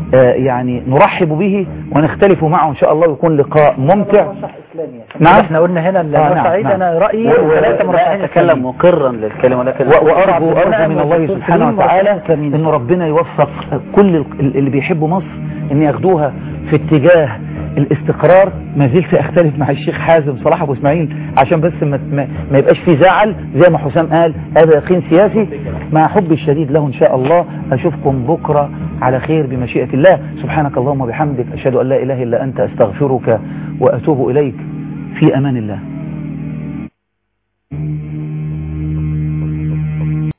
آه، يعني نرحب به ونختلف معه إن شاء الله ويكون لقاء ممتع نعم احنا قلنا هنا اللي آه، أنا نعم، سعيد نعم. انا رايي و- و- ثلاثه لا مرشحين أتكلم إسلاميين. مقرا للكلمة ولكن و- وارجو ربنا ارجو من يعمل الله بالدكتور سبحانه سليم وتعالى وعلى الإسلاميين. ان ربنا يوفق كل ال- اللي بيحبوا مصر ان ياخدوها في اتجاه الاستقرار ما زلت اختلف مع الشيخ حازم صلاح ابو اسماعيل عشان بس ما, ما, ما يبقاش في زعل زي ما حسام قال هذا يقين سياسي مع حبي الشديد له ان شاء الله اشوفكم بكره على خير بمشيئه الله سبحانك اللهم وبحمدك اشهد ان لا اله الا انت استغفرك واتوب اليك في امان الله